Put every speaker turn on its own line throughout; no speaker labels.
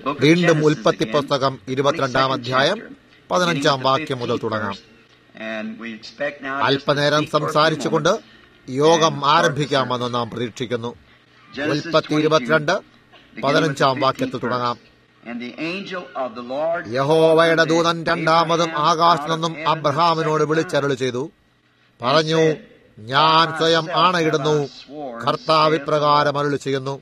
വീണ്ടും ഉൽപ്പത്തി പുസ്തകം ഇരുപത്തിരണ്ടാം അധ്യായം പതിനഞ്ചാം വാക്യം മുതൽ തുടങ്ങാം അല്പനേരം സംസാരിച്ചുകൊണ്ട് യോഗം ആരംഭിക്കാമെന്ന് നാം പ്രതീക്ഷിക്കുന്നു ഉൽപ്പത്തി ഇരുപത്തിരണ്ട് പതിനഞ്ചാം വാക്യത്തിൽ തുടങ്ങാം യഹോവയുടെ ദൂതൻ രണ്ടാമതും ആകാശത്തു നിന്നും അബ്രഹാമിനോട് വിളിച്ചരുളി ചെയ്തു പറഞ്ഞു ഞാൻ സ്വയം ആണയിടുന്നു കർത്താവ് ഇപ്രകാരം അരുളി ചെയ്യുന്നു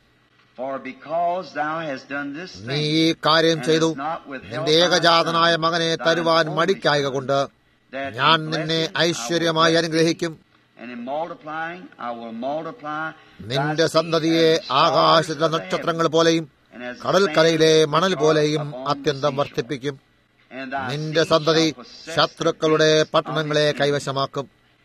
നീ ഈ കാര്യം ചെയ്തു നിന്റെ ഏകജാതനായ മകനെ തരുവാൻ മടിക്കായക കൊണ്ട് ഞാൻ നിന്നെ ഐശ്വര്യമായി അനുഗ്രഹിക്കും നിന്റെ സന്തതിയെ ആകാശത്തിലെ നക്ഷത്രങ്ങൾ പോലെയും കടൽക്കരയിലെ മണൽ പോലെയും അത്യന്തം വർദ്ധിപ്പിക്കും നിന്റെ സന്തതി ശത്രുക്കളുടെ പട്ടണങ്ങളെ കൈവശമാക്കും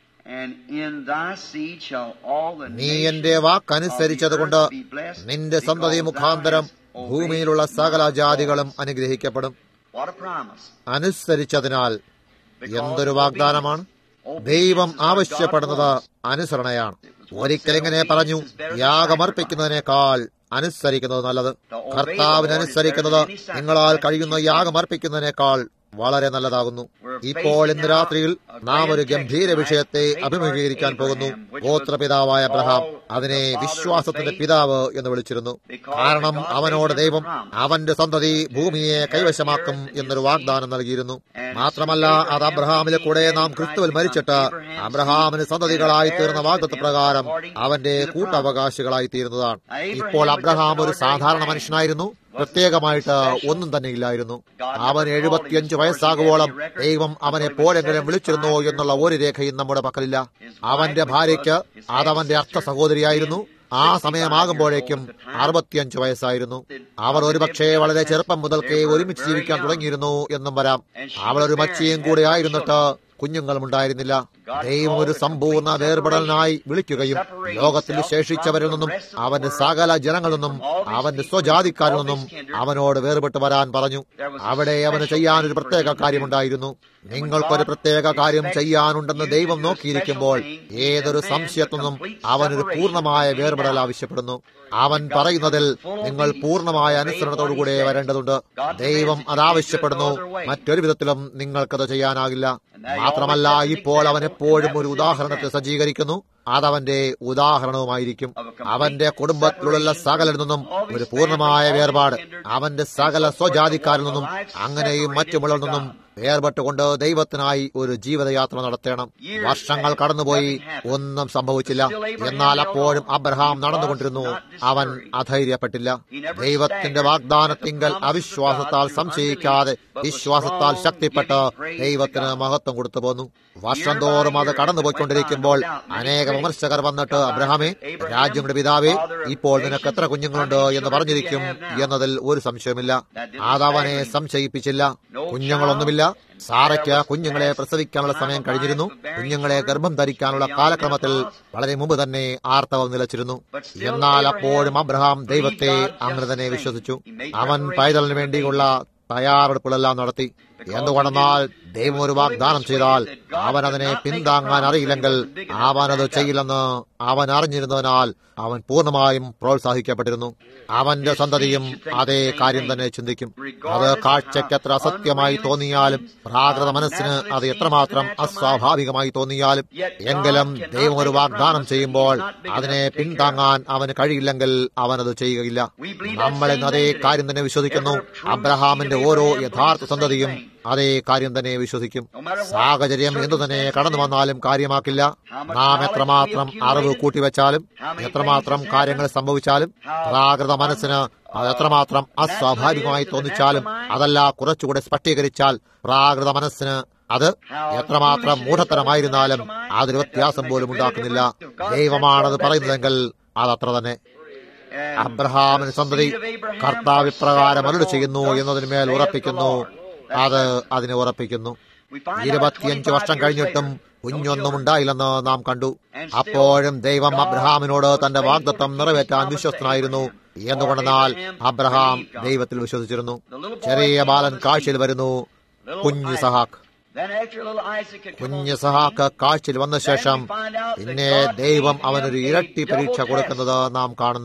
നീ എന്റെ വാക്കനുസരിച്ചതുകൊണ്ട് നിന്റെ സന്തതി മുഖാന്തരം ഭൂമിയിലുള്ള സകല ജാതികളും അനുഗ്രഹിക്കപ്പെടും അനുസരിച്ചതിനാൽ എന്തൊരു വാഗ്ദാനമാണ് ദൈവം ആവശ്യപ്പെടുന്നത് അനുസരണയാണ് ഒരിക്കലിങ്ങനെ പറഞ്ഞു യാഗമർപ്പിക്കുന്നതിനേക്കാൾ അനുസരിക്കുന്നത് നല്ലത് കർത്താവിനനുസരിക്കുന്നത് നിങ്ങളാൽ കഴിയുന്ന യാഗമർപ്പിക്കുന്നതിനേക്കാൾ വളരെ നല്ലതാകുന്നു ഇപ്പോൾ ഇന്ന് രാത്രിയിൽ നാം ഒരു ഗംഭീര വിഷയത്തെ അഭിമുഖീകരിക്കാൻ പോകുന്നു ഗോത്രപിതാവായ അബ്രഹാം അതിനെ വിശ്വാസത്തിന്റെ പിതാവ് എന്ന് വിളിച്ചിരുന്നു കാരണം അവനോട് ദൈവം അവന്റെ സന്തതി ഭൂമിയെ കൈവശമാക്കും എന്നൊരു വാഗ്ദാനം നൽകിയിരുന്നു മാത്രമല്ല അത് അബ്രഹാമിലെ കൂടെ നാം ക്രിസ്തുവിൽ മരിച്ചിട്ട് അബ്രഹാമിന് സന്തതികളായി തീർന്ന വാഗ്ദത്ത പ്രകാരം അവന്റെ കൂട്ടവകാശികളായി തീരുന്നതാണ് ഇപ്പോൾ അബ്രഹാം ഒരു സാധാരണ മനുഷ്യനായിരുന്നു പ്രത്യേകമായിട്ട് ഒന്നും തന്നെ ഇല്ലായിരുന്നു അവൻ എഴുപത്തിയഞ്ച് വയസ്സാകുവോളം ദൈവം അവനെ പോലെങ്കിലും വിളിച്ചിരുന്നോ എന്നുള്ള ഒരു രേഖയും നമ്മുടെ പക്കലില്ല അവന്റെ ഭാര്യയ്ക്ക് അതവന്റെ അർത്ഥ സഹോദരിയായിരുന്നു ആ സമയമാകുമ്പോഴേക്കും അറുപത്തിയഞ്ച് വയസ്സായിരുന്നു അവർ ഒരുപക്ഷെ വളരെ ചെറുപ്പം മുതൽക്കേ ഒരുമിച്ച് ജീവിക്കാൻ തുടങ്ങിയിരുന്നു എന്നും വരാം അവൾ ഒരു മച്ചിയും കൂടെ ആയിരുന്നിട്ട് കുഞ്ഞുങ്ങളും ഉണ്ടായിരുന്നില്ല ദൈവം ഒരു സമ്പൂർണ്ണ വേർപെടലിനായി വിളിക്കുകയും ലോകത്തിൽ ശേഷിച്ചവരിൽ നിന്നും അവന്റെ സകല ജനങ്ങളിൽ നിന്നും അവന്റെ സ്വജാതിക്കാരിൽ നിന്നും അവനോട് വേർപെട്ട് വരാൻ പറഞ്ഞു അവിടെ അവന് ചെയ്യാൻ ഒരു പ്രത്യേക കാര്യമുണ്ടായിരുന്നു നിങ്ങൾക്കൊരു പ്രത്യേക കാര്യം ചെയ്യാനുണ്ടെന്ന് ദൈവം നോക്കിയിരിക്കുമ്പോൾ ഏതൊരു സംശയത്തിൽ നിന്നും അവനൊരു പൂർണ്ണമായ വേർപെടൽ ആവശ്യപ്പെടുന്നു അവൻ പറയുന്നതിൽ നിങ്ങൾ പൂർണ്ണമായ അനുസരണത്തോടുകൂടെ വരേണ്ടതുണ്ട് ദൈവം അത് ആവശ്യപ്പെടുന്നു മറ്റൊരു വിധത്തിലും നിങ്ങൾക്കത് ചെയ്യാനാകില്ല മാത്രമല്ല ഇപ്പോൾ അവൻ എപ്പോഴും ഒരു ഉദാഹരണത്തെ സജ്ജീകരിക്കുന്നു അതവന്റെ ഉദാഹരണവുമായിരിക്കും അവന്റെ കുടുംബത്തിലുള്ള സകലിൽ നിന്നും ഒരു പൂർണ്ണമായ വേർപാട് അവന്റെ സകല സ്വജാതിക്കാരിൽ നിന്നും അങ്ങനെയും മറ്റുമുള്ളിൽ നിന്നും വേർപെട്ടുകൊണ്ട് ദൈവത്തിനായി ഒരു ജീവിതയാത്ര നടത്തണം വർഷങ്ങൾ കടന്നുപോയി ഒന്നും സംഭവിച്ചില്ല എന്നാൽ അപ്പോഴും അബ്രഹാം നടന്നുകൊണ്ടിരുന്നു അവൻ അധൈര്യപ്പെട്ടില്ല ദൈവത്തിന്റെ വാഗ്ദാനത്തിങ്കൽ അവിശ്വാസത്താൽ സംശയിക്കാതെ വിശ്വാസത്താൽ ശക്തിപ്പെട്ട് ദൈവത്തിന് മഹത്വം കൊടുത്തു പോന്നു വർഷം തോറും അത് കടന്നുപോയിക്കൊണ്ടിരിക്കുമ്പോൾ അനേക വിമർശകർ വന്നിട്ട് അബ്രഹാമേ രാജ്യങ്ങളുടെ പിതാവേ ഇപ്പോൾ നിനക്ക് എത്ര കുഞ്ഞുങ്ങളുണ്ട് എന്ന് പറഞ്ഞിരിക്കും എന്നതിൽ ഒരു സംശയമില്ല അതവനെ സംശയിപ്പിച്ചില്ല കുഞ്ഞുങ്ങളൊന്നുമില്ല സാറയ്ക്ക് കുഞ്ഞുങ്ങളെ പ്രസവിക്കാനുള്ള സമയം കഴിഞ്ഞിരുന്നു കുഞ്ഞുങ്ങളെ ഗർഭം ധരിക്കാനുള്ള കാലക്രമത്തിൽ വളരെ മുമ്പ് തന്നെ ആർത്തവം നിലച്ചിരുന്നു എന്നാൽ അപ്പോഴും അബ്രഹാം ദൈവത്തെ അങ്ങനെ തന്നെ വിശ്വസിച്ചു അവൻ പൈതലിന് വേണ്ടിയുള്ള തയ്യാറെടുപ്പുകളെല്ലാം നടത്തി എന്തുകൊണ്ടെന്നാൽ ദൈവം ഒരു വാഗ്ദാനം ചെയ്താൽ അവൻ അതിനെ പിന്താങ്ങാൻ അറിയില്ലെങ്കിൽ അവൻ അത് ചെയ്യില്ലെന്ന് അവൻ അറിഞ്ഞിരുന്നതിനാൽ അവൻ പൂർണ്ണമായും പ്രോത്സാഹിക്കപ്പെട്ടിരുന്നു അവന്റെ സന്തതിയും അതേ കാര്യം തന്നെ ചിന്തിക്കും അത് കാഴ്ചയ്ക്ക് അസത്യമായി തോന്നിയാലും പ്രാകൃത മനസ്സിന് അത് എത്രമാത്രം അസ്വാഭാവികമായി തോന്നിയാലും എങ്കിലും ദൈവം ഒരു വാഗ്ദാനം ചെയ്യുമ്പോൾ അതിനെ പിന്താങ്ങാൻ അവന് കഴിയില്ലെങ്കിൽ അവൻ അത് ചെയ്യുകയില്ല നമ്മൾ ഇന്ന് അതേ കാര്യം തന്നെ വിശ്വസിക്കുന്നു അബ്രഹാമിന്റെ ഓരോ യഥാർത്ഥ സന്തതിയും അതേ കാര്യം തന്നെ വിശ്വസിക്കും സാഹചര്യം എന്തു തന്നെ കടന്നു വന്നാലും കാര്യമാക്കില്ല നാം എത്രമാത്രം അറിവ് കൂട്ടിവെച്ചാലും എത്രമാത്രം കാര്യങ്ങൾ സംഭവിച്ചാലും പ്രാകൃത മനസ്സിന് അത് എത്രമാത്രം അസ്വാഭാവികമായി തോന്നിച്ചാലും അതല്ല കുറച്ചുകൂടെ സ്പഷ്ടീകരിച്ചാൽ പ്രാകൃത മനസ്സിന് അത് എത്രമാത്രം മൂഢത്തരമായിരുന്നാലും അതൊരു വ്യത്യാസം പോലും ഉണ്ടാക്കുന്നില്ല ദൈവമാണത് പറയുന്നതെങ്കിൽ അതത്ര തന്നെ അബ്രഹാമിന് സന്തതി കർത്താവ് ഇപ്രകാരം അരുട് ചെയ്യുന്നു എന്നതിന്മേൽ ഉറപ്പിക്കുന്നു അത് അതിനെ ഉറപ്പിക്കുന്നു ഇരുപത്തിയഞ്ച് വർഷം കഴിഞ്ഞിട്ടും കുഞ്ഞൊന്നും ഉണ്ടായില്ലെന്ന് നാം കണ്ടു അപ്പോഴും ദൈവം അബ്രഹാമിനോട് തന്റെ വാഗ്ദത്വം നിറവേറ്റാൻ വിശ്വസ്തനായിരുന്നു എന്നുകൊണ്ടെന്നാൽ അബ്രഹാം ദൈവത്തിൽ വിശ്വസിച്ചിരുന്നു ചെറിയ ബാലൻ കാഴ്ചയിൽ വരുന്നു കുഞ്ഞു സഹാക്ക് കുഞ്ഞ് സഹാക്ക് കാഴ്ചയിൽ വന്ന ശേഷം പിന്നെ ദൈവം അവനൊരു ഇരട്ടി പരീക്ഷ കൊടുക്കുന്നത് നാം കാണുന്നു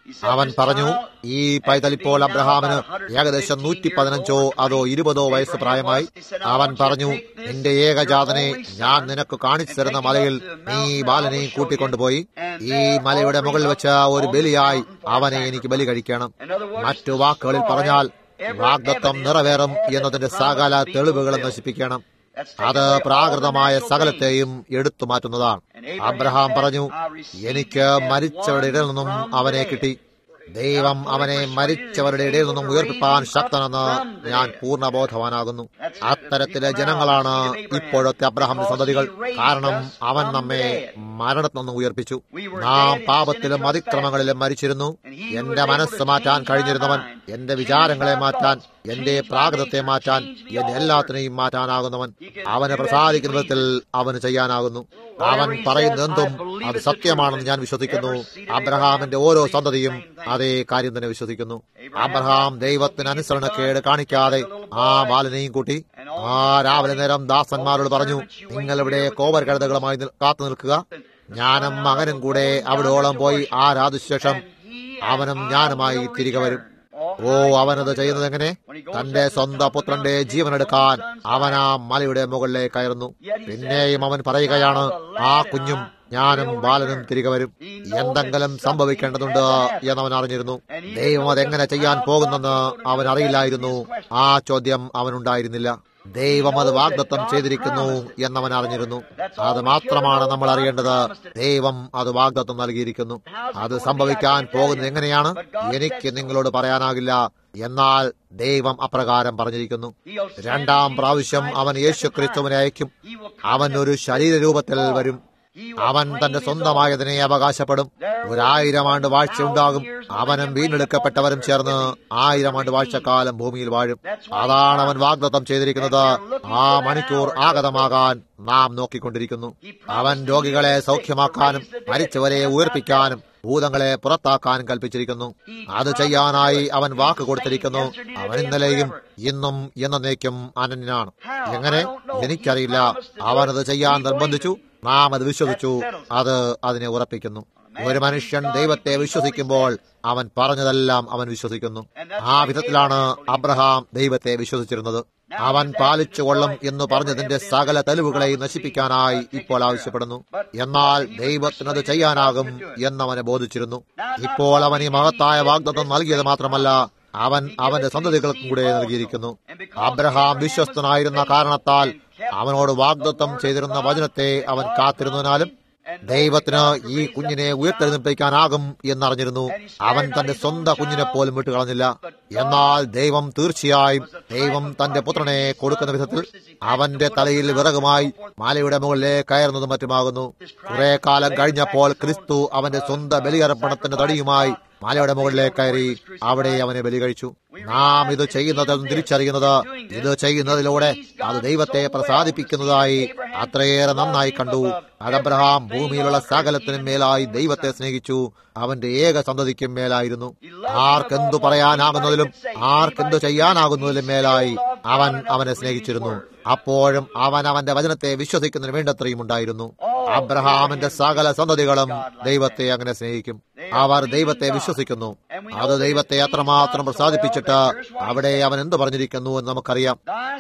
അവൻ പറഞ്ഞു ഈ പൈതൽ ഇപ്പോൾ അബ്രഹാമിന് ഏകദേശം നൂറ്റി പതിനഞ്ചോ അതോ ഇരുപതോ വയസ്സ് പ്രായമായി അവൻ പറഞ്ഞു നിന്റെ ഏകജാതനെ ഞാൻ നിനക്ക് കാണിച്ചു തരുന്ന മലയിൽ നീ ബാലനെയും കൂട്ടിക്കൊണ്ടുപോയി ഈ മലയുടെ മുകളിൽ വെച്ച ഒരു ബലിയായി അവനെ എനിക്ക് ബലി കഴിക്കണം മറ്റു വാക്കുകളിൽ പറഞ്ഞാൽ വാഗ്ദത്വം നിറവേറും എന്നതിന്റെ സകല തെളിവുകൾ നശിപ്പിക്കണം അത് പ്രാകൃതമായ സകലത്തെയും എടുത്തു മാറ്റുന്നതാണ് അബ്രഹാം പറഞ്ഞു എനിക്ക് മരിച്ചവരുടെ ഇടയിൽ നിന്നും അവനെ കിട്ടി ദൈവം അവനെ മരിച്ചവരുടെ ഇടയിൽ നിന്നും ഉയർപ്പിപ്പാൻ ശക്തനെന്ന് ഞാൻ പൂർണ്ണബോധവാനാകുന്നു അത്തരത്തിലെ ജനങ്ങളാണ് ഇപ്പോഴത്തെ അബ്രഹാമിന്റെ സന്തതികൾ കാരണം അവൻ നമ്മെ മരണത്തിൽ നിന്നും ഉയർപ്പിച്ചു നാം പാപത്തിലും അതിക്രമങ്ങളിലും മരിച്ചിരുന്നു എന്റെ മനസ്സ് മാറ്റാൻ കഴിഞ്ഞിരുന്നവൻ എന്റെ വിചാരങ്ങളെ മാറ്റാൻ എന്റെ പ്രാകൃതത്തെ മാറ്റാൻ എന്റെ എല്ലാത്തിനെയും മാറ്റാനാകുന്നവൻ അവന് പ്രസാദിക്കുന്ന വിധത്തിൽ അവന് ചെയ്യാനാകുന്നു അവൻ പറയുന്നതെന്തും അത് സത്യമാണെന്ന് ഞാൻ വിശ്വസിക്കുന്നു അബ്രഹാമിന്റെ ഓരോ സന്തതിയും അതേ കാര്യം തന്നെ വിശ്വസിക്കുന്നു അബ്രഹാം ദൈവത്തിന് അനുസരണക്കേട് കാണിക്കാതെ ആ ബാലനെയും കൂട്ടി ആ രാവിലെ നേരം ദാസന്മാരോട് പറഞ്ഞു നിങ്ങൾ ഇവിടെ കോവർ കഴുതകളുമായി നിൽ- കാത്തു നിൽക്കുക ഞാനും മകനും കൂടെ അവിടോളം പോയി ആ രാതുശേഷം അവനും ഞാനുമായി തിരികെ വരും ഓ അവനത് ചെയ്യുന്നത് എങ്ങനെ തന്റെ സ്വന്തം പുത്രന്റെ ജീവനെടുക്കാൻ അവൻ ആ മലയുടെ മുകളിലേക്ക് കയറുന്നു പിന്നെയും അവൻ പറയുകയാണ് ആ കുഞ്ഞും ഞാനും ബാലനും തിരികെ വരും എന്തെങ്കിലും സംഭവിക്കേണ്ടതുണ്ട് എന്നവൻ അറിഞ്ഞിരുന്നു ദൈവം അതെങ്ങനെ ചെയ്യാൻ പോകുന്നെന്ന് അവൻ അറിയില്ലായിരുന്നു ആ ചോദ്യം അവനുണ്ടായിരുന്നില്ല ദൈവം അത് വാഗ്ദത്തം ചെയ്തിരിക്കുന്നു എന്നവൻ അറിഞ്ഞിരുന്നു അത് മാത്രമാണ് നമ്മൾ അറിയേണ്ടത് ദൈവം അത് വാഗ്ദത്തം നൽകിയിരിക്കുന്നു അത് സംഭവിക്കാൻ പോകുന്നത് എങ്ങനെയാണ് എനിക്ക് നിങ്ങളോട് പറയാനാകില്ല എന്നാൽ ദൈവം അപ്രകാരം പറഞ്ഞിരിക്കുന്നു രണ്ടാം പ്രാവശ്യം അവൻ യേശു ക്രിസ്തുവിനെ അയക്കും അവൻ ഒരു ശരീരരൂപത്തിൽ വരും അവൻ തന്റെ സ്വന്തമായതിനെ അവകാശപ്പെടും ഒരായിരം ആണ്ട് വാഴ്ച ഉണ്ടാകും അവനും വീണ്ടെടുക്കപ്പെട്ടവരും ചേർന്ന് ആയിരം ആണ്ട് വാഴ്ചക്കാലം ഭൂമിയിൽ വാഴും അതാണ് അവൻ വാഗ്ദത്തം ചെയ്തിരിക്കുന്നത് ആ മണിക്കൂർ ആഗതമാകാൻ നാം നോക്കിക്കൊണ്ടിരിക്കുന്നു അവൻ രോഗികളെ സൗഖ്യമാക്കാനും മരിച്ചവരെ ഉയർപ്പിക്കാനും ഭൂതങ്ങളെ പുറത്താക്കാനും കൽപ്പിച്ചിരിക്കുന്നു അത് ചെയ്യാനായി അവൻ വാക്ക് കൊടുത്തിരിക്കുന്നു അവൻ ഇന്നലെയും ഇന്നും എന്നേക്കും അനന്യനാണ് എങ്ങനെ എനിക്കറിയില്ല അവനത് ചെയ്യാൻ നിർബന്ധിച്ചു നാം അത് വിശ്വസിച്ചു അത് അതിനെ ഉറപ്പിക്കുന്നു ഒരു മനുഷ്യൻ ദൈവത്തെ വിശ്വസിക്കുമ്പോൾ അവൻ പറഞ്ഞതെല്ലാം അവൻ വിശ്വസിക്കുന്നു ആ വിധത്തിലാണ് അബ്രഹാം ദൈവത്തെ വിശ്വസിച്ചിരുന്നത് അവൻ പാലിച്ചുകൊള്ളും എന്ന് പറഞ്ഞതിന്റെ സകല തെളിവുകളെയും നശിപ്പിക്കാനായി ഇപ്പോൾ ആവശ്യപ്പെടുന്നു എന്നാൽ ദൈവത്തിനത് ചെയ്യാനാകും എന്നവനെ ബോധിച്ചിരുന്നു ഇപ്പോൾ അവൻ ഈ മഹത്തായ വാഗ്ദത്തം നൽകിയത് മാത്രമല്ല അവൻ അവന്റെ സന്തതികൾക്കും കൂടെ നൽകിയിരിക്കുന്നു അബ്രഹാം വിശ്വസ്തനായിരുന്ന കാരണത്താൽ അവനോട് വാഗ്ദത്തം ചെയ്തിരുന്ന വചനത്തെ അവൻ കാത്തിരുന്നതിനാലും ദൈവത്തിന് ഈ കുഞ്ഞിനെ ഉയർത്തെഴുന്നേൽപ്പിക്കാനാകും എന്നറിഞ്ഞിരുന്നു അവൻ തന്റെ സ്വന്തം കുഞ്ഞിനെ പോലും വിട്ടുകളഞ്ഞില്ല എന്നാൽ ദൈവം തീർച്ചയായും ദൈവം തന്റെ പുത്രനെ കൊടുക്കുന്ന വിധത്തിൽ അവന്റെ തലയിൽ വിറകുമായി മാലയുടെ മുകളിലെ കയറുന്നതും മറ്റുമാകുന്നു കുറെ കാലം കഴിഞ്ഞപ്പോൾ ക്രിസ്തു അവന്റെ സ്വന്തം ബലിയർപ്പണത്തിന്റെ തടിയുമായി മലയുടെ മുകളിലേക്ക് കയറി അവിടെ അവനെ ബലി കഴിച്ചു നാം ഇത് ചെയ്യുന്നതിൽ നിന്ന് തിരിച്ചറിയുന്നത് ഇത് ചെയ്യുന്നതിലൂടെ അത് ദൈവത്തെ പ്രസാദിപ്പിക്കുന്നതായി അത്രയേറെ നന്നായി കണ്ടു അബ്രഹാം ഭൂമിയിലുള്ള സകലത്തിനും മേലായി ദൈവത്തെ സ്നേഹിച്ചു അവന്റെ ഏക സന്തതിക്കും മേലായിരുന്നു ആർക്കെന്തു പറയാനാകുന്നതിലും ആർക്കെന്തു ചെയ്യാനാകുന്നതിലും മേലായി അവൻ അവനെ സ്നേഹിച്ചിരുന്നു അപ്പോഴും അവൻ അവന്റെ വചനത്തെ വിശ്വസിക്കുന്നതിന് വേണ്ടത്രയും ഉണ്ടായിരുന്നു അബ്രഹാമിന്റെ സകല സന്തതികളും ദൈവത്തെ അങ്ങനെ സ്നേഹിക്കും അവർ ദൈവത്തെ വിശ്വസിക്കുന്നു അത് ദൈവത്തെ അത്രമാത്രം പ്രസാദിപ്പിച്ചിട്ട് അവിടെ അവൻ എന്തു പറഞ്ഞിരിക്കുന്നു എന്ന് നമുക്കറിയാം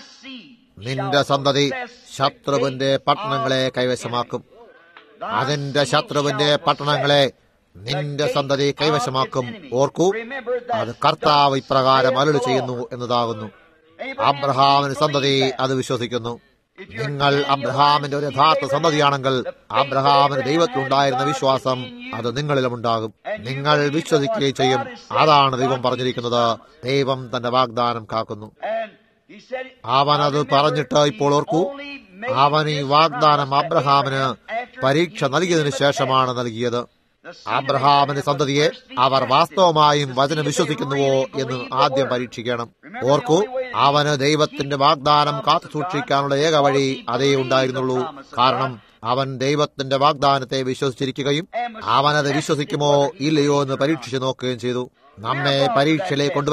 നിന്റെ സന്തതി ശത്രുവിന്റെ പട്ടണങ്ങളെ കൈവശമാക്കും അതിന്റെ ശത്രുവിന്റെ പട്ടണങ്ങളെ നിന്റെ സന്തതി കൈവശമാക്കും ഓർക്കൂ അത് കർത്താവ് ഇപ്രകാരം അരുളി ചെയ്യുന്നു എന്നതാകുന്നു അബ്രഹാമിന് സന്തതി അത് വിശ്വസിക്കുന്നു നിങ്ങൾ അബ്രഹാമിന്റെ ഒരു യഥാർത്ഥ സന്തതിയാണെങ്കിൽ അബ്രഹാമിന് ദൈവത്തിലുണ്ടായിരുന്ന വിശ്വാസം അത് നിങ്ങളിലും ഉണ്ടാകും നിങ്ങൾ വിശ്വസിക്കുകയും ചെയ്യും അതാണ് ദൈവം പറഞ്ഞിരിക്കുന്നത് ദൈവം തന്റെ വാഗ്ദാനം കാക്കുന്നു അവൻ അത് പറഞ്ഞിട്ട് ഇപ്പോൾ ഓർക്കൂ അവൻ ഈ വാഗ്ദാനം അബ്രഹാമിന് പരീക്ഷ നൽകിയതിനു ശേഷമാണ് നൽകിയത് അബ്രഹാമിന്റെ സന്തതിയെ അവർ വാസ്തവമായും വചനം വിശ്വസിക്കുന്നുവോ എന്ന് ആദ്യം പരീക്ഷിക്കണം ഓർക്കൂ അവന് ദൈവത്തിന്റെ വാഗ്ദാനം കാത്തു സൂക്ഷിക്കാനുള്ള ഏക വഴി അതേ ഉണ്ടായിരുന്നുള്ളൂ കാരണം അവൻ ദൈവത്തിന്റെ വാഗ്ദാനത്തെ വിശ്വസിച്ചിരിക്കുകയും അവനത് വിശ്വസിക്കുമോ ഇല്ലയോ എന്ന് പരീക്ഷിച്ചു നോക്കുകയും ചെയ്തു നമ്മെ പരീക്ഷയിലേക്ക് കൊണ്ടുവരുന്നു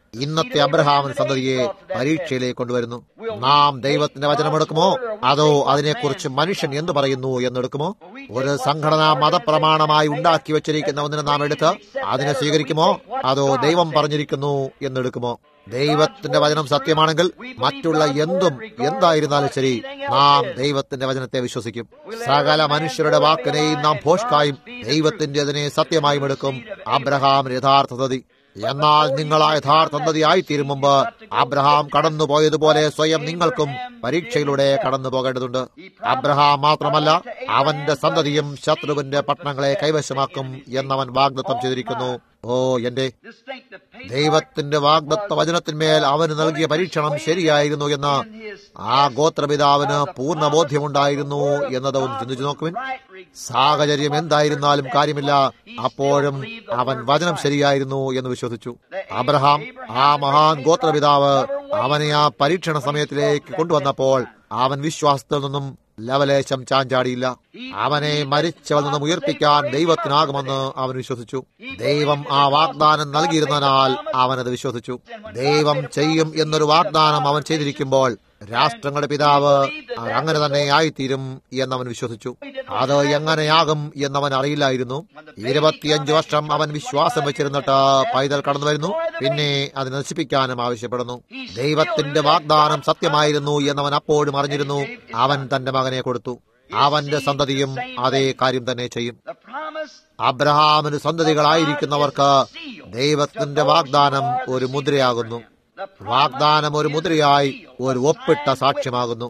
ഇന്നത്തെ അബ്രഹാമൻ സന്തതിയെ പരീക്ഷയിലേക്ക് കൊണ്ടുവരുന്നു നാം ദൈവത്തിന്റെ വചനമെടുക്കുമോ അതോ അതിനെക്കുറിച്ച് മനുഷ്യൻ എന്ത് പറയുന്നു എന്നെടുക്കുമോ ഒരു സംഘടന മതപ്രമാണമായി ഉണ്ടാക്കി വെച്ചിരിക്കുന്ന ഒന്നിനെ നാം എടുത്ത് അതിനെ സ്വീകരിക്കുമോ അതോ ദൈവം പറഞ്ഞിരിക്കുന്നു എന്നെടുക്കുമോ ദൈവത്തിന്റെ വചനം സത്യമാണെങ്കിൽ മറ്റുള്ള എന്തും എന്തായിരുന്നാലും ശരി നാം ദൈവത്തിന്റെ വചനത്തെ വിശ്വസിക്കും സകല മനുഷ്യരുടെ വാക്കിനെയും നാം ഭോഷ്കായും ദൈവത്തിന്റെ അതിനെ സത്യമായും എടുക്കും അബ്രഹാം യഥാർത്ഥതതി എന്നാൽ നിങ്ങൾ ആ യഥാർത്ഥതയായി തീരും മുമ്പ് അബ്രഹാം കടന്നുപോയതുപോലെ സ്വയം നിങ്ങൾക്കും പരീക്ഷയിലൂടെ കടന്നു പോകേണ്ടതുണ്ട് അബ്രഹാം മാത്രമല്ല അവന്റെ സന്തതിയും ശത്രുവിന്റെ പട്ടണങ്ങളെ കൈവശമാക്കും എന്നവൻ വാഗ്ദത്തം ചെയ്തിരിക്കുന്നു ഓ എന്റെ ദൈവത്തിന്റെ വാഗ്ദത്ത വചനത്തിന്മേൽ അവന് നൽകിയ പരീക്ഷണം ശരിയായിരുന്നു എന്ന് ആ ഗോത്രപിതാവിന് പൂർണ്ണ ബോധ്യമുണ്ടായിരുന്നു എന്നത് ഒന്ന് ചിന്തിച്ചു നോക്കുവിൻ സാഹചര്യം എന്തായിരുന്നാലും കാര്യമില്ല അപ്പോഴും അവൻ വചനം ശരിയായിരുന്നു എന്ന് വിശ്വസിച്ചു അബ്രഹാം ആ മഹാൻ ഗോത്രപിതാവ് അവനെ ആ പരീക്ഷണ സമയത്തിലേക്ക് കൊണ്ടുവന്നപ്പോൾ അവൻ വിശ്വാസത്തിൽ നിന്നും ലവലേശം ചാഞ്ചാടിയില്ല അവനെ മരിച്ചവൽ നിന്നും ഉയർപ്പിക്കാൻ ദൈവത്തിനാകുമെന്ന് അവൻ വിശ്വസിച്ചു ദൈവം ആ വാഗ്ദാനം നൽകിയിരുന്നതിനാൽ അവനത് വിശ്വസിച്ചു ദൈവം ചെയ്യും എന്നൊരു വാഗ്ദാനം അവൻ ചെയ്തിരിക്കുമ്പോൾ രാഷ്ട്രങ്ങളുടെ പിതാവ് അവർ അങ്ങനെ തന്നെ ആയിത്തീരും എന്നവൻ വിശ്വസിച്ചു അത് എങ്ങനെയാകും എന്നവൻ അറിയില്ലായിരുന്നു ഇരുപത്തിയഞ്ച് വർഷം അവൻ വിശ്വാസം വെച്ചിരുന്നിട്ട് പൈതൽ കടന്നു വരുന്നു പിന്നെ അത് നശിപ്പിക്കാനും ആവശ്യപ്പെടുന്നു ദൈവത്തിന്റെ വാഗ്ദാനം സത്യമായിരുന്നു എന്നവൻ അപ്പോഴും അറിഞ്ഞിരുന്നു അവൻ തന്റെ മകനെ കൊടുത്തു അവന്റെ സന്തതിയും അതേ കാര്യം തന്നെ ചെയ്യും അബ്രഹാമിന് സന്തതികളായിരിക്കുന്നവർക്ക് ദൈവത്തിന്റെ വാഗ്ദാനം ഒരു മുദ്രയാകുന്നു വാഗ്ദാനം ഒരു മുദ്രയായി ഒരു ഒപ്പിട്ട സാക്ഷ്യമാകുന്നു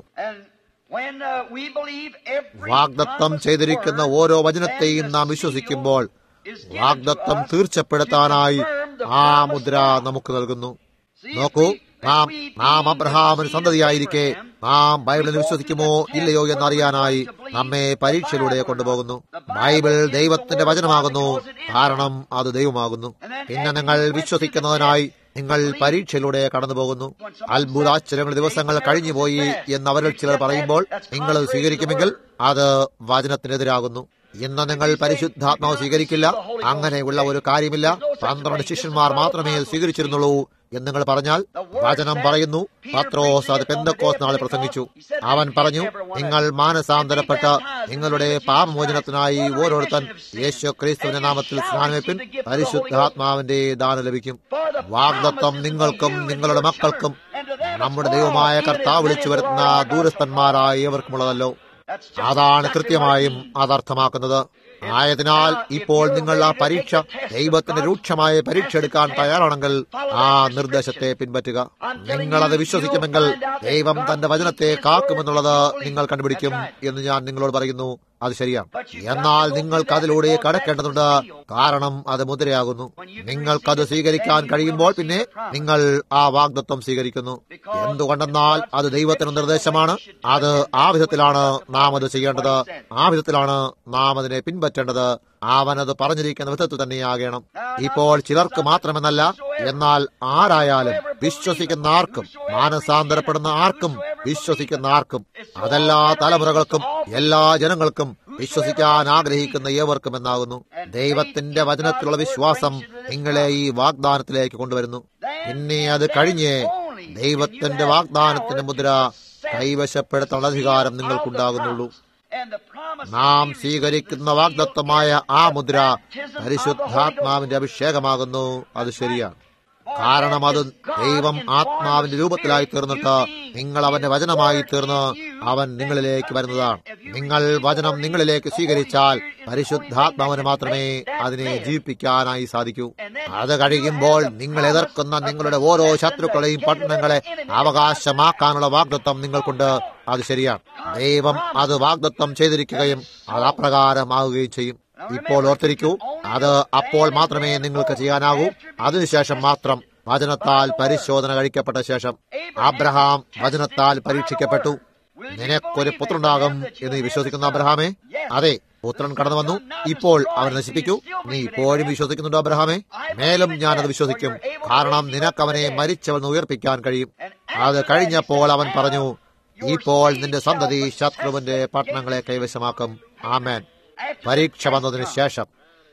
വാഗ്ദത്തം ചെയ്തിരിക്കുന്ന ഓരോ വചനത്തെയും നാം വിശ്വസിക്കുമ്പോൾ വാഗ്ദത്തം തീർച്ചപ്പെടുത്താനായി ആ മുദ്ര നമുക്ക് നൽകുന്നു നോക്കൂ നാം നാം അബ്രഹാമിന് സന്തതിയായിരിക്കെ നാം ബൈബിളിൽ വിശ്വസിക്കുമോ ഇല്ലയോ എന്നറിയാനായി നമ്മെ പരീക്ഷയിലൂടെ കൊണ്ടുപോകുന്നു ബൈബിൾ ദൈവത്തിന്റെ വചനമാകുന്നു കാരണം അത് ദൈവമാകുന്നു പിന്നെ നിങ്ങൾ വിശ്വസിക്കുന്നതിനായി നിങ്ങൾ പരീക്ഷയിലൂടെ കടന്നു പോകുന്നു അത്ഭുതാശ്ചര്യങ്ങൾ ദിവസങ്ങൾ കഴിഞ്ഞുപോയി എന്ന് അവരിൽ ചിലർ പറയുമ്പോൾ നിങ്ങൾ സ്വീകരിക്കുമെങ്കിൽ അത് വചനത്തിനെതിരാകുന്നു ഇന്ന് നിങ്ങൾ പരിശുദ്ധാത്മാവ് സ്വീകരിക്കില്ല അങ്ങനെയുള്ള ഒരു കാര്യമില്ല പന്ത്രണ്ട് ശിഷ്യന്മാർ മാത്രമേ സ്വീകരിച്ചിരുന്നുള്ളൂ എന്ന് നിങ്ങൾ പറഞ്ഞാൽ വചനം പറയുന്നു പത്രോസ് അത് പെന്തക്കോസ് നാളെ പ്രസംഗിച്ചു അവൻ പറഞ്ഞു നിങ്ങൾ മാനസാന്തരപ്പെട്ട നിങ്ങളുടെ പാപമോചനത്തിനായി ഓരോരുത്തൻ യേശു ക്രിസ്തുവിന്റെ നാമത്തിൽ സ്നാനവെപ്പിൻ പരിശുദ്ധാത്മാവിന്റെ ദാനം ലഭിക്കും വാഗ്ദത്വം നിങ്ങൾക്കും നിങ്ങളുടെ മക്കൾക്കും നമ്മുടെ ദൈവമായ കർത്താവ് വിളിച്ചു വരുത്തുന്ന ദൂരസ്ഥന്മാരായ ഏവർക്കുമുള്ളതല്ലോ അതാണ് കൃത്യമായും അതർത്ഥമാക്കുന്നത് ആയതിനാൽ ഇപ്പോൾ നിങ്ങൾ ആ പരീക്ഷ ദൈവത്തിന്റെ രൂക്ഷമായ പരീക്ഷ എടുക്കാൻ തയ്യാറാണെങ്കിൽ ആ നിർദ്ദേശത്തെ പിൻപറ്റുക നിങ്ങൾ അത് വിശ്വസിക്കുമെങ്കിൽ ദൈവം തന്റെ വചനത്തെ കാക്കുമെന്നുള്ളത് നിങ്ങൾ കണ്ടുപിടിക്കും എന്ന് ഞാൻ നിങ്ങളോട് പറയുന്നു അത് ശരിയാണ് എന്നാൽ നിങ്ങൾക്ക് അതിലൂടെ കടക്കേണ്ടതുണ്ട് കാരണം അത് മുദ്രയാകുന്നു നിങ്ങൾക്കത് സ്വീകരിക്കാൻ കഴിയുമ്പോൾ പിന്നെ നിങ്ങൾ ആ വാഗ്ദത്വം സ്വീകരിക്കുന്നു എന്തുകൊണ്ടെന്നാൽ അത് ദൈവത്തിന്റെ നിർദ്ദേശമാണ് അത് ആ വിധത്തിലാണ് നാം അത് ചെയ്യേണ്ടത് ആ വിധത്തിലാണ് നാം അതിനെ പിൻപറ്റേണ്ടത് അവനത് പറഞ്ഞിരിക്കുന്ന വിധത്തിൽ തന്നെയാകണം ഇപ്പോൾ ചിലർക്ക് മാത്രമെന്നല്ല എന്നാൽ ആരായാലും വിശ്വസിക്കുന്ന ആർക്കും മാനസാന്തരപ്പെടുന്ന ആർക്കും വിശ്വസിക്കുന്ന ആർക്കും അതെല്ലാ തലമുറകൾക്കും എല്ലാ ജനങ്ങൾക്കും വിശ്വസിക്കാൻ ആഗ്രഹിക്കുന്ന ഏവർക്കും എന്നാകുന്നു ദൈവത്തിന്റെ വചനത്തിലുള്ള വിശ്വാസം നിങ്ങളെ ഈ വാഗ്ദാനത്തിലേക്ക് കൊണ്ടുവരുന്നു പിന്നെ അത് കഴിഞ്ഞ് ദൈവത്തിന്റെ വാഗ്ദാനത്തിന്റെ മുദ്ര കൈവശപ്പെടുത്താനുള്ള അധികാരം നിങ്ങൾക്കുണ്ടാകുന്നുള്ളൂ നാം സ്വീകരിക്കുന്ന വാഗ്ദത്തമായ ആ മുദ്ര പരിശുദ്ധാത്മാവിന്റെ അഭിഷേകമാകുന്നു അത് ശരിയാണ് കാരണം അത് ദൈവം ആത്മാവിന്റെ രൂപത്തിലായി തീർന്നിട്ട് നിങ്ങൾ അവന്റെ വചനമായി തീർന്ന് അവൻ നിങ്ങളിലേക്ക് വരുന്നതാണ് നിങ്ങൾ വചനം നിങ്ങളിലേക്ക് സ്വീകരിച്ചാൽ പരിശുദ്ധാത്മാവിന് മാത്രമേ അതിനെ ജീവിപ്പിക്കാനായി സാധിക്കൂ അത് കഴിയുമ്പോൾ നിങ്ങൾ എതിർക്കുന്ന നിങ്ങളുടെ ഓരോ ശത്രുക്കളെയും പട്ടണങ്ങളെ അവകാശമാക്കാനുള്ള വാഗ്ദത്വം നിങ്ങൾക്കുണ്ട് അത് ശരിയാണ് ദൈവം അത് വാഗ്ദത്വം ചെയ്തിരിക്കുകയും അത് അപ്രകാരമാവുകയും ചെയ്യും ഇപ്പോൾ ഓർത്തിരിക്കൂ അത് അപ്പോൾ മാത്രമേ നിങ്ങൾക്ക് ചെയ്യാനാകൂ അതിനുശേഷം മാത്രം വചനത്താൽ പരിശോധന കഴിക്കപ്പെട്ട ശേഷം അബ്രഹാം വചനത്താൽ പരീക്ഷിക്കപ്പെട്ടു നിനക്കൊരു പുത്രനുണ്ടാകും എന്ന് നീ വിശ്വസിക്കുന്ന അബ്രഹാമേ അതെ പുത്രൻ കടന്നു വന്നു ഇപ്പോൾ അവൻ നശിപ്പിക്കൂ നീ ഇപ്പോഴും വിശ്വസിക്കുന്നുണ്ടോ അബ്രഹാമേ മേലും ഞാനത് വിശ്വസിക്കും കാരണം നിനക്കവനെ മരിച്ചവൻ ഉയർപ്പിക്കാൻ കഴിയും അത് കഴിഞ്ഞപ്പോൾ അവൻ പറഞ്ഞു ഇപ്പോൾ നിന്റെ സന്തതി ശത്രുവിന്റെ പട്ടണങ്ങളെ കൈവശമാക്കും ആമേൻ പരീക്ഷ വന്നതിന് ശേഷം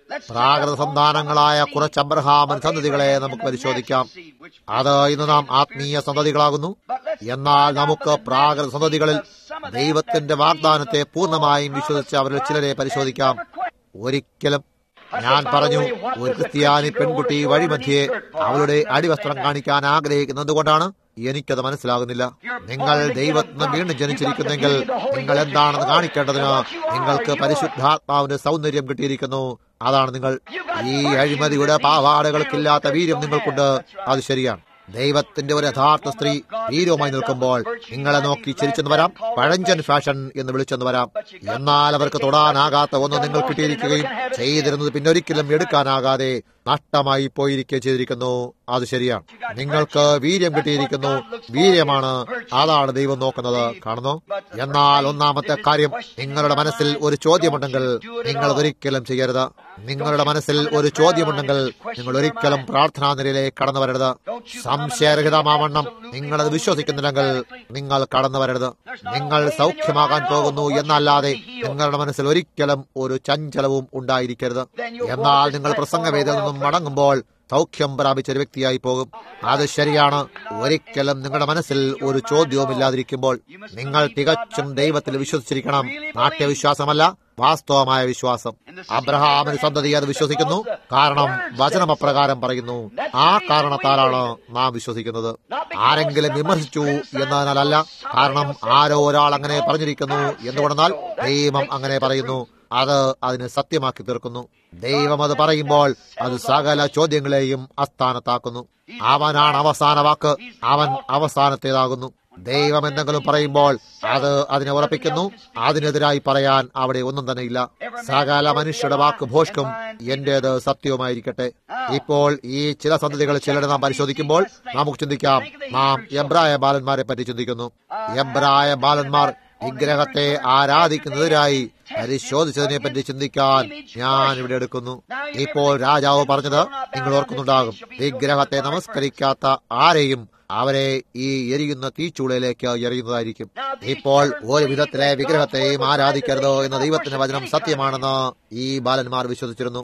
പ്രാകൃത സന്താനങ്ങളായ കുറച്ച് അബ്രഹാമൻ സന്തതികളെ നമുക്ക് പരിശോധിക്കാം അത് ഇന്ന് നാം ആത്മീയ സന്തതികളാകുന്നു എന്നാൽ നമുക്ക് പ്രാകൃത സന്തതികളിൽ ദൈവത്തിന്റെ വാഗ്ദാനത്തെ പൂർണ്ണമായും വിശ്വസിച്ച് അവരിൽ ചിലരെ പരിശോധിക്കാം ഒരിക്കലും ഞാൻ പറഞ്ഞു ഒരു ക്രിസ്ത്യാനി പെൺകുട്ടി വഴിമധ്യേ അവളുടെ അടിവസ്ത്രം കാണിക്കാൻ ആഗ്രഹിക്കുന്നത് കൊണ്ടാണ് എനിക്കത് മനസ്സിലാകുന്നില്ല നിങ്ങൾ ദൈവത്തിന് വീണ്ടും ജനിച്ചിരിക്കുന്നെങ്കിൽ നിങ്ങൾ എന്താണെന്ന് കാണിക്കേണ്ടതിന് നിങ്ങൾക്ക് പരിശുദ്ധാത്മാവിന്റെ സൗന്ദര്യം കിട്ടിയിരിക്കുന്നു അതാണ് നിങ്ങൾ ഈ അഴിമതിയുടെ പാവാടകൾക്കില്ലാത്ത വീര്യം നിങ്ങൾക്കുണ്ട് അത് ശരിയാണ് ദൈവത്തിന്റെ ഒരു യഥാർത്ഥ സ്ത്രീ വീരവുമായി നിൽക്കുമ്പോൾ നിങ്ങളെ നോക്കി ചിരിച്ചെന്ന് വരാം പഴഞ്ചൻ ഫാഷൻ എന്ന് വിളിച്ചെന്ന് വരാം എന്നാൽ അവർക്ക് തൊടാനാകാത്ത ഒന്ന് നിങ്ങൾ കിട്ടിയിരിക്കുകയും ചെയ്തിരുന്നത് പിന്നൊരിക്കലും എടുക്കാനാകാതെ നഷ്ടമായി പോയിരിക്കുകയും ചെയ്തിരിക്കുന്നു അത് ശരിയാണ് നിങ്ങൾക്ക് വീര്യം കിട്ടിയിരിക്കുന്നു വീര്യമാണ് അതാണ് ദൈവം നോക്കുന്നത് കാണുന്നു എന്നാൽ ഒന്നാമത്തെ കാര്യം നിങ്ങളുടെ മനസ്സിൽ ഒരു ചോദ്യമുണ്ടെങ്കിൽ നിങ്ങൾ അതൊരിക്കലും ചെയ്യരുത് നിങ്ങളുടെ മനസ്സിൽ ഒരു ചോദ്യമുണ്ടെങ്കിൽ നിങ്ങൾ ഒരിക്കലും പ്രാർത്ഥനാ നിലയിലേക്ക് കടന്നു വരരുത് സംശയരഹിതമാവണ്ണം നിങ്ങളത് വിശ്വസിക്കുന്നില്ലെങ്കിൽ നിങ്ങൾ കടന്നു വരരുത് നിങ്ങൾ സൗഖ്യമാകാൻ പോകുന്നു എന്നല്ലാതെ നിങ്ങളുടെ മനസ്സിൽ ഒരിക്കലും ഒരു ചഞ്ചലവും ഉണ്ടായിരിക്കരുത് എന്നാൽ നിങ്ങൾ പ്രസംഗവേദിയിൽ നിന്നും മടങ്ങുമ്പോൾ സൗഖ്യം പ്രാപിച്ച ഒരു വ്യക്തിയായി പോകും അത് ശരിയാണ് ഒരിക്കലും നിങ്ങളുടെ മനസ്സിൽ ഒരു ചോദ്യവും ഇല്ലാതിരിക്കുമ്പോൾ നിങ്ങൾ തികച്ചും ദൈവത്തിൽ വിശ്വസിച്ചിരിക്കണം നാട്യവിശ്വാസമല്ല വാസ്തവമായ വിശ്വാസം അബ്രഹാമിന് സന്തതി അത് വിശ്വസിക്കുന്നു കാരണം വചനം അപ്രകാരം പറയുന്നു ആ കാരണത്താലാണ് നാം വിശ്വസിക്കുന്നത് ആരെങ്കിലും വിമർശിച്ചു എന്നതിനാലല്ല കാരണം ആരോ ഒരാൾ അങ്ങനെ പറഞ്ഞിരിക്കുന്നു എന്തുകൊണ്ടെന്നാൽ ദൈവം അങ്ങനെ പറയുന്നു അത് അതിനെ സത്യമാക്കി തീർക്കുന്നു ദൈവം അത് പറയുമ്പോൾ അത് സകല ചോദ്യങ്ങളെയും അസ്ഥാനത്താക്കുന്നു അവനാണ് അവസാന വാക്ക് അവൻ അവസാനത്തേതാകുന്നു ദൈവം എന്തെങ്കിലും പറയുമ്പോൾ അത് അതിനെ ഉറപ്പിക്കുന്നു അതിനെതിരായി പറയാൻ അവിടെ ഒന്നും തന്നെ ഇല്ല സകല മനുഷ്യരുടെ വാക്ക് ഭോഷ്കും എന്റേത് സത്യവുമായിരിക്കട്ടെ ഇപ്പോൾ ഈ ചില സന്തതികൾ ചിലരെ നാം പരിശോധിക്കുമ്പോൾ നമുക്ക് ചിന്തിക്കാം നാം എബ്രായ ബാലന്മാരെ പറ്റി ചിന്തിക്കുന്നു എബ്രായ ബാലന്മാർ വിഗ്രഹത്തെ ആരാധിക്കുന്നതിനായി പരിശോധിച്ചതിനെ പറ്റി ചിന്തിക്കാൻ ഞാൻ ഇവിടെ എടുക്കുന്നു ഇപ്പോൾ രാജാവ് പറഞ്ഞത് നിങ്ങൾ ഓർക്കുന്നുണ്ടാകും വിഗ്രഹത്തെ നമസ്കരിക്കാത്ത ആരെയും അവരെ ഈ എരിയുന്ന തീച്ചൂളയിലേക്ക് എറിയുന്നതായിരിക്കും ഇപ്പോൾ ഒരു വിധത്തിലെ വിഗ്രഹത്തെയും ആരാധിക്കരുതോ എന്ന ദൈവത്തിന്റെ വചനം സത്യമാണെന്ന് ഈ ബാലന്മാർ വിശ്വസിച്ചിരുന്നു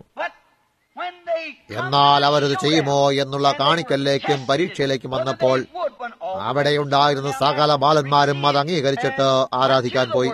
എന്നാൽ അവരത് ചെയ്യുമോ എന്നുള്ള കാണിക്കലിലേക്കും പരീക്ഷയിലേക്കും വന്നപ്പോൾ അവിടെ ഉണ്ടായിരുന്ന സകല ബാലന്മാരും അത് അംഗീകരിച്ചിട്ട് ആരാധിക്കാൻ പോയി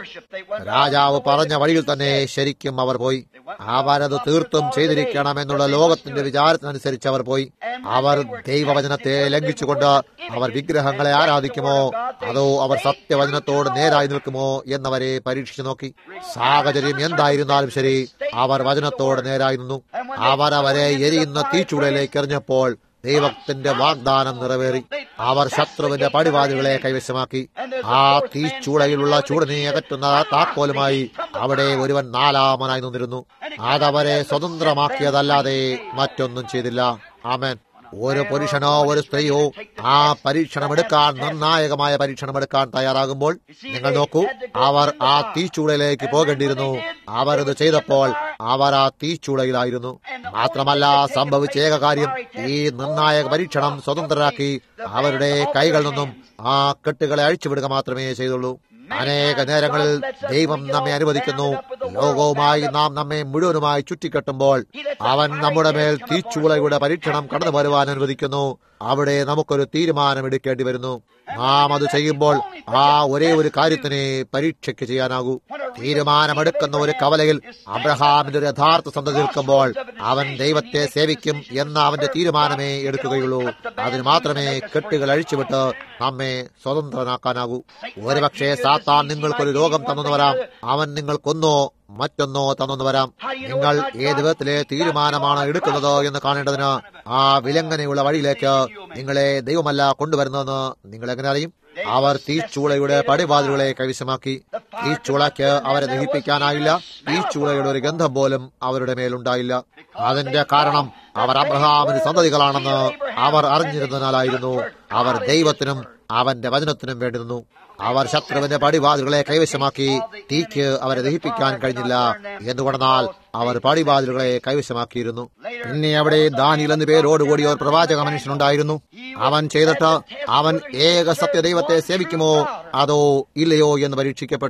രാജാവ് പറഞ്ഞ വഴിയിൽ തന്നെ ശരിക്കും അവർ പോയി അവരത് തീർത്തും ചെയ്തിരിക്കണമെന്നുള്ള ലോകത്തിന്റെ വിചാരത്തിനനുസരിച്ച് അവർ പോയി അവർ ദൈവവചനത്തെ ലംഘിച്ചുകൊണ്ട് അവർ വിഗ്രഹങ്ങളെ ആരാധിക്കുമോ അതോ അവർ സത്യവചനത്തോട് നേരായി നിൽക്കുമോ എന്നവരെ പരീക്ഷിച്ചു നോക്കി സാഹചര്യം എന്തായിരുന്നാലും ശരി അവർ വചനത്തോട് നേരായി നിന്നു അവർ അവരെ എരിയുന്ന തീച്ചൂടയിലേക്ക് എറിഞ്ഞപ്പോൾ ദൈവത്തിന്റെ വാഗ്ദാനം നിറവേറി അവർ ശത്രുവിന്റെ പടിവാതികളെ കൈവശമാക്കി ആ തീച്ചൂടയിലുള്ള ചൂടിനെ അകറ്റുന്ന താക്കോലുമായി അവിടെ ഒരുവൻ നാലാമനായി നിന്നിരുന്നു അതവരെ സ്വതന്ത്രമാക്കിയതല്ലാതെ മറ്റൊന്നും ചെയ്തില്ല ആമേൻ ഒരു പുരുഷനോ ഒരു സ്ത്രീയോ ആ പരീക്ഷണം എടുക്കാൻ നിർണായകമായ പരീക്ഷണം എടുക്കാൻ തയ്യാറാകുമ്പോൾ നിങ്ങൾ നോക്കൂ അവർ ആ തീച്ചൂടയിലേക്ക് പോകേണ്ടിയിരുന്നു അവരത് ചെയ്തപ്പോൾ അവർ ആ തീച്ചൂടയിലായിരുന്നു മാത്രമല്ല സംഭവിച്ച ഏക കാര്യം ഈ നിർണായക പരീക്ഷണം സ്വതന്ത്രരാക്കി അവരുടെ കൈകളിൽ നിന്നും ആ കെട്ടുകളെ അഴിച്ചുവിടുക മാത്രമേ ചെയ്തുള്ളൂ അനേക നേരങ്ങളിൽ ദൈവം നമ്മെ അനുവദിക്കുന്നു ലോകവുമായി നാം നമ്മെ മുഴുവനുമായി ചുറ്റിക്കെട്ടുമ്പോൾ അവൻ നമ്മുടെ മേൽ തീച്ചൂളയുടെ പരീക്ഷണം കടന്നു വരുവാൻ അനുവദിക്കുന്നു അവിടെ നമുക്കൊരു തീരുമാനം എടുക്കേണ്ടി വരുന്നു നാം അത് ചെയ്യുമ്പോൾ ആ ഒരേ ഒരു കാര്യത്തിനെ പരീക്ഷയ്ക്ക് ചെയ്യാനാകൂ തീരുമാനമെടുക്കുന്ന ഒരു കവലയിൽ അബ്രഹാമിന്റെ ഒരു യഥാർത്ഥ സന്തതി നിൽക്കുമ്പോൾ അവൻ ദൈവത്തെ സേവിക്കും എന്ന അവന്റെ തീരുമാനമേ എടുക്കുകയുള്ളൂ അതിന് മാത്രമേ കെട്ടുകൾ അഴിച്ചുവിട്ട് നമ്മെ സ്വതന്ത്രനാക്കാനാകൂ ഒരുപക്ഷെ സാത്താൻ നിങ്ങൾക്കൊരു രോഗം തന്നു വരാം അവൻ നിങ്ങൾക്കൊന്നോ മറ്റൊന്നോ തന്നു വരാം നിങ്ങൾ ഏത് വിധത്തിലെ തീരുമാനമാണ് എടുക്കുന്നത് എന്ന് കാണേണ്ടതിന് ആ വിലങ്ങനെയുള്ള വഴിയിലേക്ക് നിങ്ങളെ ദൈവമല്ല കൊണ്ടുവരുന്നതെന്ന് നിങ്ങൾ എങ്ങനെ അറിയും അവർ തീച്ചൂളയുടെ പടിവാതിലുകളെ കൈവശമാക്കി തീച്ചൂളയ്ക്ക് അവരെ ദഹിപ്പിക്കാനായില്ല തീച്ചൂളയുടെ ഒരു ഗന്ധം പോലും അവരുടെ മേലുണ്ടായില്ല അതിന്റെ കാരണം അവർ അബ്രഹാമിന് സന്തതികളാണെന്ന് അവർ അറിഞ്ഞിരുന്നതിനാലായിരുന്നു അവർ ദൈവത്തിനും അവന്റെ വചനത്തിനും വേണ്ടി നിന്നു അവർ ശത്രുവിന്റെ പടിവാതിലുകളെ കൈവശമാക്കി തീക്ക് അവരെ ദഹിപ്പിക്കാൻ കഴിഞ്ഞില്ല എന്തുകൊണ്ടെന്നാൽ അവർ പടിവാതിലുകളെ കൈവശമാക്കിയിരുന്നു പിന്നെ അവിടെ ദാനിൽ എന്ന പേരോടുകൂടി ഒരു പ്രവാചക മനുഷ്യനുണ്ടായിരുന്നു അവൻ ചെയ്തിട്ട് അവൻ ഏക സത്യദൈവത്തെ സേവിക്കുമോ അതോ ഇല്ലയോ എന്ന് പരീക്ഷിക്കപ്പെട്ടു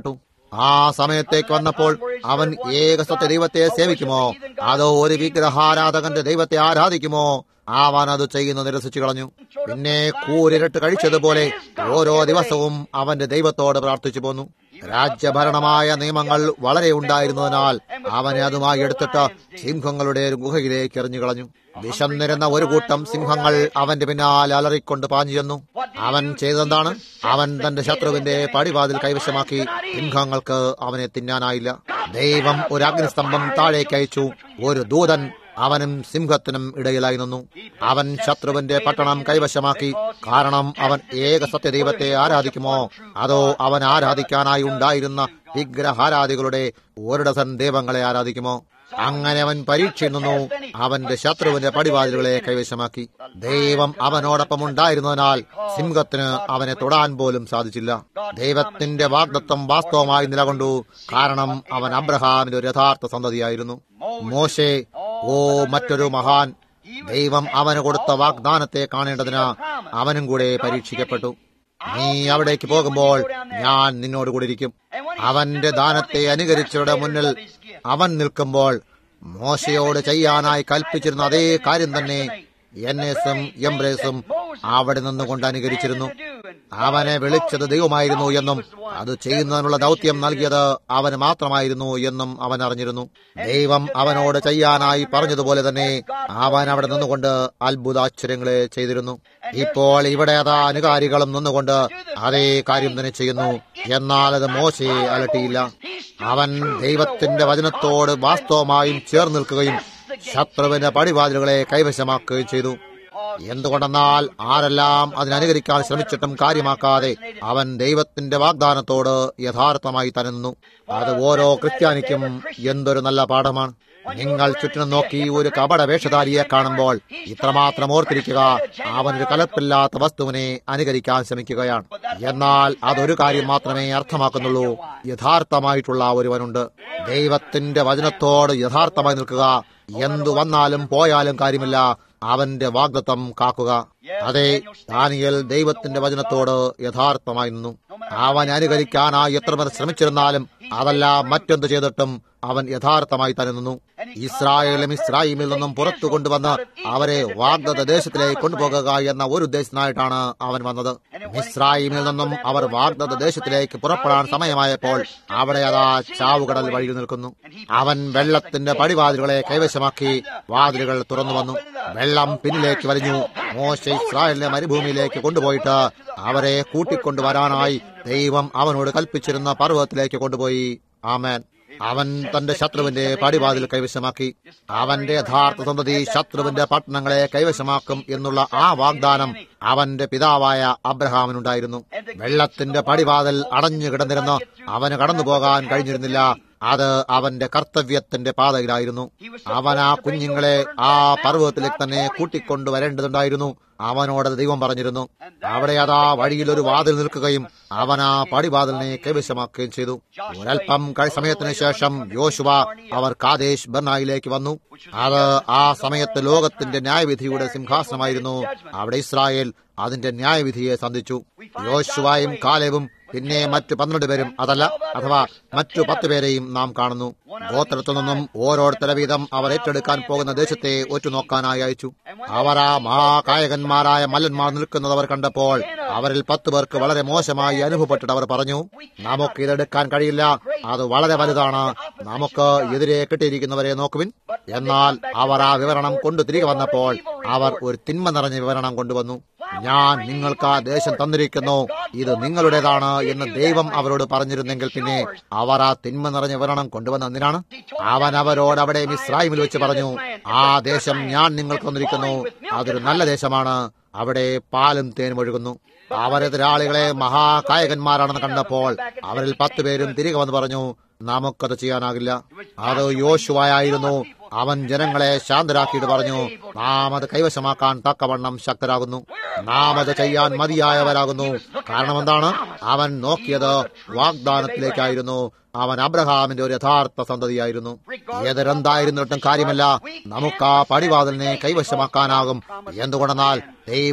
ആ സമയത്തേക്ക് വന്നപ്പോൾ അവൻ ഏകസത്യ ദൈവത്തെ സേവിക്കുമോ അതോ ഒരു വിഗ്രഹാരാധകന്റെ ദൈവത്തെ ആരാധിക്കുമോ അവൻ അത് ചെയ്യുന്ന നിരസിച്ചു കളഞ്ഞു പിന്നെ കൂരിരട്ട് കഴിച്ചതുപോലെ ഓരോ ദിവസവും അവന്റെ ദൈവത്തോട് പ്രാർത്ഥിച്ചു പോന്നു രാജ്യഭരണമായ നിയമങ്ങൾ വളരെ ഉണ്ടായിരുന്നതിനാൽ അവനെ അതുമായി എടുത്തിട്ട് സിംഹങ്ങളുടെ ഒരു ഗുഹയിലേക്ക് എറിഞ്ഞു കളഞ്ഞു വിശന്നിരുന്ന ഒരു കൂട്ടം സിംഹങ്ങൾ അവന്റെ പിന്നാലെ അലറിക്കൊണ്ട് പാഞ്ഞു ചെന്നു അവൻ ചെയ്തതെന്താണ് അവൻ തന്റെ ശത്രുവിന്റെ പടിവാതിൽ കൈവശമാക്കി സിംഹങ്ങൾക്ക് അവനെ തിന്നാനായില്ല ദൈവം ഒരു അഗ്നിസ്തംഭം താഴേക്ക് അയച്ചു ഒരു ദൂതൻ അവനും സിംഹത്തിനും ഇടയിലായി നിന്നു അവൻ ശത്രുവിന്റെ പട്ടണം കൈവശമാക്കി കാരണം അവൻ ഏക സത്യദൈവത്തെ ആരാധിക്കുമോ അതോ അവൻ ആരാധിക്കാനായി ഉണ്ടായിരുന്ന വിഗ്രഹാരാധികളുടെ ഒരു ഡസൻ ദൈവങ്ങളെ ആരാധിക്കുമോ അങ്ങനെ അവൻ പരീക്ഷയിൽ നിന്നു അവന്റെ ശത്രുവിന്റെ പടിവാതിലുകളെ കൈവശമാക്കി ദൈവം അവനോടൊപ്പം ഉണ്ടായിരുന്നതിനാൽ സിംഹത്തിന് അവനെ തൊടാൻ പോലും സാധിച്ചില്ല ദൈവത്തിന്റെ വാഗ്ദത്വം വാസ്തവമായി നിലകൊണ്ടു കാരണം അവൻ അബ്രഹാമിന്റെ ഒരു യഥാർത്ഥ സന്തതിയായിരുന്നു മോശെ ഓ മറ്റൊരു മഹാൻ ദൈവം അവന് കൊടുത്ത വാഗ്ദാനത്തെ കാണേണ്ടതിന് അവനും കൂടെ പരീക്ഷിക്കപ്പെട്ടു നീ അവിടേക്ക് പോകുമ്പോൾ ഞാൻ നിന്നോട് കൂടി ഇരിക്കും അവന്റെ ദാനത്തെ അനുകരിച്ചവരുടെ മുന്നിൽ അവൻ നിൽക്കുമ്പോൾ മോശയോട് ചെയ്യാനായി കൽപ്പിച്ചിരുന്ന അതേ കാര്യം തന്നെ എന്നേസും എംബ്രേസും അവിടെ നിന്നുകൊണ്ട് അനുകരിച്ചിരുന്നു അവനെ വിളിച്ചത് ദൈവമായിരുന്നു എന്നും അത് ചെയ്യുന്നതിനുള്ള ദൗത്യം നൽകിയത് അവന് മാത്രമായിരുന്നു എന്നും അവൻ അറിഞ്ഞിരുന്നു ദൈവം അവനോട് ചെയ്യാനായി പറഞ്ഞതുപോലെ തന്നെ അവൻ അവിടെ നിന്നുകൊണ്ട് അത്ഭുതാശ്ചര്യങ്ങളെ ചെയ്തിരുന്നു ഇപ്പോൾ ഇവിടെ അതാ അനുകാരികളും നിന്നുകൊണ്ട് അതേ കാര്യം തന്നെ ചെയ്യുന്നു എന്നാൽ അത് മോശയെ അലട്ടിയില്ല അവൻ ദൈവത്തിന്റെ വചനത്തോട് വാസ്തവമായും ചേർന്ന് നിൽക്കുകയും ശത്രുവിന്റെ പടിവാതിലുകളെ കൈവശമാക്കുകയും ചെയ്തു എന്തുകൊണ്ടെന്നാൽ ആരെല്ലാം അതിനനുകരിക്കാൻ ശ്രമിച്ചിട്ടും കാര്യമാക്കാതെ അവൻ ദൈവത്തിന്റെ വാഗ്ദാനത്തോട് യഥാർത്ഥമായി തരുന്നു അത് ഓരോ ക്രിസ്ത്യാനിക്കും എന്തൊരു നല്ല പാഠമാണ് നിങ്ങൾ ചുറ്റിനും നോക്കി ഒരു കപട വേഷധാരിയെ കാണുമ്പോൾ ഇത്രമാത്രം ഓർത്തിരിക്കുക അവനൊരു കലപ്പില്ലാത്ത വസ്തുവിനെ അനുകരിക്കാൻ ശ്രമിക്കുകയാണ് എന്നാൽ അതൊരു കാര്യം മാത്രമേ അർത്ഥമാക്കുന്നുള്ളൂ യഥാർത്ഥമായിട്ടുള്ള ഒരുവനുണ്ട് ദൈവത്തിന്റെ വചനത്തോട് യഥാർത്ഥമായി നിൽക്കുക എന്തു വന്നാലും പോയാലും കാര്യമില്ല അവന്റെ വാഗ്ദത്തം കാക്കുക അതെ ദാനിയൽ ദൈവത്തിന്റെ വചനത്തോട് യഥാർത്ഥമായി നിന്നു അവൻ അനുകരിക്കാനായി എത്ര പേർ ശ്രമിച്ചിരുന്നാലും അതല്ല മറ്റെന്ത് ചെയ്തിട്ടും അവൻ യഥാർത്ഥമായി തന്നെ നിന്നു ഇസ്രായേലും ഇസ്രായേലിൽ നിന്നും പുറത്തു കൊണ്ടുവന്ന് അവരെ വാഗ്ദത്ത ദേശത്തിലേക്ക് കൊണ്ടുപോകുക എന്ന ഒരു ഉദ്ദേശത്തിനായിട്ടാണ് അവൻ വന്നത് ഇസ്രായേലിൽ നിന്നും അവർ വാഗ്ദത്ത ദേശത്തിലേക്ക് പുറപ്പെടാൻ സമയമായപ്പോൾ അവിടെ അതാ ചാവുകടൽ വഴി നിൽക്കുന്നു അവൻ വെള്ളത്തിന്റെ പടിവാതിലുകളെ കൈവശമാക്കി വാതിലുകൾ തുറന്നു വന്നു വെള്ളം പിന്നിലേക്ക് വലിഞ്ഞു മോശ ഇസ്രായേലിനെ മരുഭൂമിയിലേക്ക് കൊണ്ടുപോയിട്ട് അവരെ കൂട്ടിക്കൊണ്ടുവരാനായി ദൈവം അവനോട് കൽപ്പിച്ചിരുന്ന പർവ്വതത്തിലേക്ക് കൊണ്ടുപോയി ആമേൻ അവൻ തന്റെ ശത്രുവിന്റെ പടിവാതിൽ കൈവശമാക്കി അവന്റെ യഥാർത്ഥ സന്തതി ശത്രുവിന്റെ പട്ടണങ്ങളെ കൈവശമാക്കും എന്നുള്ള ആ വാഗ്ദാനം അവന്റെ പിതാവായ അബ്രഹാമിനുണ്ടായിരുന്നു വെള്ളത്തിന്റെ പടിവാതിൽ അടഞ്ഞു കിടന്നിരുന്ന് അവന് കടന്നു പോകാൻ കഴിഞ്ഞിരുന്നില്ല അത് അവന്റെ കർത്തവ്യത്തിന്റെ പാതയിലായിരുന്നു അവൻ ആ കുഞ്ഞുങ്ങളെ ആ പർവ്വതത്തിലേക്ക് തന്നെ കൂട്ടിക്കൊണ്ടുവരേണ്ടതുണ്ടായിരുന്നു അവനോട് ദൈവം പറഞ്ഞിരുന്നു അവിടെ അതാ വഴിയിൽ ഒരു വാതിൽ നിൽക്കുകയും അവൻ ആ പടിവാതിലിനെ കൈവശമാക്കുകയും ചെയ്തു ഒരൽപ്പം കഴി സമയത്തിന് ശേഷം യോശുവ അവർ കാദേശ് ബർണായിലേക്ക് വന്നു അത് ആ സമയത്ത് ലോകത്തിന്റെ ന്യായവിധിയുടെ സിംഹാസനമായിരുന്നു അവിടെ ഇസ്രായേൽ അതിന്റെ ന്യായവിധിയെ സന്ധിച്ചു യോശുവായും കാലേവും പിന്നെ മറ്റു പന്ത്രണ്ട് പേരും അതല്ല അഥവാ മറ്റു പത്ത് പേരെയും നാം കാണുന്നു ഗോത്രത്തിൽ നിന്നും ഓരോരുത്തര വീതം അവർ ഏറ്റെടുക്കാൻ പോകുന്ന ദേശത്തെ ഒറ്റുനോക്കാനായി അയച്ചു അവർ ആ മഹാകായകന്മാരായ മല്ലന്മാർ നിൽക്കുന്നത് അവർ കണ്ടപ്പോൾ അവരിൽ പത്ത് പേർക്ക് വളരെ മോശമായി അനുഭവപ്പെട്ടിട്ട് അവർ പറഞ്ഞു നമുക്ക് ഇതെടുക്കാൻ കഴിയില്ല അത് വളരെ വലുതാണ് നമുക്ക് എതിരെ കിട്ടിയിരിക്കുന്നവരെ നോക്കുവിൻ എന്നാൽ അവർ ആ വിവരണം കൊണ്ടു തിരികെ വന്നപ്പോൾ അവർ ഒരു തിന്മ നിറഞ്ഞ വിവരണം കൊണ്ടുവന്നു ഞാൻ നിങ്ങൾക്ക് ആ ദേശം തന്നിരിക്കുന്നു ഇത് നിങ്ങളുടേതാണ് എന്ന് ദൈവം അവരോട് പറഞ്ഞിരുന്നെങ്കിൽ പിന്നെ അവർ ആ തിന്മ നിറഞ്ഞ വിവരണം കൊണ്ടുവന്ന എന്തിനാണ് അവൻ അവരോട് അവിടെ മിസ്രൈമിൽ വെച്ച് പറഞ്ഞു ആ ദേശം ഞാൻ നിങ്ങൾക്ക് തന്നിരിക്കുന്നു അതൊരു നല്ല ദേശമാണ് അവിടെ പാലും തേനും ഒഴുകുന്നു അവരെതിരാളികളെ മഹാകായകന്മാരാണെന്ന് കണ്ടപ്പോൾ അവരിൽ പത്ത് പേരും തിരികെ വന്ന് പറഞ്ഞു നമുക്കത് ചെയ്യാനാകില്ല അത് യോശുവായിരുന്നു അവൻ ജനങ്ങളെ ശാന്തരാക്കിയിട്ട് പറഞ്ഞു നാം അത് കൈവശമാക്കാൻ തക്കവണ്ണം ശക്തരാകുന്നു നാം അത് ചെയ്യാൻ മതിയായവരാകുന്നു കാരണം എന്താണ് അവൻ നോക്കിയത് വാഗ്ദാനത്തിലേക്കായിരുന്നു അവൻ അബ്രഹാമിന്റെ ഒരു യഥാർത്ഥ സന്തതിയായിരുന്നു ഏതൊരെന്തായിരുന്നിട്ടും കാര്യമല്ല നമുക്ക് ആ പടിവാതിലിനെ കൈവശമാക്കാനാകും എന്തുകൊണ്ടെന്നാൽ ദൈവം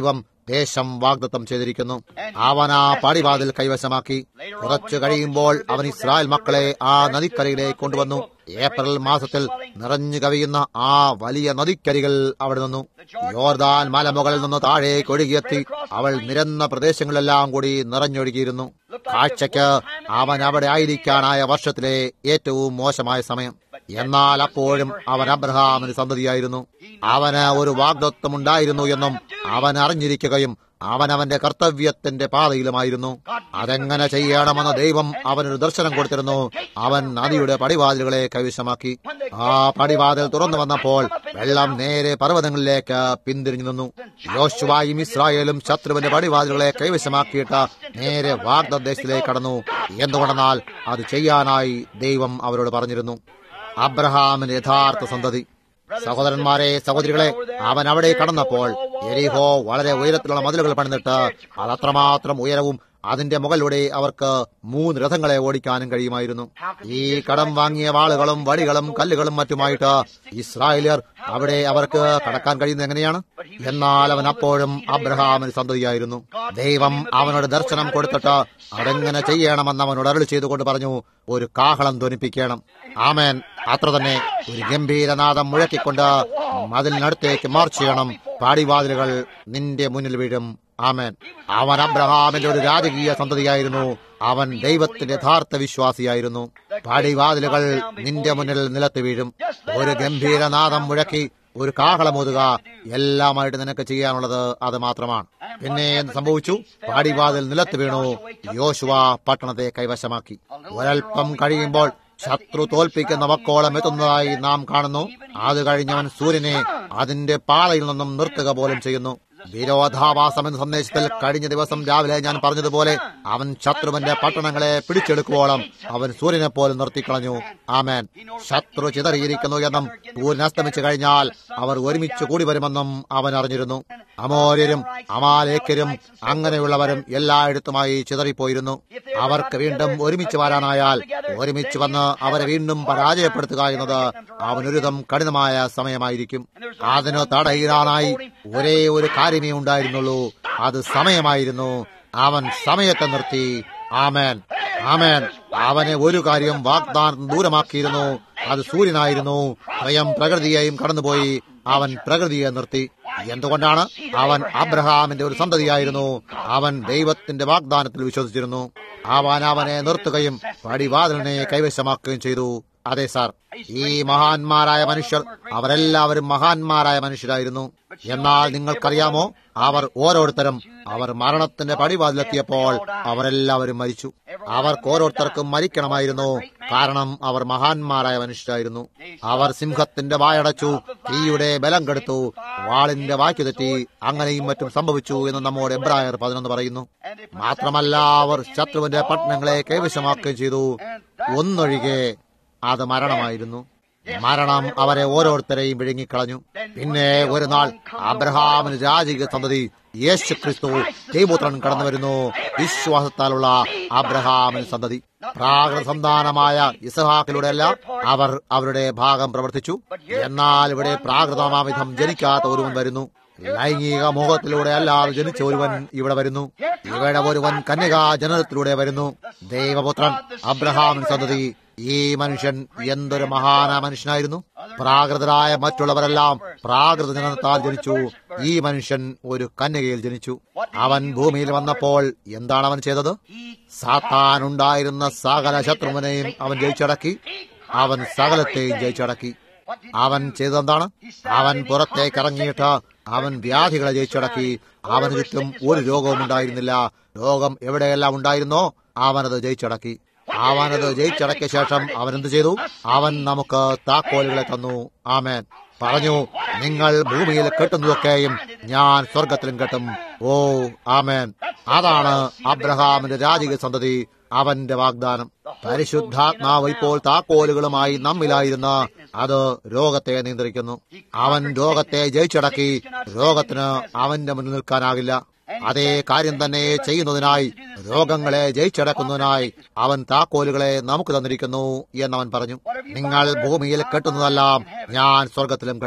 ദേശം വാഗ്ദത്തം ചെയ്തിരിക്കുന്നു അവൻ ആ പടിവാതിൽ കൈവശമാക്കി കുറച്ചു കഴിയുമ്പോൾ അവൻ ഇസ്രായേൽ മക്കളെ ആ നദിക്കരയിലേക്ക് കൊണ്ടുവന്നു ഏപ്രിൽ മാസത്തിൽ നിറഞ്ഞു കവിയുന്ന ആ വലിയ നദിക്കരികൾ അവിടെ നിന്നു യോർദാൻ മലമുകളിൽ നിന്ന് താഴേക്ക് ഒഴുകിയെത്തി അവൾ നിരന്ന പ്രദേശങ്ങളെല്ലാം കൂടി നിറഞ്ഞൊഴുകിയിരുന്നു കാഴ്ചയ്ക്ക് അവൻ അവിടെ ആയിരിക്കാനായ വർഷത്തിലെ ഏറ്റവും മോശമായ സമയം എന്നാൽ അപ്പോഴും അവൻ അബ്രഹാമിന് സന്തതിയായിരുന്നു അവന് ഒരു വാഗ്ദത്വം ഉണ്ടായിരുന്നു എന്നും അവൻ അറിഞ്ഞിരിക്കുകയും അവൻ അവന്റെ കർത്തവ്യത്തിന്റെ പാതയിലുമായിരുന്നു അതെങ്ങനെ ചെയ്യണമെന്ന് ദൈവം അവനൊരു ദർശനം കൊടുത്തിരുന്നു അവൻ നദിയുടെ പടിവാതിലുകളെ കൈവശമാക്കി ആ പടിവാതിൽ തുറന്നു വന്നപ്പോൾ വെള്ളം നേരെ പർവ്വതങ്ങളിലേക്ക് പിന്തിരിഞ്ഞു നിന്നു യോശുവായും ഇസ്രായേലും ശത്രുവിന്റെ പടിവാതിലുകളെ കൈവശമാക്കിയിട്ട് നേരെ വാഗ്ദദേശത്തിലേക്ക് കടന്നു എന്തുകൊണ്ടെന്നാൽ അത് ചെയ്യാനായി ദൈവം അവരോട് പറഞ്ഞിരുന്നു അബ്രഹാമിന്റെ യഥാർത്ഥ സന്തതി സഹോദരന്മാരെ സഹോദരികളെ അവൻ അവിടെ കടന്നപ്പോൾ എരിഹോ വളരെ ഉയരത്തിലുള്ള മതിലുകൾ പണിതിട്ട് അത് അത്രമാത്രം ഉയരവും അതിന്റെ മുകളിലൂടെ അവർക്ക് മൂന്ന് രഥങ്ങളെ ഓടിക്കാനും കഴിയുമായിരുന്നു ഈ കടം വാങ്ങിയ വാളുകളും വടികളും കല്ലുകളും മറ്റുമായിട്ട് ഇസ്രായേലിയർ അവിടെ അവർക്ക് കടക്കാൻ കഴിയുന്നത് എങ്ങനെയാണ് എന്നാൽ അവൻ അപ്പോഴും അബ്രഹാമിന് സന്തതിയായിരുന്നു ദൈവം അവനോട് ദർശനം കൊടുത്തിട്ട് അതെങ്ങനെ ചെയ്യണമെന്ന് അവനോട് അരുളി ചെയ്തുകൊണ്ട് പറഞ്ഞു ഒരു കാഹളം ധ്വനിപ്പിക്കണം ആമേൻ അത്ര തന്നെ ഒരു ഗംഭീരനാദം മുഴക്കിക്കൊണ്ട് മതിലിനടുത്തേക്ക് മാർച്ച് ചെയ്യണം പാടിവാതിലുകൾ നിന്റെ മുന്നിൽ വീഴും ആമേൻ അവൻ അബ്രഹാമിന്റെ ഒരു രാജകീയ സന്തതിയായിരുന്നു അവൻ ദൈവത്തിന്റെ യഥാർത്ഥ വിശ്വാസിയായിരുന്നു പാടിവാതിലുകൾ നിന്റെ മുന്നിൽ നിലത്ത് വീഴും ഒരു ഗംഭീരനാദം മുഴക്കി ഒരു കാഹളമോതുക എല്ലാമായിട്ട് നിനക്ക് ചെയ്യാനുള്ളത് അത് മാത്രമാണ് പിന്നെ എന്ത് സംഭവിച്ചു പാടിവാതിൽ നിലത്ത് വീണു യോശുവ പട്ടണത്തെ കൈവശമാക്കി ഒരൽപ്പം കഴിയുമ്പോൾ ശത്രു തോൽപ്പിക്കുന്ന വക്കോളം എത്തുന്നതായി നാം കാണുന്നു അത് കഴിഞ്ഞവൻ സൂര്യനെ അതിന്റെ പാതയിൽ നിന്നും നിർത്തുക പോലും ചെയ്യുന്നു വിരോധാഭാസം എന്ന സന്ദേശത്തിൽ കഴിഞ്ഞ ദിവസം രാവിലെ ഞാൻ പറഞ്ഞതുപോലെ അവൻ ശത്രുവിന്റെ പട്ടണങ്ങളെ പിടിച്ചെടുക്കുവോളം അവൻ സൂര്യനെ പോലെ നിർത്തിക്കളഞ്ഞു ആമേൻ ശത്രു ചിതറിയിരിക്കുന്നു എന്നും സൂര്യൻ അസ്തമിച്ചു കഴിഞ്ഞാൽ അവർ ഒരുമിച്ച് കൂടി വരുമെന്നും അവൻ അറിഞ്ഞിരുന്നു അമോര്യരും അമാലേക്കരും അങ്ങനെയുള്ളവരും എല്ലായിടത്തുമായി ചിതറിപ്പോയിരുന്നു അവർക്ക് വീണ്ടും ഒരുമിച്ച് വരാനായാൽ ഒരുമിച്ച് വന്ന് അവരെ വീണ്ടും പരാജയപ്പെടുത്തുക എന്നത് അവനൊരുതം കഠിനമായ സമയമായിരിക്കും അതിന് തടയിടാനായി ഒരേ ഒരു കാര്യമേ ഉണ്ടായിരുന്നുള്ളൂ അത് സമയമായിരുന്നു അവൻ സമയത്തെ നിർത്തി ആമേൻ ആമേൻ അവനെ ഒരു കാര്യം വാഗ്ദാനം ദൂരമാക്കിയിരുന്നു അത് സൂര്യനായിരുന്നു സ്വയം പ്രകൃതിയെയും കടന്നുപോയി അവൻ പ്രകൃതിയെ നിർത്തി എന്തുകൊണ്ടാണ് അവൻ അബ്രഹാമിന്റെ ഒരു സന്തതിയായിരുന്നു അവൻ ദൈവത്തിന്റെ വാഗ്ദാനത്തിൽ വിശ്വസിച്ചിരുന്നു അവൻ അവനെ നിർത്തുകയും പടിവാതിലിനെ കൈവശമാക്കുകയും ചെയ്തു അതെ സാർ ഈ മഹാന്മാരായ മനുഷ്യർ അവരെല്ലാവരും മഹാന്മാരായ മനുഷ്യരായിരുന്നു എന്നാൽ നിങ്ങൾക്കറിയാമോ അവർ ഓരോരുത്തരും അവർ മരണത്തിന്റെ പടിവാതിലെത്തിയപ്പോൾ അവരെല്ലാവരും മരിച്ചു അവർക്ക് ഓരോരുത്തർക്കും മരിക്കണമായിരുന്നു കാരണം അവർ മഹാന്മാരായ മനുഷ്യരായിരുന്നു അവർ സിംഹത്തിന്റെ വായടച്ചു തീയുടെ ബലം കെടുത്തു വാളിന്റെ വാക്കു തെറ്റി അങ്ങനെയും മറ്റും സംഭവിച്ചു എന്ന് നമ്മോട് എബ്രായർ പതിനൊന്ന് പറയുന്നു മാത്രമല്ല അവർ ശത്രുവിന്റെ പട്ടണങ്ങളെ കൈവശമാക്കുകയും ചെയ്തു ഒന്നൊഴികെ അത് മരണമായിരുന്നു മരണം അവരെ ഓരോരുത്തരെയും വിഴുങ്ങിക്കളഞ്ഞു പിന്നെ ഒരു നാൾ അബ്രഹാമിന് രാജകീയ സന്തതി യേശു ക്രിസ്തു ദൈവപുത്രൻ കടന്നു വരുന്നു വിശ്വാസത്താലുള്ള അബ്രഹാമിന് സന്തതി പ്രാകൃത സന്താനമായ ഇസഹാക്കിലൂടെയല്ല അവർ അവരുടെ ഭാഗം പ്രവർത്തിച്ചു എന്നാൽ ഇവിടെ പ്രാകൃതമാവിധം ജനിക്കാത്ത ഒരുവൻ വരുന്നു ലൈംഗിക മോഹത്തിലൂടെ അല്ലാതെ ജനിച്ച ഒരുവൻ ഇവിടെ വരുന്നു ഇവിടെ ഒരുവൻ കന്യകാ ജനനത്തിലൂടെ വരുന്നു ദൈവപുത്രൻ അബ്രഹാമിൻ സന്തതി ഈ മനുഷ്യൻ എന്തൊരു മഹാന മനുഷ്യനായിരുന്നു പ്രാകൃതരായ മറ്റുള്ളവരെല്ലാം പ്രാകൃത ജനനത്താൽ ജനിച്ചു ഈ മനുഷ്യൻ ഒരു കന്യകയിൽ ജനിച്ചു അവൻ ഭൂമിയിൽ വന്നപ്പോൾ എന്താണ് അവൻ ചെയ്തത് സാത്താൻ ഉണ്ടായിരുന്ന സകല ശത്രുവിനെയും അവൻ ജയിച്ചടക്കി അവൻ സകലത്തെയും ജയിച്ചടക്കി അവൻ ചെയ്തതെന്താണ് അവൻ പുറത്തേക്ക് ഇറങ്ങിയിട്ട് അവൻ വ്യാധികളെ ജയിച്ചടക്കി അവന് ചുറ്റും ഒരു രോഗവും ഉണ്ടായിരുന്നില്ല രോഗം എവിടെയെല്ലാം ഉണ്ടായിരുന്നോ അവനത് ജയിച്ചടക്കി അവനത് ജയിച്ചടക്കിയ ശേഷം അവൻ എന്ത് ചെയ്തു അവൻ നമുക്ക് താക്കോലുകളെ തന്നു ആമേൻ പറഞ്ഞു നിങ്ങൾ ഭൂമിയിൽ കെട്ടുന്നതൊക്കെയും ഞാൻ സ്വർഗത്തിലും കെട്ടും ഓ ആമേൻ അതാണ് അബ്രഹാമിന്റെ രാജകീയ സന്തതി അവന്റെ വാഗ്ദാനം പരിശുദ്ധാത്മാവ് ഇപ്പോൾ താക്കോലുകളുമായി നമ്മിലായിരുന്ന അത് രോഗത്തെ നിയന്ത്രിക്കുന്നു അവൻ രോഗത്തെ ജയിച്ചടക്കി രോഗത്തിന് അവന്റെ മുന്നിൽ നിൽക്കാനാകില്ല അതേ കാര്യം തന്നെ ചെയ്യുന്നതിനായി രോഗങ്ങളെ ജയിച്ചടക്കുന്നതിനായി അവൻ താക്കോലുകളെ നമുക്ക് തന്നിരിക്കുന്നു എന്നവൻ പറഞ്ഞു നിങ്ങൾ ഭൂമിയിൽ കെട്ടുന്നതെല്ലാം ഞാൻ സ്വർഗത്തിലും കെട്ടും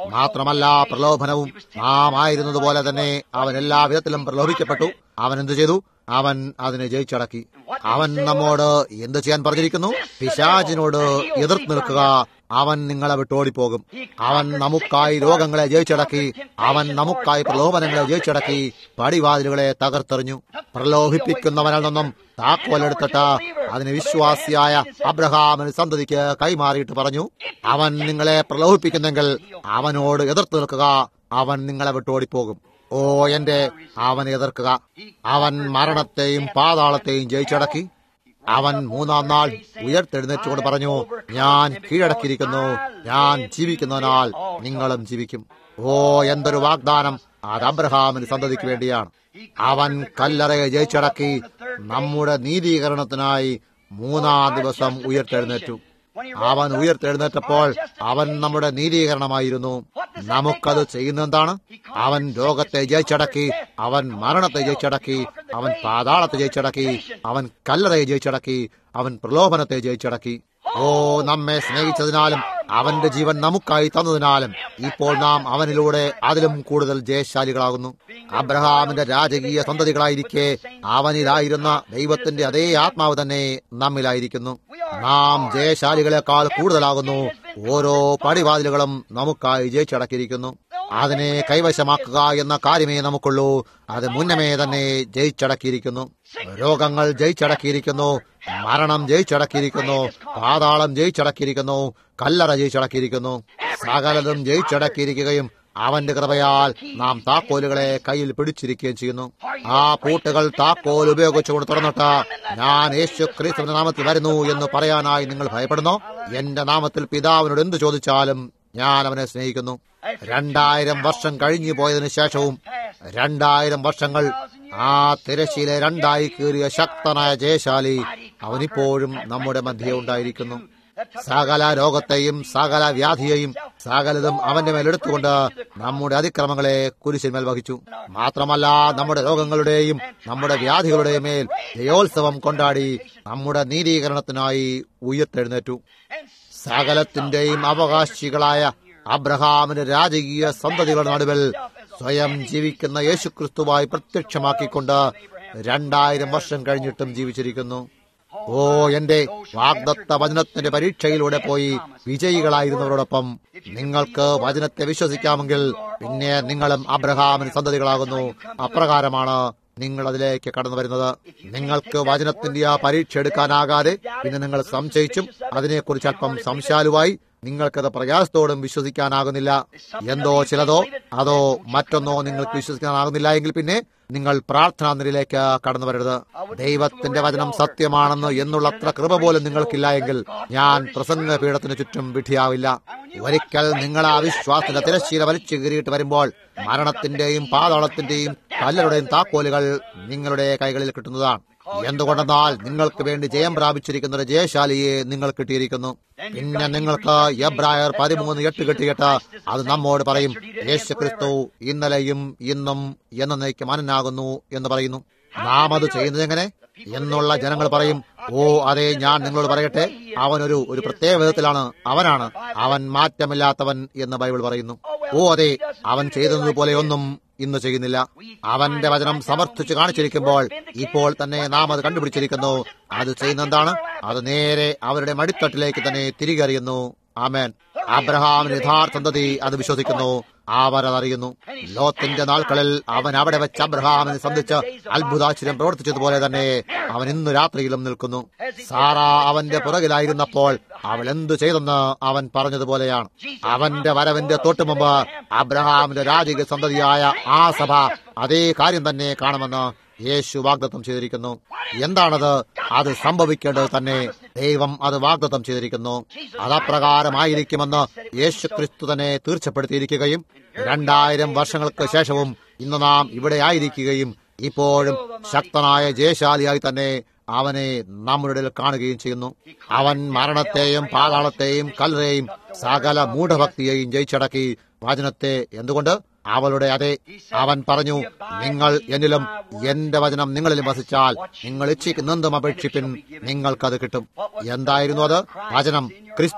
മാത്രമല്ല പ്രലോഭനവും നാം ആയിരുന്നതുപോലെ തന്നെ അവൻ എല്ലാ വിധത്തിലും പ്രലോഭിക്കപ്പെട്ടു അവൻ എന്തു ചെയ്തു അവൻ അതിനെ ജയിച്ചടക്കി അവൻ നമ്മോട് എന്ത് ചെയ്യാൻ പറഞ്ഞിരിക്കുന്നു പിശാചിനോട് എതിർത്ത് നിൽക്കുക അവൻ നിങ്ങളെ വിട്ടോടിപ്പോകും അവൻ നമുക്കായി രോഗങ്ങളെ ജയിച്ചടക്കി അവൻ നമുക്കായി പ്രലോഭനങ്ങളെ ജയിച്ചടക്കി പടിവാതിലുകളെ തകർത്തെറിഞ്ഞു പ്രലോഭിപ്പിക്കുന്നവനിൽ നിന്നും താക്കോലെടുത്തിട്ട് അതിന് വിശ്വാസിയായ അബ്രഹാമിന് സന്തതിക്ക് കൈമാറിയിട്ട് പറഞ്ഞു അവൻ നിങ്ങളെ പ്രലോഭിപ്പിക്കുന്നെങ്കിൽ അവനോട് എതിർത്ത് നിൽക്കുക അവൻ നിങ്ങളെ വിട്ടോടിപ്പോകും ഓ എന്റെ അവൻ എതിർക്കുക അവൻ മരണത്തെയും പാതാളത്തെയും ജയിച്ചടക്കി അവൻ മൂന്നാം നാൾ ഉയർത്തെഴുന്നേറ്റുകൊണ്ട് പറഞ്ഞു ഞാൻ കീഴടക്കിയിരിക്കുന്നു ഞാൻ ജീവിക്കുന്നതിനാൽ നിങ്ങളും ജീവിക്കും ഓ എന്തൊരു വാഗ്ദാനം അത് അബ്രഹാമിന് സന്തതിക്ക് വേണ്ടിയാണ് അവൻ കല്ലറയെ ജയിച്ചടക്കി നമ്മുടെ നീതീകരണത്തിനായി മൂന്നാം ദിവസം ഉയർത്തെഴുന്നേറ്റു അവൻ ഉയർത്തെഴുന്നേറ്റപ്പോൾ അവൻ നമ്മുടെ നീതീകരണമായിരുന്നു നമുക്കത് ചെയ്യുന്നതെന്താണ് അവൻ രോഗത്തെ ജയിച്ചടക്കി അവൻ മരണത്തെ ജയിച്ചടക്കി അവൻ പാതാളത്തെ ജയിച്ചടക്കി അവൻ കല്ലറയെ ജയിച്ചടക്കി അവൻ പ്രലോഭനത്തെ ജയിച്ചടക്കി ഓ നമ്മെ സ്നേഹിച്ചതിനാലും അവന്റെ ജീവൻ നമുക്കായി തന്നതിനാലും ഇപ്പോൾ നാം അവനിലൂടെ അതിലും കൂടുതൽ ജയശാലികളാകുന്നു അബ്രഹാമിന്റെ രാജകീയ സന്തതികളായിരിക്കെ അവനിലായിരുന്ന ദൈവത്തിന്റെ അതേ ആത്മാവ് തന്നെ നമ്മിലായിരിക്കുന്നു നാം ജയശാലികളെക്കാൾ കൂടുതലാകുന്നു ഓരോ പടിവാതിലുകളും നമുക്കായി ജയിച്ചടക്കിയിരിക്കുന്നു അതിനെ കൈവശമാക്കുക എന്ന കാര്യമേ നമുക്കുള്ളൂ അത് മുന്നമേ തന്നെ ജയിച്ചടക്കിയിരിക്കുന്നു രോഗങ്ങൾ ജയിച്ചടക്കിയിരിക്കുന്നു മരണം ജയിച്ചടക്കിയിരിക്കുന്നു പാതാളം ജയിച്ചടക്കിയിരിക്കുന്നു കല്ലറ ജയിച്ചടക്കിയിരിക്കുന്നു സകലതും ജയിച്ചടക്കിയിരിക്കുകയും അവന്റെ കൃപയാൽ നാം താക്കോലുകളെ കയ്യിൽ പിടിച്ചിരിക്കുകയും ചെയ്യുന്നു ആ പൂട്ടുകൾ താക്കോൽ ഉപയോഗിച്ചുകൊണ്ട് തുറന്നിട്ട് ഞാൻ യേശു ക്രിസ്തുവിന്റെ നാമത്തിൽ വരുന്നു എന്ന് പറയാനായി നിങ്ങൾ ഭയപ്പെടുന്നു എന്റെ നാമത്തിൽ പിതാവിനോട് എന്ത് ചോദിച്ചാലും ഞാൻ അവനെ സ്നേഹിക്കുന്നു രണ്ടായിരം വർഷം കഴിഞ്ഞു പോയതിനു ശേഷവും രണ്ടായിരം വർഷങ്ങൾ ആ തിരശ്ശീലെ രണ്ടായി കീറിയ ശക്തനായ ജയശാലി അവനിപ്പോഴും നമ്മുടെ മധ്യേ ഉണ്ടായിരിക്കുന്നു സകല രോഗത്തെയും സകല വ്യാധിയെയും സകലതും അവന്റെ മേലെടുത്തുകൊണ്ട് നമ്മുടെ അതിക്രമങ്ങളെ കുരിശിന്മേൽ വഹിച്ചു മാത്രമല്ല നമ്മുടെ രോഗങ്ങളുടെയും നമ്മുടെ വ്യാധികളുടെയും മേൽ ജയോത്സവം കൊണ്ടാടി നമ്മുടെ നീതീകരണത്തിനായി ഉയർത്തെഴുന്നേറ്റു സകലത്തിന്റെയും അവകാശികളായ അബ്രഹാമിന്റെ രാജകീയ സന്തതികളുടെ നടുവിൽ സ്വയം ജീവിക്കുന്ന യേശുക്രിസ്തുവായി പ്രത്യക്ഷമാക്കിക്കൊണ്ട് രണ്ടായിരം വർഷം കഴിഞ്ഞിട്ടും ജീവിച്ചിരിക്കുന്നു ഓ എന്റെ വാഗ്ദത്ത വചനത്തിന്റെ പരീക്ഷയിലൂടെ പോയി വിജയികളായിരുന്നവരോടൊപ്പം നിങ്ങൾക്ക് വചനത്തെ വിശ്വസിക്കാമെങ്കിൽ പിന്നെ നിങ്ങളും അബ്രഹാമിന് സന്തതികളാകുന്നു അപ്രകാരമാണ് നിങ്ങൾ അതിലേക്ക് കടന്നു വരുന്നത് നിങ്ങൾക്ക് വചനത്തിന്റെ ആ പരീക്ഷ എടുക്കാനാകാതെ പിന്നെ നിങ്ങൾ സംശയിച്ചും അതിനെക്കുറിച്ച് അല്പം സംശാലുവായി നിങ്ങൾക്കത് പ്രയാസത്തോടും വിശ്വസിക്കാനാകുന്നില്ല എന്തോ ചിലതോ അതോ മറ്റൊന്നോ നിങ്ങൾക്ക് വിശ്വസിക്കാനാകുന്നില്ല എങ്കിൽ പിന്നെ നിങ്ങൾ പ്രാർത്ഥനാ നിലയിലേക്ക് കടന്നു വരരുത് ദൈവത്തിന്റെ വചനം സത്യമാണെന്ന് എന്നുള്ള അത്ര കൃപ പോലും നിങ്ങൾക്കില്ല എങ്കിൽ ഞാൻ പ്രസംഗ പീഠത്തിന് ചുറ്റും വിധിയാവില്ല ഒരിക്കൽ നിങ്ങൾ ആ വിശ്വാസത്തിന്റെ തിരശ്ശീല വലിച്ചു കീറിയിട്ട് വരുമ്പോൾ മരണത്തിന്റെയും പാതാളത്തിന്റെയും കല്ലരുടെയും താക്കോലുകൾ നിങ്ങളുടെ കൈകളിൽ കിട്ടുന്നതാണ് എന്തുകൊണ്ടെന്നാൽ നിങ്ങൾക്ക് വേണ്ടി ജയം പ്രാപിച്ചിരിക്കുന്ന ഒരു ജയശാലിയെ നിങ്ങൾ കിട്ടിയിരിക്കുന്നു പിന്നെ നിങ്ങൾക്ക് എബ്രായർ പതിമൂന്ന് എട്ട് കിട്ടിയിട്ട് അത് നമ്മോട് പറയും യേശു ക്രിസ്തു ഇന്നലെയും ഇന്നും എന്നേക്കും അനനാകുന്നു എന്ന് പറയുന്നു നാം അത് ചെയ്യുന്നത് എങ്ങനെ എന്നുള്ള ജനങ്ങൾ പറയും ഓ അതെ ഞാൻ നിങ്ങളോട് പറയട്ടെ അവനൊരു ഒരു പ്രത്യേക വിധത്തിലാണ് അവനാണ് അവൻ മാറ്റമില്ലാത്തവൻ എന്ന് ബൈബിൾ പറയുന്നു ഓ അതെ അവൻ ചെയ്തതുപോലെ ഒന്നും ഇന്ന് ചെയ്യുന്നില്ല അവന്റെ വചനം സമർത്ഥിച്ച് കാണിച്ചിരിക്കുമ്പോൾ ഇപ്പോൾ തന്നെ നാം അത് കണ്ടുപിടിച്ചിരിക്കുന്നു അത് ചെയ്യുന്ന എന്താണ് അത് നേരെ അവരുടെ മടിത്തട്ടിലേക്ക് തന്നെ തിരികെ അറിയുന്നു ആമേൻ അബ്രഹാമിന് യഥാർത്ഥതതി അത് വിശ്വസിക്കുന്നു അവർ അതറിയുന്നു ലോത്തിന്റെ നാൾക്കളിൽ അവൻ അവിടെ വെച്ച് അബ്രഹാമിനെ സംബന്ധിച്ച് അത്ഭുതാശ്ചര്യം പ്രവർത്തിച്ചതുപോലെ തന്നെ അവൻ ഇന്ന് രാത്രിയിലും നിൽക്കുന്നു സാറ അവന്റെ പുറകിലായിരുന്നപ്പോൾ അവൾ എന്തു ചെയ്തെന്ന് അവൻ പറഞ്ഞതുപോലെയാണ് അവന്റെ വരവിന്റെ തൊട്ടുമുമ്പ് അബ്രഹാമിന്റെ രാജകീയ സന്തതിയായ ആ സഭ അതേ കാര്യം തന്നെ കാണുമെന്ന് യേശു വാഗ്ദത്തം ചെയ്തിരിക്കുന്നു എന്താണത് അത് സംഭവിക്കേണ്ടത് തന്നെ ദൈവം അത് വാഗ്ദത്തം ചെയ്തിരിക്കുന്നു അതപ്രകാരമായിരിക്കുമെന്ന് യേശു ക്രിസ്തു തന്നെ തീർച്ചപ്പെടുത്തിയിരിക്കുകയും രണ്ടായിരം വർഷങ്ങൾക്ക് ശേഷവും ഇന്ന് നാം ഇവിടെ ആയിരിക്കുകയും ഇപ്പോഴും ശക്തനായ ജയശാലിയായി തന്നെ അവനെ നമ്മുടെ ഇടയിൽ കാണുകയും ചെയ്യുന്നു അവൻ മരണത്തെയും പാതാളത്തെയും കല്ലറയെയും സകല മൂഢഭക്തിയെയും ജയിച്ചടക്കി വചനത്തെ എന്തുകൊണ്ട് അവളുടെ അതെ അവൻ പറഞ്ഞു നിങ്ങൾ എന്നിലും എന്റെ വചനം നിങ്ങളിലും വസിച്ചാൽ നിങ്ങൾ ഇച്ഛിക്കുന്നതും അപേക്ഷിപ്പിൻ നിങ്ങൾക്കത് കിട്ടും എന്തായിരുന്നു അത് വചനം ക്രിസ്തു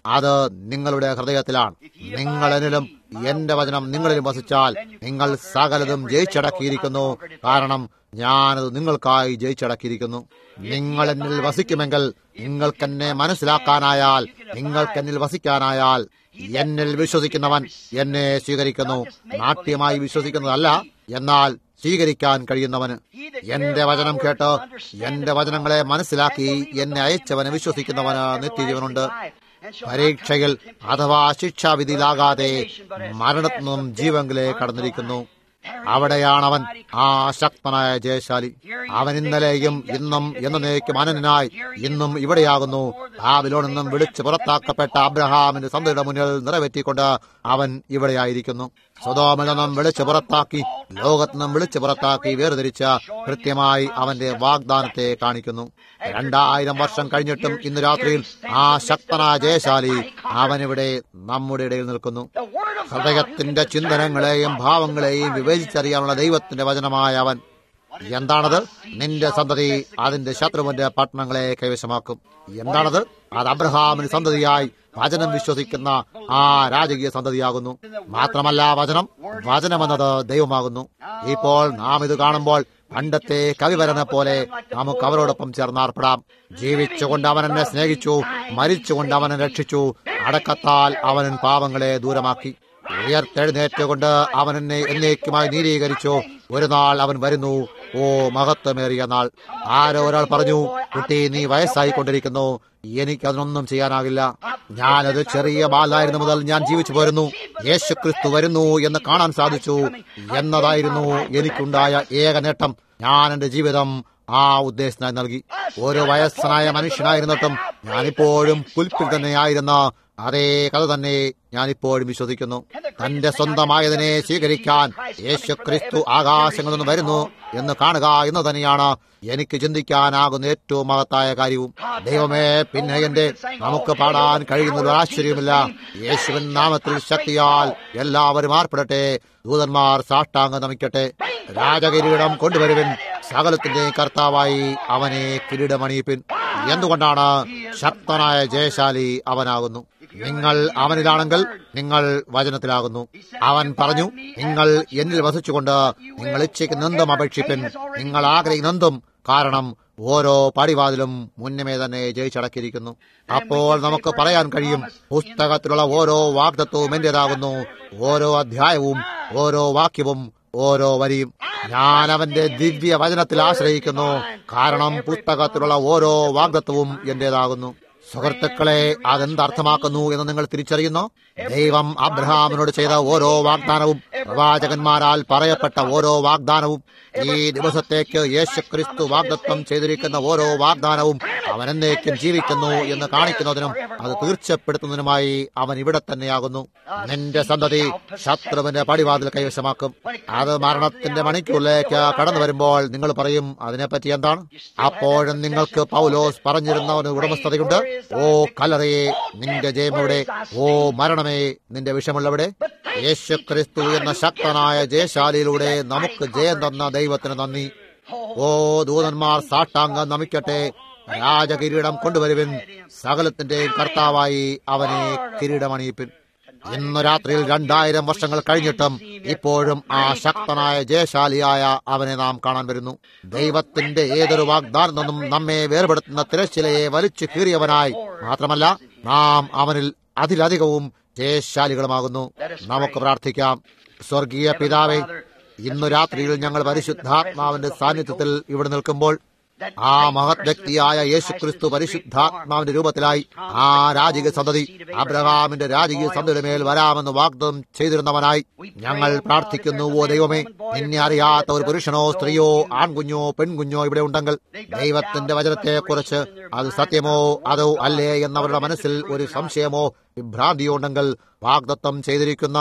അത് നിങ്ങളുടെ ഹൃദയത്തിലാണ് നിങ്ങൾ എന്നിലും എന്റെ വചനം നിങ്ങളിലും വസിച്ചാൽ നിങ്ങൾ സകലതും ജയിച്ചടക്കിയിരിക്കുന്നു കാരണം ഞാനത് നിങ്ങൾക്കായി ജയിച്ചടക്കിയിരിക്കുന്നു നിങ്ങൾ എന്നിൽ വസിക്കുമെങ്കിൽ നിങ്ങൾക്കെന്നെ മനസ്സിലാക്കാനായാൽ നിങ്ങൾക്കെന്നിൽ വസിക്കാനായാൽ എന്നിൽ വിശ്വസിക്കുന്നവൻ എന്നെ സ്വീകരിക്കുന്നു നാട്യമായി വിശ്വസിക്കുന്നതല്ല എന്നാൽ സ്വീകരിക്കാൻ കഴിയുന്നവന് എന്റെ വചനം കേട്ട് എന്റെ വചനങ്ങളെ മനസ്സിലാക്കി എന്നെ അയച്ചവനെ വിശ്വസിക്കുന്നവന് നിത്യജീവനുണ്ട് പരീക്ഷയിൽ അഥവാ ശിക്ഷാവിധിയിലാകാതെ മരണത്തിൽ നിന്നും ജീവങ്കിലേക്ക് കടന്നിരിക്കുന്നു അവിടെയാണവൻ ആ ശക്തനായ ജയശാലി അവൻ ഇന്നലെയും ഇന്നും എന്നേക്കും അനനായി ഇന്നും ഇവിടെയാകുന്നു ബാബിലോണിൽ നിന്നും വിളിച്ച് പുറത്താക്കപ്പെട്ട അബ്രഹാമിന്റെ സന്തതിയുടെ മുന്നിൽ നിറവേറ്റിക്കൊണ്ട് അവൻ ഇവിടെയായിരിക്കുന്നു സ്വതോമിൽ നിന്നും വിളിച്ച് പുറത്താക്കി ലോകത്തു നിന്നും വിളിച്ച് പുറത്താക്കി വേർതിരിച്ച കൃത്യമായി അവന്റെ വാഗ്ദാനത്തെ കാണിക്കുന്നു രണ്ടായിരം വർഷം കഴിഞ്ഞിട്ടും ഇന്ന് രാത്രിയിൽ ആ ശക്തനായ ജയശാലി അവനിവിടെ നമ്മുടെ ഇടയിൽ നിൽക്കുന്നു ഹൃദയത്തിന്റെ ചിന്തനങ്ങളെയും ഭാവങ്ങളെയും വിവേചിച്ചറിയാനുള്ള ദൈവത്തിന്റെ വചനമായ അവൻ എന്താണത് നിന്റെ സന്തതി അതിന്റെ ശത്രുവിന്റെ പട്ടണങ്ങളെ കൈവശമാക്കും എന്താണത് അത് അബ്രഹാമിന് സന്തതിയായി വചനം വിശ്വസിക്കുന്ന ആ രാജകീയ സന്തതിയാകുന്നു മാത്രമല്ല വചനം വചനമെന്നത് ദൈവമാകുന്നു ഇപ്പോൾ നാം ഇത് കാണുമ്പോൾ പണ്ടത്തെ കവിവരനെ പോലെ നമുക്ക് അവരോടൊപ്പം ചേർന്നാർപ്പെടാം ജീവിച്ചുകൊണ്ട് അവൻ എന്നെ സ്നേഹിച്ചു മരിച്ചുകൊണ്ട് അവനെ രക്ഷിച്ചു അടക്കത്താൽ അവൻ പാവങ്ങളെ ദൂരമാക്കി ഉയർത്തെഴുന്നേറ്റുകൊണ്ട് അവൻ എന്നെ എന്നേക്കുമായി നീരീകരിച്ചു ഒരു നാൾ അവൻ വരുന്നു ഓ മഹത്വമേറിയ നാൾ ആരോ ഒരാൾ പറഞ്ഞു കുട്ടി നീ വയസ്സായിക്കൊണ്ടിരിക്കുന്നു എനിക്കതിനൊന്നും ചെയ്യാനാകില്ല ഞാനത് ചെറിയ ബാലായിരുന്നു മുതൽ ഞാൻ ജീവിച്ചു പോരുന്നു യേശു ക്രിസ്തു വരുന്നു എന്ന് കാണാൻ സാധിച്ചു എന്നതായിരുന്നു എനിക്കുണ്ടായ ഏക നേട്ടം ഞാൻ എന്റെ ജീവിതം ആ ഉദ്ദേശത്തിനായി നൽകി ഒരു വയസ്സനായ മനുഷ്യനായിരുന്നിട്ടും ഞാനിപ്പോഴും പുൽപ്പിൽ തന്നെയായിരുന്ന അതേ കഥ തന്നെ ഞാനിപ്പോഴും വിശ്വസിക്കുന്നു തന്റെ സ്വന്തമായതിനെ സ്വീകരിക്കാൻ യേശു ക്രിസ്തു ആകാശങ്ങളിൽ നിന്ന് വരുന്നു എന്ന് കാണുക എന്ന് തന്നെയാണ് എനിക്ക് ചിന്തിക്കാനാകുന്ന ഏറ്റവും മഹത്തായ കാര്യവും ദൈവമേ പിന്നെ എന്റെ നമുക്ക് പാടാൻ കഴിയുന്ന ഒരു ആശ്ചര്യമില്ല യേശുവിൻ നാമത്തിൽ ശക്തിയാൽ എല്ലാവരും ആർപ്പെടട്ടെ ദൂതന്മാർ സാഷ്ടാംഗം നമിക്കട്ടെ രാജകിരീടം കൊണ്ടുവരുവിൻ സകലത്തിന്റെ കർത്താവായി അവനെ കിരീടമണിയിപ്പിൻ എന്തുകൊണ്ടാണ് ശക്തനായ ജയശാലി അവനാകുന്നു നിങ്ങൾ അവനിലാണെങ്കിൽ നിങ്ങൾ വചനത്തിലാകുന്നു അവൻ പറഞ്ഞു നിങ്ങൾ എന്നിൽ വസിച്ചുകൊണ്ട് നിങ്ങൾ ഇച്ഛിക്കുന്നതും അപേക്ഷിപ്പിൻ നിങ്ങൾ ആഗ്രഹിക്കുന്നതും കാരണം ഓരോ പടിവാതിലും മുന്നമേ തന്നെ ജയിച്ചടക്കിയിരിക്കുന്നു അപ്പോൾ നമുക്ക് പറയാൻ കഴിയും പുസ്തകത്തിലുള്ള ഓരോ വാഗ്ദത്വവും എന്റേതാകുന്നു ഓരോ അധ്യായവും ഓരോ വാക്യവും ഓരോ വരിയും ഞാൻ അവന്റെ ദിവ്യ വചനത്തിൽ ആശ്രയിക്കുന്നു കാരണം പുസ്തകത്തിലുള്ള ഓരോ വാഗ്ദത്വവും എന്റേതാകുന്നു സുഹൃത്തുക്കളെ അതെന്തർത്ഥമാക്കുന്നു എന്ന് നിങ്ങൾ തിരിച്ചറിയുന്നു ദൈവം അബ്രഹാമിനോട് ചെയ്ത ഓരോ വാഗ്ദാനവും പ്രവാചകന്മാരാൽ പറയപ്പെട്ട ഓരോ വാഗ്ദാനവും ഈ ദിവസത്തേക്ക് യേശു ക്രിസ്തു വാഗ്ദത്വം ചെയ്തിരിക്കുന്ന ഓരോ വാഗ്ദാനവും അവൻ എന്നേക്കും ജീവിക്കുന്നു എന്ന് കാണിക്കുന്നതിനും അത് തീർച്ചപ്പെടുത്തുന്നതിനുമായി അവൻ ഇവിടെ തന്നെയാകുന്നു നിന്റെ സന്തതി ശത്രുവിന്റെ പടിവാതിൽ കൈവശമാക്കും അത് മരണത്തിന്റെ മണിക്കൂറിലേക്ക് കടന്നു വരുമ്പോൾ നിങ്ങൾ പറയും അതിനെപ്പറ്റി എന്താണ് അപ്പോഴും നിങ്ങൾക്ക് പൗലോസ് പറഞ്ഞിരുന്ന ഒരു ഉടമസ്ഥതയുണ്ട് ഓ കലറയെ നിന്റെ ജയമെവിടെ ഓ മരണമേ നിന്റെ വിഷമുള്ളവിടെ യേശു ക്രിസ്തു എന്ന ശക്തനായ ജയശാലിയിലൂടെ നമുക്ക് ജയം തന്ന ദൈവത്തിന് നന്ദി ഓ ദൂതന്മാർ സാഷ്ടാംഗം നമിക്കട്ടെ രാജകിരീടം കൊണ്ടുവരുവിൻ സകലത്തിന്റെയും കർത്താവായി അവനെ കിരീടമണിയിപ്പിൻ ഇന്ന് രാത്രിയിൽ രണ്ടായിരം വർഷങ്ങൾ കഴിഞ്ഞിട്ടും ഇപ്പോഴും ആ ശക്തനായ ജയശാലിയായ അവനെ നാം കാണാൻ വരുന്നു ദൈവത്തിന്റെ ഏതൊരു വാഗ്ദാനം നിന്നും നമ്മെ വേർപെടുത്തുന്ന തിരശ്ശിലയെ വലിച്ചു കീറിയവനായി മാത്രമല്ല നാം അവനിൽ അതിലധികവും ജയശാലികളുമാകുന്നു നമുക്ക് പ്രാർത്ഥിക്കാം സ്വർഗീയ പിതാവെ ഇന്നു രാത്രിയിൽ ഞങ്ങൾ പരിശുദ്ധാത്മാവിന്റെ സാന്നിധ്യത്തിൽ ഇവിടെ നിൽക്കുമ്പോൾ ആ മഹത് വ്യക്തിയായ യേശുക്രിസ്തു പരിശുദ്ധാത്മാവിന്റെ രൂപത്തിലായി ആ രാജകീയ സന്തതി അബ്രഹാമിന്റെ രാജകീയ സന്തതിയുടെ മേൽ വരാമെന്ന് വാഗ്ദം ചെയ്തിരുന്നവനായി ഞങ്ങൾ പ്രാർത്ഥിക്കുന്നു ഓ ദൈവമേ നിന്നെ അറിയാത്ത ഒരു പുരുഷനോ സ്ത്രീയോ ആൺകുഞ്ഞോ പെൺകുഞ്ഞോ ഇവിടെ ഉണ്ടെങ്കിൽ ദൈവത്തിന്റെ വചനത്തെക്കുറിച്ച് അത് സത്യമോ അതോ അല്ലേ എന്നവരുടെ മനസ്സിൽ ഒരു സംശയമോ വിഭ്രാന്തിയോ ഉണ്ടെങ്കിൽ വാഗ്ദത്വം ചെയ്തിരിക്കുന്ന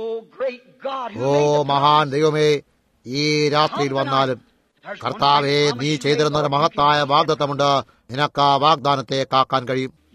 ഓ മഹാൻ ദൈവമേ ഈ രാത്രിയിൽ വന്നാലും കർത്താവെ നീ ചെയ്തിരുന്ന ഒരു മഹത്തായ വാഗ്ദത്തമുണ്ട് നിനക്ക് ആ വാഗ്ദാനത്തെ കാക്കാൻ കഴിയും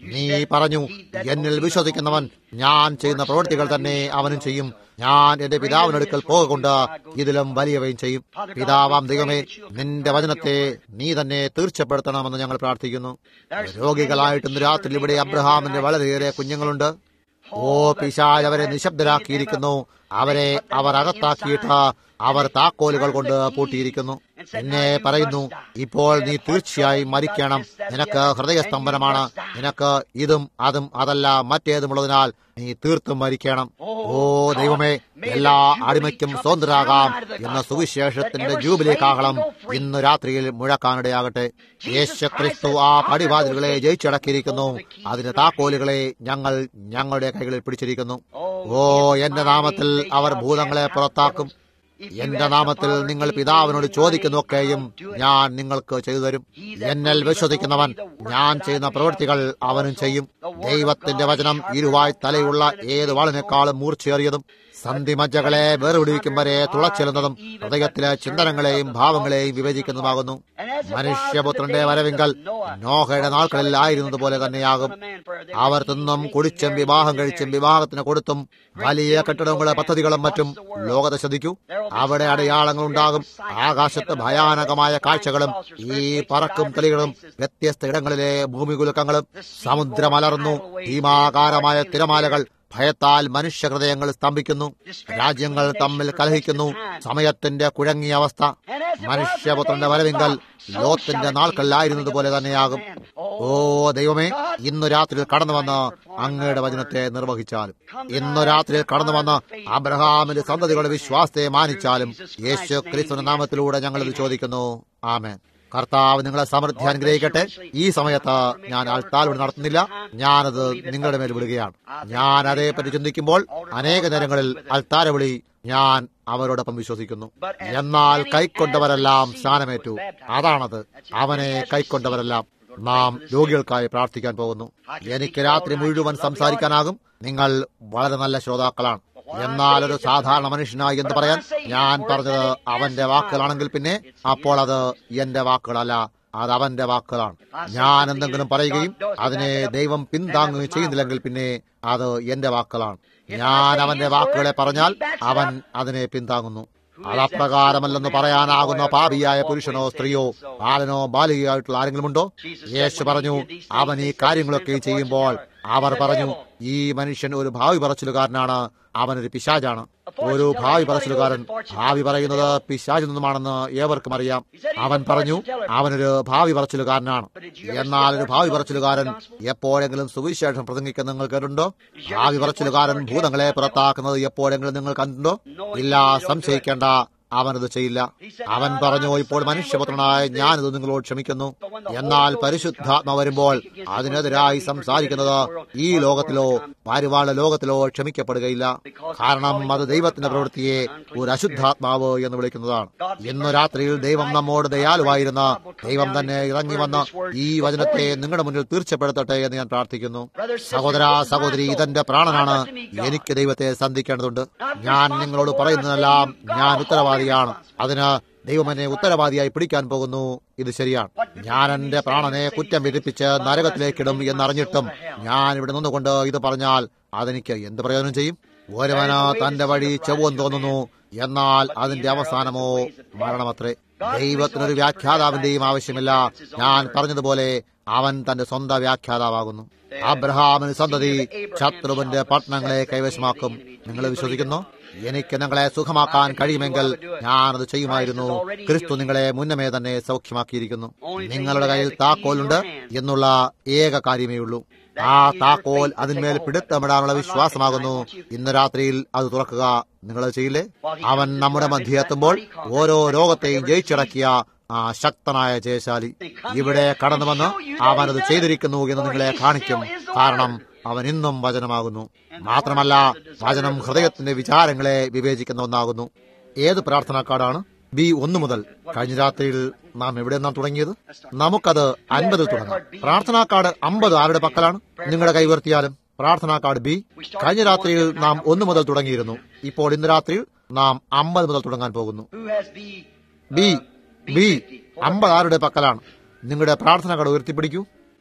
നീ പറഞ്ഞു എന്നിൽ വിശ്വസിക്കുന്നവൻ ഞാൻ ചെയ്യുന്ന പ്രവൃത്തികൾ തന്നെ അവനും ചെയ്യും ഞാൻ എന്റെ പിതാവിനടുക്കൽ പോകുകൊണ്ട് ഇതിലും വലിയവയും ചെയ്യും പിതാവാം ദൈവമേ നിന്റെ വചനത്തെ നീ തന്നെ തീർച്ചപ്പെടുത്തണമെന്ന് ഞങ്ങൾ പ്രാർത്ഥിക്കുന്നു രോഗികളായിട്ട് ഇന്ന് രാത്രി ഇവിടെ അബ്രഹാമിന്റെ വളരെയേറെ കുഞ്ഞുങ്ങളുണ്ട് ഓ പിശാജ് അവരെ നിശബ്ദരാക്കിയിരിക്കുന്നു അവരെ അവർ അകത്താക്കിയിട്ട് അവർ താക്കോലുകൾ കൊണ്ട് പൂട്ടിയിരിക്കുന്നു എന്നെ പറയുന്നു ഇപ്പോൾ നീ തീർച്ചയായും മരിക്കണം നിനക്ക് ഹൃദയസ്തംഭനമാണ് നിനക്ക് ഇതും അതും അതല്ല മറ്റേതുമുള്ളതിനാൽ നീ തീർത്തും മരിക്കണം ഓ ദൈവമേ എല്ലാ അടിമയ്ക്കും സ്വതന്ത്രരാകാം എന്ന സുവിശേഷത്തിന്റെ ജൂബിലി കാഹളം ഇന്ന് രാത്രിയിൽ മുഴക്കാനിടയാകട്ടെ യേശുക്രിസ്തു ആ പടിവാതിലുകളെ ജയിച്ചടക്കിയിരിക്കുന്നു അതിന്റെ താക്കോലുകളെ ഞങ്ങൾ ഞങ്ങളുടെ കൈകളിൽ പിടിച്ചിരിക്കുന്നു ഓ എന്റെ നാമത്തിൽ അവർ ഭൂതങ്ങളെ പുറത്താക്കും എന്റെ നാമത്തിൽ നിങ്ങൾ പിതാവിനോട് ചോദിക്കുന്നൊക്കെയും ഞാൻ നിങ്ങൾക്ക് ചെയ്തു തരും എന്നിൽ വിശ്വസിക്കുന്നവൻ ഞാൻ ചെയ്യുന്ന പ്രവൃത്തികൾ അവനും ചെയ്യും ദൈവത്തിന്റെ വചനം ഇരുവായ് തലയുള്ള ഏത് വാളിനേക്കാളും മൂർച്ചയേറിയതും സന്ധിമജ്ജകളെ വേർപിടിവിക്കും വരെ തുളച്ചെല്ലുന്നതും ഹൃദയത്തിലെ ചിന്തനങ്ങളെയും ഭാവങ്ങളെയും വിഭജിക്കുന്നതുമാകുന്നു മനുഷ്യപുത്രന്റെ വരവിങ്കൽ നോഹയുടെ നാൾക്കളിൽ ആയിരുന്നത് പോലെ തന്നെയാകും അവർ തിന്നും കുടിച്ചും വിവാഹം കഴിച്ചും വിവാഹത്തിന് കൊടുത്തും വലിയ കെട്ടിടങ്ങളും പദ്ധതികളും മറ്റും ലോകത്തെ ശ്രദ്ധിക്കൂ അവിടെ അടയാളങ്ങൾ ഉണ്ടാകും ആകാശത്ത് ഭയാനകമായ കാഴ്ചകളും ഈ പറക്കും തെളികളും വ്യത്യസ്ത ഇടങ്ങളിലെ ഭൂമികുലുക്കങ്ങളും സമുദ്രമലർന്നു ഭീമാകാരമായ തിരമാലകൾ ഭയത്താൽ മനുഷ്യഹൃദയങ്ങൾ സ്തംഭിക്കുന്നു രാജ്യങ്ങൾ തമ്മിൽ കലഹിക്കുന്നു സമയത്തിന്റെ കുഴങ്ങിയ അവസ്ഥ മനുഷ്യപുത്രന്റെ വരവിങ്കൽ ലോത്തിന്റെ നാൾക്കല്ലായിരുന്നത് പോലെ തന്നെയാകും ഓ ദൈവമേ ഇന്നു രാത്രിയിൽ കടന്നു വന്ന് അങ്ങയുടെ വചനത്തെ നിർവഹിച്ചാലും ഇന്നു രാത്രിയിൽ കടന്നു വന്ന് അബ്രഹാമിന്റെ സന്തതികളുടെ വിശ്വാസത്തെ മാനിച്ചാലും യേശു ക്രിസ്തുവിന്റെ നാമത്തിലൂടെ ഞങ്ങളിത് ചോദിക്കുന്നു ആമേൻ കർത്താവ് നിങ്ങളെ സമൃദ്ധി അനുഗ്രഹിക്കട്ടെ ഈ സമയത്ത് ഞാൻ അൾത്താലോട് നടത്തുന്നില്ല ഞാനത് നിങ്ങളുടെ മേൽ വിടുകയാണ് ഞാൻ അതേപ്പറ്റി ചിന്തിക്കുമ്പോൾ അനേക നേരങ്ങളിൽ അൾത്താര വിളി ഞാൻ അവരോടൊപ്പം വിശ്വസിക്കുന്നു എന്നാൽ കൈക്കൊണ്ടവരെല്ലാം സ്നാനമേറ്റു അതാണത് അവനെ കൈക്കൊണ്ടവരെല്ലാം നാം രോഗികൾക്കായി പ്രാർത്ഥിക്കാൻ പോകുന്നു എനിക്ക് രാത്രി മുഴുവൻ സംസാരിക്കാനാകും നിങ്ങൾ വളരെ നല്ല ശ്രോതാക്കളാണ് എന്നാൽ ഒരു സാധാരണ മനുഷ്യനായി എന്ന് പറയാൻ ഞാൻ പറഞ്ഞത് അവന്റെ വാക്കുകളാണെങ്കിൽ പിന്നെ അപ്പോൾ അത് എന്റെ വാക്കുകളല്ല അത് അവന്റെ വാക്കുകളാണ് ഞാൻ എന്തെങ്കിലും പറയുകയും അതിനെ ദൈവം പിന്താങ്ങുകയും ചെയ്യുന്നില്ലെങ്കിൽ പിന്നെ അത് എന്റെ വാക്കുകളാണ് ഞാൻ അവന്റെ വാക്കുകളെ പറഞ്ഞാൽ അവൻ അതിനെ പിന്താങ്ങുന്നു അത് അപ്രകാരമല്ലെന്ന് പറയാനാകുന്ന പാപിയായ പുരുഷനോ സ്ത്രീയോ ബാലനോ ബാലികയായിട്ടുള്ള ആരെങ്കിലും ഉണ്ടോ യേശു പറഞ്ഞു അവൻ ഈ കാര്യങ്ങളൊക്കെ ചെയ്യുമ്പോൾ അവർ പറഞ്ഞു ഈ മനുഷ്യൻ ഒരു ഭാവി പറച്ചിലുകാരനാണ് അവനൊരു പിശാജാണ് ഒരു ഭാവി പറച്ചിലുകാരൻ ഭാവി പറയുന്നത് പിശാചിൽ നിന്നുമാണെന്ന് ഏവർക്കും അറിയാം അവൻ പറഞ്ഞു അവനൊരു ഭാവി പറച്ചിലുകാരനാണ് എന്നാൽ ഒരു ഭാവി പറച്ചിലുകാരൻ എപ്പോഴെങ്കിലും സുവിശേഷം പ്രസംഗിക്കുന്ന നിങ്ങൾ കേട്ടിട്ടുണ്ടോ ഭാവി പറച്ചിലുകാരൻ ഭൂതങ്ങളെ പുറത്താക്കുന്നത് എപ്പോഴെങ്കിലും നിങ്ങൾ കണ്ടിട്ടുണ്ടോ ഇല്ല സംശയിക്കേണ്ട അവനത് ചെയ്യില്ല അവൻ പറഞ്ഞു ഇപ്പോൾ മനുഷ്യപുത്രനായ ഞാനിത് നിങ്ങളോട് ക്ഷമിക്കുന്നു എന്നാൽ പരിശുദ്ധാത്മ വരുമ്പോൾ അതിനെതിരായി സംസാരിക്കുന്നത് ഈ ലോകത്തിലോ പാരിവാള ലോകത്തിലോ ക്ഷമിക്കപ്പെടുകയില്ല കാരണം അത് ദൈവത്തിന്റെ പ്രവൃത്തിയെ ഒരു അശുദ്ധാത്മാവ് എന്ന് വിളിക്കുന്നതാണ് ഇന്നു രാത്രിയിൽ ദൈവം നമ്മോട് ദയാലുവായിരുന്ന ദൈവം തന്നെ ഇറങ്ങി വന്ന ഈ വചനത്തെ നിങ്ങളുടെ മുന്നിൽ തീർച്ചപ്പെടുത്തട്ടെ എന്ന് ഞാൻ പ്രാർത്ഥിക്കുന്നു സഹോദര സഹോദരി ഇതെന്റെ പ്രാണനാണ് എനിക്ക് ദൈവത്തെ സന്ധിക്കേണ്ടതുണ്ട് ഞാൻ നിങ്ങളോട് പറയുന്നതെല്ലാം ഞാൻ ഉത്തരവാദിയാണ് അതിന് ദൈവം എന്നെ ഉത്തരവാദിയായി പിടിക്കാൻ പോകുന്നു ഇത് ശരിയാണ് ഞാൻ എന്റെ പ്രാണനെ കുറ്റം വിധിപ്പിച്ച് നരകത്തിലേക്കിടും എന്നറിഞ്ഞിട്ടും ഞാൻ ഇവിടെ നിന്നുകൊണ്ട് ഇത് പറഞ്ഞാൽ അതെനിക്ക് എന്ത് പ്രയോജനം ചെയ്യും ഒരുവന് തന്റെ വഴി ചെവ്വം തോന്നുന്നു എന്നാൽ അതിന്റെ അവസാനമോ മരണമത്രേ ദൈവത്തിനൊരു വ്യാഖ്യാതാവിന്റെയും ആവശ്യമില്ല ഞാൻ പറഞ്ഞതുപോലെ അവൻ തന്റെ സ്വന്തം വ്യാഖ്യാതാവാകുന്നു അബ്രഹാമിന് സന്തതി ശത്രുവിന്റെ പട്ടണങ്ങളെ കൈവശമാക്കും നിങ്ങൾ വിശ്വസിക്കുന്നു എനിക്ക് നിങ്ങളെ സുഖമാക്കാൻ കഴിയുമെങ്കിൽ ഞാനത് ചെയ്യുമായിരുന്നു ക്രിസ്തു നിങ്ങളെ മുന്നമേ തന്നെ സൗഖ്യമാക്കിയിരിക്കുന്നു നിങ്ങളുടെ കയ്യിൽ താക്കോലുണ്ട് എന്നുള്ള ഏക കാര്യമേ ഉള്ളൂ ആ താക്കോൽ അതിന്മേൽ പിടുത്തമിടാനുള്ള വിശ്വാസമാകുന്നു ഇന്ന് രാത്രിയിൽ അത് തുറക്കുക നിങ്ങൾ ചെയ്യില്ലേ അവൻ നമ്മുടെ മധ്യ എത്തുമ്പോൾ ഓരോ രോഗത്തെയും ജയിച്ചിറക്കിയ ആ ശക്തനായ ജയശാലി ഇവിടെ കടന്നു വന്ന് അവനത് ചെയ്തിരിക്കുന്നു എന്ന് നിങ്ങളെ കാണിക്കും കാരണം അവൻ ഇന്നും വചനമാകുന്നു മാത്രമല്ല വചനം ഹൃദയത്തിന്റെ വിചാരങ്ങളെ വിവേചിക്കുന്ന ഒന്നാകുന്നു ഏത് പ്രാർത്ഥനാ കാർഡാണ് ബി ഒന്ന് മുതൽ കഴിഞ്ഞ രാത്രിയിൽ നാം എവിടെ നാം തുടങ്ങിയത് നമുക്കത് അൻപതിൽ തുടങ്ങാം പ്രാർത്ഥനാ കാർഡ് അമ്പത് ആരുടെ പക്കലാണ് നിങ്ങളുടെ കൈവർത്തിയാലും പ്രാർത്ഥനാ കാർഡ് ബി കഴിഞ്ഞ രാത്രിയിൽ നാം ഒന്ന് മുതൽ തുടങ്ങിയിരുന്നു ഇപ്പോൾ ഇന്ന് രാത്രിയിൽ നാം അമ്പത് മുതൽ തുടങ്ങാൻ പോകുന്നു ബി ബി അമ്പത് ആരുടെ പക്കലാണ് നിങ്ങളുടെ പ്രാർത്ഥന കാർഡ് ഉയർത്തിപ്പിടിക്കൂ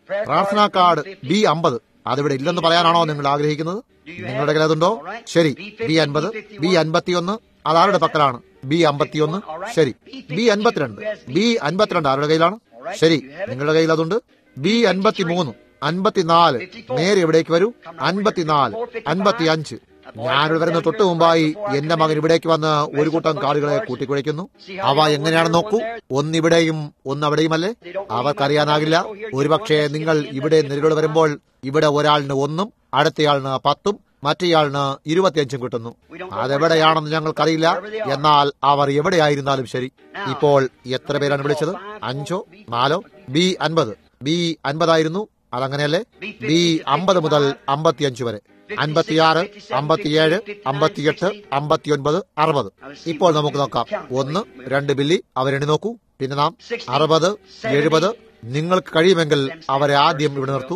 പ്രാർത്ഥനാ കാർഡ് ബി അമ്പത് അതിവിടെ ഇല്ലെന്ന് പറയാനാണോ നിങ്ങൾ ആഗ്രഹിക്കുന്നത് നിങ്ങളുടെ കയ്യിൽ അതുണ്ടോ ശരി ബി അൻപത് ബി അൻപത്തിയൊന്ന് അത് ആരുടെ പക്കലാണ് ബി അമ്പത്തിയൊന്ന് ശരി ബി അൻപത്തിരണ്ട് ബി അൻപത്തിരണ്ട് ആരുടെ കയ്യിലാണ് ശരി നിങ്ങളുടെ കയ്യിൽ അതുണ്ട് ബി അൻപത്തിമൂന്ന് അൻപത്തിനാല് നേരെ എവിടേക്ക് വരൂ അൻപത്തിനാല് അൻപത്തി അഞ്ച് ഞാനിവിടെ വരുന്ന തൊട്ട് മുമ്പായി എന്റെ മകൻ ഇവിടേക്ക് വന്ന് ഒരു കൂട്ടം കാർഡുകളെ കൂട്ടിക്കുഴയ്ക്കുന്നു അവ എങ്ങനെയാണെന്ന് നോക്കൂ ഒന്നിവിടെയും ഒന്ന് അവിടെയുമല്ലേ അവർക്കറിയാനാകില്ല ഒരുപക്ഷെ നിങ്ങൾ ഇവിടെ നിരകളോട് വരുമ്പോൾ ഇവിടെ ഒരാളിന് ഒന്നും അടുത്തയാളിന് പത്തും മറ്റേയാളിന് ഇരുപത്തിയഞ്ചും കിട്ടുന്നു അതെവിടെയാണെന്ന് ഞങ്ങൾക്കറിയില്ല എന്നാൽ അവർ എവിടെയായിരുന്നാലും ശരി ഇപ്പോൾ എത്ര പേരാണ് വിളിച്ചത് അഞ്ചോ നാലോ ബി അൻപത് ബി അൻപതായിരുന്നു അതങ്ങനെയല്ലേ ബി അമ്പത് മുതൽ അമ്പത്തിയഞ്ച് വരെ അൻപത്തിയാറ് അമ്പത്തിയേഴ് അമ്പത്തിയെട്ട് അമ്പത്തിയൊൻപത് അറുപത് ഇപ്പോൾ നമുക്ക് നോക്കാം ഒന്ന് രണ്ട് ബില്ലി അവരെണ്ണി നോക്കൂ പിന്നെ നാം അറുപത് എഴുപത് നിങ്ങൾക്ക് കഴിയുമെങ്കിൽ അവരെ ആദ്യം ഇവിടെ നിർത്തൂ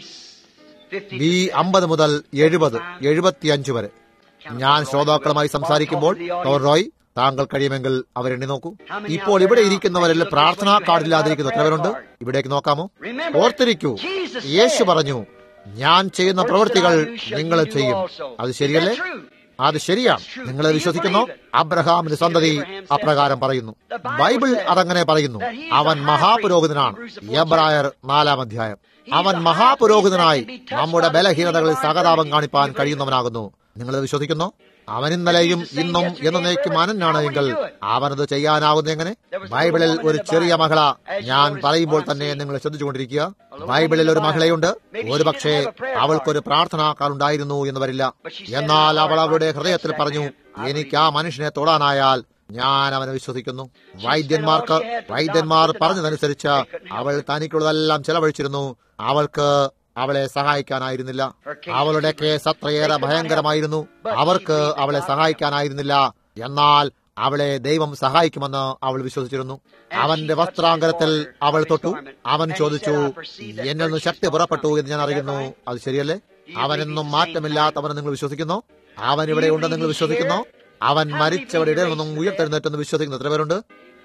ബി അമ്പത് മുതൽ എഴുപത് എഴുപത്തിയഞ്ച് വരെ ഞാൻ ശ്രോതാക്കളുമായി സംസാരിക്കുമ്പോൾ ടോർ റോയ് താങ്കൾ കഴിയുമെങ്കിൽ അവരെണ്ണി നോക്കൂ ഇപ്പോൾ ഇവിടെ ഇരിക്കുന്നവരിൽ പ്രാർത്ഥനാ കാർഡില്ലാതിരിക്കുന്ന എത്ര പേരുണ്ട് ഇവിടേക്ക് നോക്കാമോ ഓർത്തിരിക്കൂ യേശു പറഞ്ഞു ഞാൻ ചെയ്യുന്ന പ്രവൃത്തികൾ നിങ്ങൾ ചെയ്യും അത് ശരിയല്ലേ അത് ശരിയാണ് നിങ്ങൾ വിശ്വസിക്കുന്നു അബ്രഹാമിന്റെ സന്തതി അപ്രകാരം പറയുന്നു ബൈബിൾ അതങ്ങനെ പറയുന്നു അവൻ മഹാപുരോഹിതനാണ് എബ്രായർ നാലാം അധ്യായം അവൻ മഹാപുരോഹിതനായി നമ്മുടെ ബലഹീനതകളിൽ സഹതാപം കാണിപ്പാൻ കഴിയുന്നവനാകുന്നു നിങ്ങൾ വിശ്വസിക്കുന്നു അവൻ ഇന്നലെയും ഇന്നും എന്നേക്കും അനന്യാണ് എങ്കിൽ അവനത് ചെയ്യാനാവുന്ന എങ്ങനെ ബൈബിളിൽ ഒരു ചെറിയ മകള ഞാൻ പറയുമ്പോൾ തന്നെ നിങ്ങൾ ശ്രദ്ധിച്ചുകൊണ്ടിരിക്കുക ബൈബിളിൽ ഒരു മഹിളയുണ്ട് ഒരുപക്ഷെ അവൾക്കൊരു പ്രാർത്ഥനാക്കാർ ഉണ്ടായിരുന്നു എന്ന് വരില്ല എന്നാൽ അവൾ അവളുടെ ഹൃദയത്തിൽ പറഞ്ഞു എനിക്ക് ആ മനുഷ്യനെ തൊടാനായാൽ ഞാൻ അവനെ വിശ്വസിക്കുന്നു വൈദ്യന്മാർക്ക് വൈദ്യന്മാർ പറഞ്ഞതനുസരിച്ച് അവൾ തനിക്കുള്ളതെല്ലാം ചെലവഴിച്ചിരുന്നു അവൾക്ക് അവളെ സഹായിക്കാനായിരുന്നില്ല അവളുടെ കേസ് അത്രയേറെ ഭയങ്കരമായിരുന്നു അവർക്ക് അവളെ സഹായിക്കാനായിരുന്നില്ല എന്നാൽ അവളെ ദൈവം സഹായിക്കുമെന്ന് അവൾ വിശ്വസിച്ചിരുന്നു അവന്റെ വസ്ത്രാങ്കരത്തിൽ അവൾ തൊട്ടു അവൻ ചോദിച്ചു എന്നിൽ നിന്ന് ശക്തി പുറപ്പെട്ടു എന്ന് ഞാൻ അറിയുന്നു അത് ശരിയല്ലേ അവനെന്നും മാറ്റമില്ലാത്തവനെ നിങ്ങൾ വിശ്വസിക്കുന്നു അവൻ ഇവിടെ ഉണ്ടെന്ന് നിങ്ങൾ വിശ്വസിക്കുന്നു അവൻ മരിച്ചവരുടെ ഇടയിൽ നിന്നും ഉയർത്തെഴുന്നേറ്റെന്ന് വിശ്വസിക്കുന്ന എത്ര പേരുണ്ട്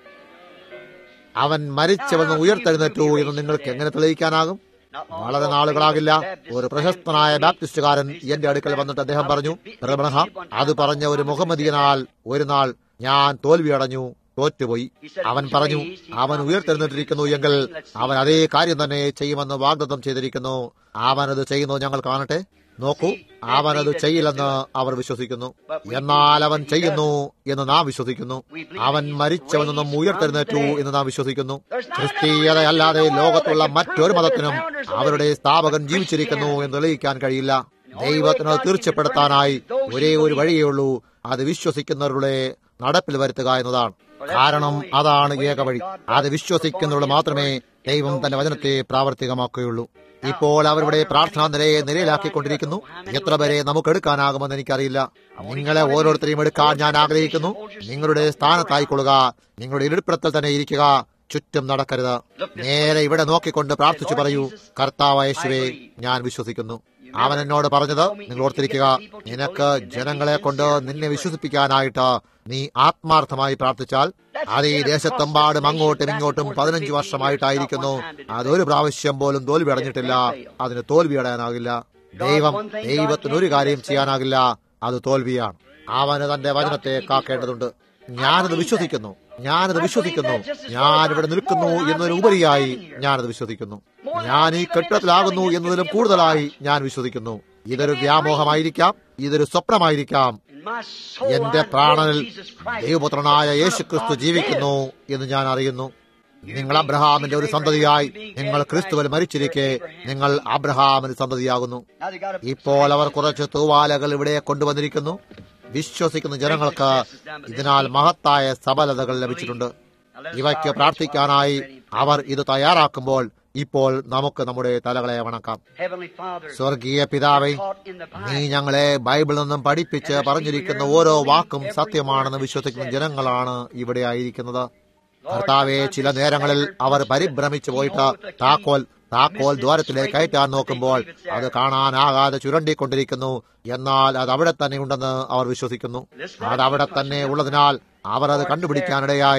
അവൻ മരിച്ചവന്ന് ഉയർത്തെഴുന്നേറ്റു എന്ന് നിങ്ങൾക്ക് എങ്ങനെ തെളിയിക്കാനാകും വളരെ നാളുകളാകില്ല ഒരു പ്രശസ്തനായ ബാപ്റ്റിസ്റ്റുകാരൻ എന്റെ അടുക്കൽ വന്നിട്ട് അദ്ദേഹം പറഞ്ഞു ബ്രഹ്മണ അത് പറഞ്ഞ ഒരു മുഹമ്മദിയനാൽ ഒരു നാൾ ഞാൻ തോൽവിയടഞ്ഞു തോറ്റുപോയി അവൻ പറഞ്ഞു അവൻ ഉയർത്തെഴുന്നേറ്റിരിക്കുന്നു എങ്കിൽ അവൻ അതേ കാര്യം തന്നെ ചെയ്യുമെന്ന് വാഗ്ദത്തം ചെയ്തിരിക്കുന്നു അവനത് ചെയ്യുന്നു ഞങ്ങൾ കാണട്ടെ നോക്കൂ അവനത് ചെയ്യില്ലെന്ന് അവർ വിശ്വസിക്കുന്നു എന്നാൽ അവൻ ചെയ്യുന്നു എന്ന് നാം വിശ്വസിക്കുന്നു അവൻ മരിച്ചവൻ നിന്നും ഉയർത്തെഴുന്നേറ്റു എന്ന് നാം വിശ്വസിക്കുന്നു ക്രിസ്തീയതയല്ലാതെ ലോകത്തുള്ള മറ്റൊരു മതത്തിനും അവരുടെ സ്ഥാപകൻ ജീവിച്ചിരിക്കുന്നു എന്ന് തെളിയിക്കാൻ കഴിയില്ല ദൈവത്തിന് തീർച്ചപ്പെടുത്താനായി ഒരേ ഒരു വഴിയേ ഉള്ളൂ അത് വിശ്വസിക്കുന്നവരുടെ നടപ്പിൽ വരുത്തുക എന്നതാണ് കാരണം അതാണ് ഏക വഴി അത് വിശ്വസിക്കുന്നവരുടെ മാത്രമേ ദൈവം തന്റെ വചനത്തെ പ്രാവർത്തികമാക്കുകയുള്ളൂ ഇപ്പോൾ അവരുടെ പ്രാർത്ഥനാ നിലയെ നിലയിലാക്കിക്കൊണ്ടിരിക്കുന്നു എത്ര പേരെ നമുക്ക് എടുക്കാനാകുമെന്ന് എനിക്കറിയില്ല നിങ്ങളെ ഓരോരുത്തരെയും എടുക്കാൻ ഞാൻ ആഗ്രഹിക്കുന്നു നിങ്ങളുടെ സ്ഥാനത്തായിക്കൊള്ളുക നിങ്ങളുടെ ഇരിപ്പിടത്തിൽ തന്നെ ഇരിക്കുക ചുറ്റും നടക്കരുത് നേരെ ഇവിടെ നോക്കിക്കൊണ്ട് പ്രാർത്ഥിച്ചു പറയൂ കർത്താവ് യേശുവേ ഞാൻ വിശ്വസിക്കുന്നു അവൻ എന്നോട് പറഞ്ഞത് നിങ്ങൾ ഓർത്തിരിക്കുക നിനക്ക് ജനങ്ങളെ കൊണ്ട് നിന്നെ വിശ്വസിപ്പിക്കാനായിട്ട് നീ ആത്മാർത്ഥമായി പ്രാർത്ഥിച്ചാൽ അത് ഈ ദേശത്തെമ്പാടും അങ്ങോട്ടും ഇങ്ങോട്ടും പതിനഞ്ച് വർഷമായിട്ടായിരിക്കുന്നു അതൊരു പ്രാവശ്യം പോലും തോൽവി അടഞ്ഞിട്ടില്ല അതിന് തോൽവി അടയാനാകില്ല ദൈവം ദൈവത്തിന് ഒരു കാര്യം ചെയ്യാനാകില്ല അത് തോൽവിയാണ് അവന് തന്റെ വചനത്തെ കാക്കേണ്ടതുണ്ട് ഞാനത് വിശ്വസിക്കുന്നു ഞാനത് വിശ്വസിക്കുന്നു ഞാൻ ഇവിടെ നിൽക്കുന്നു എന്നതിന് ഉപരിയായി ഞാനത് വിശ്വസിക്കുന്നു ഞാൻ ഈ കെട്ടിടത്തിലാകുന്നു എന്നതിലും കൂടുതലായി ഞാൻ വിശ്വസിക്കുന്നു ഇതൊരു വ്യാമോഹമായിരിക്കാം ഇതൊരു സ്വപ്നമായിരിക്കാം എന്റെ പ്രാണനിൽ ദൈവപുത്രനായ യേശുക്രിസ്തു ജീവിക്കുന്നു എന്ന് ഞാൻ അറിയുന്നു നിങ്ങൾ അബ്രഹാമിന്റെ ഒരു സന്തതിയായി നിങ്ങൾ ക്രിസ്തുവിൽ മരിച്ചിരിക്കെ നിങ്ങൾ അബ്രഹാമിന് സന്തതിയാകുന്നു ഇപ്പോൾ അവർ കുറച്ച് തൂവാലകൾ ഇവിടെ കൊണ്ടുവന്നിരിക്കുന്നു വിശ്വസിക്കുന്ന ജനങ്ങൾക്ക് ഇതിനാൽ മഹത്തായ സബലതകൾ ലഭിച്ചിട്ടുണ്ട് ഇവയ്ക്ക് പ്രാർത്ഥിക്കാനായി അവർ ഇത് തയ്യാറാക്കുമ്പോൾ ഇപ്പോൾ നമുക്ക് നമ്മുടെ തലകളെ വണക്കാം സ്വർഗീയ പിതാവേ നീ ഞങ്ങളെ ബൈബിളിൽ നിന്നും പഠിപ്പിച്ച് പറഞ്ഞിരിക്കുന്ന ഓരോ വാക്കും സത്യമാണെന്ന് വിശ്വസിക്കുന്ന ജനങ്ങളാണ് ഇവിടെ ആയിരിക്കുന്നത് കർത്താവെ ചില നേരങ്ങളിൽ അവർ പരിഭ്രമിച്ചു പോയിട്ട് താക്കോൽ താക്കോൽ ദ്വാരത്തിലേക്ക് കയറ്റാൻ നോക്കുമ്പോൾ അത് കാണാനാകാതെ ചുരണ്ടിക്കൊണ്ടിരിക്കുന്നു എന്നാൽ അത് അവിടെ തന്നെ ഉണ്ടെന്ന് അവർ വിശ്വസിക്കുന്നു അത് അവിടെ തന്നെ ഉള്ളതിനാൽ അവർ അത് കണ്ടുപിടിക്കാനിടയായി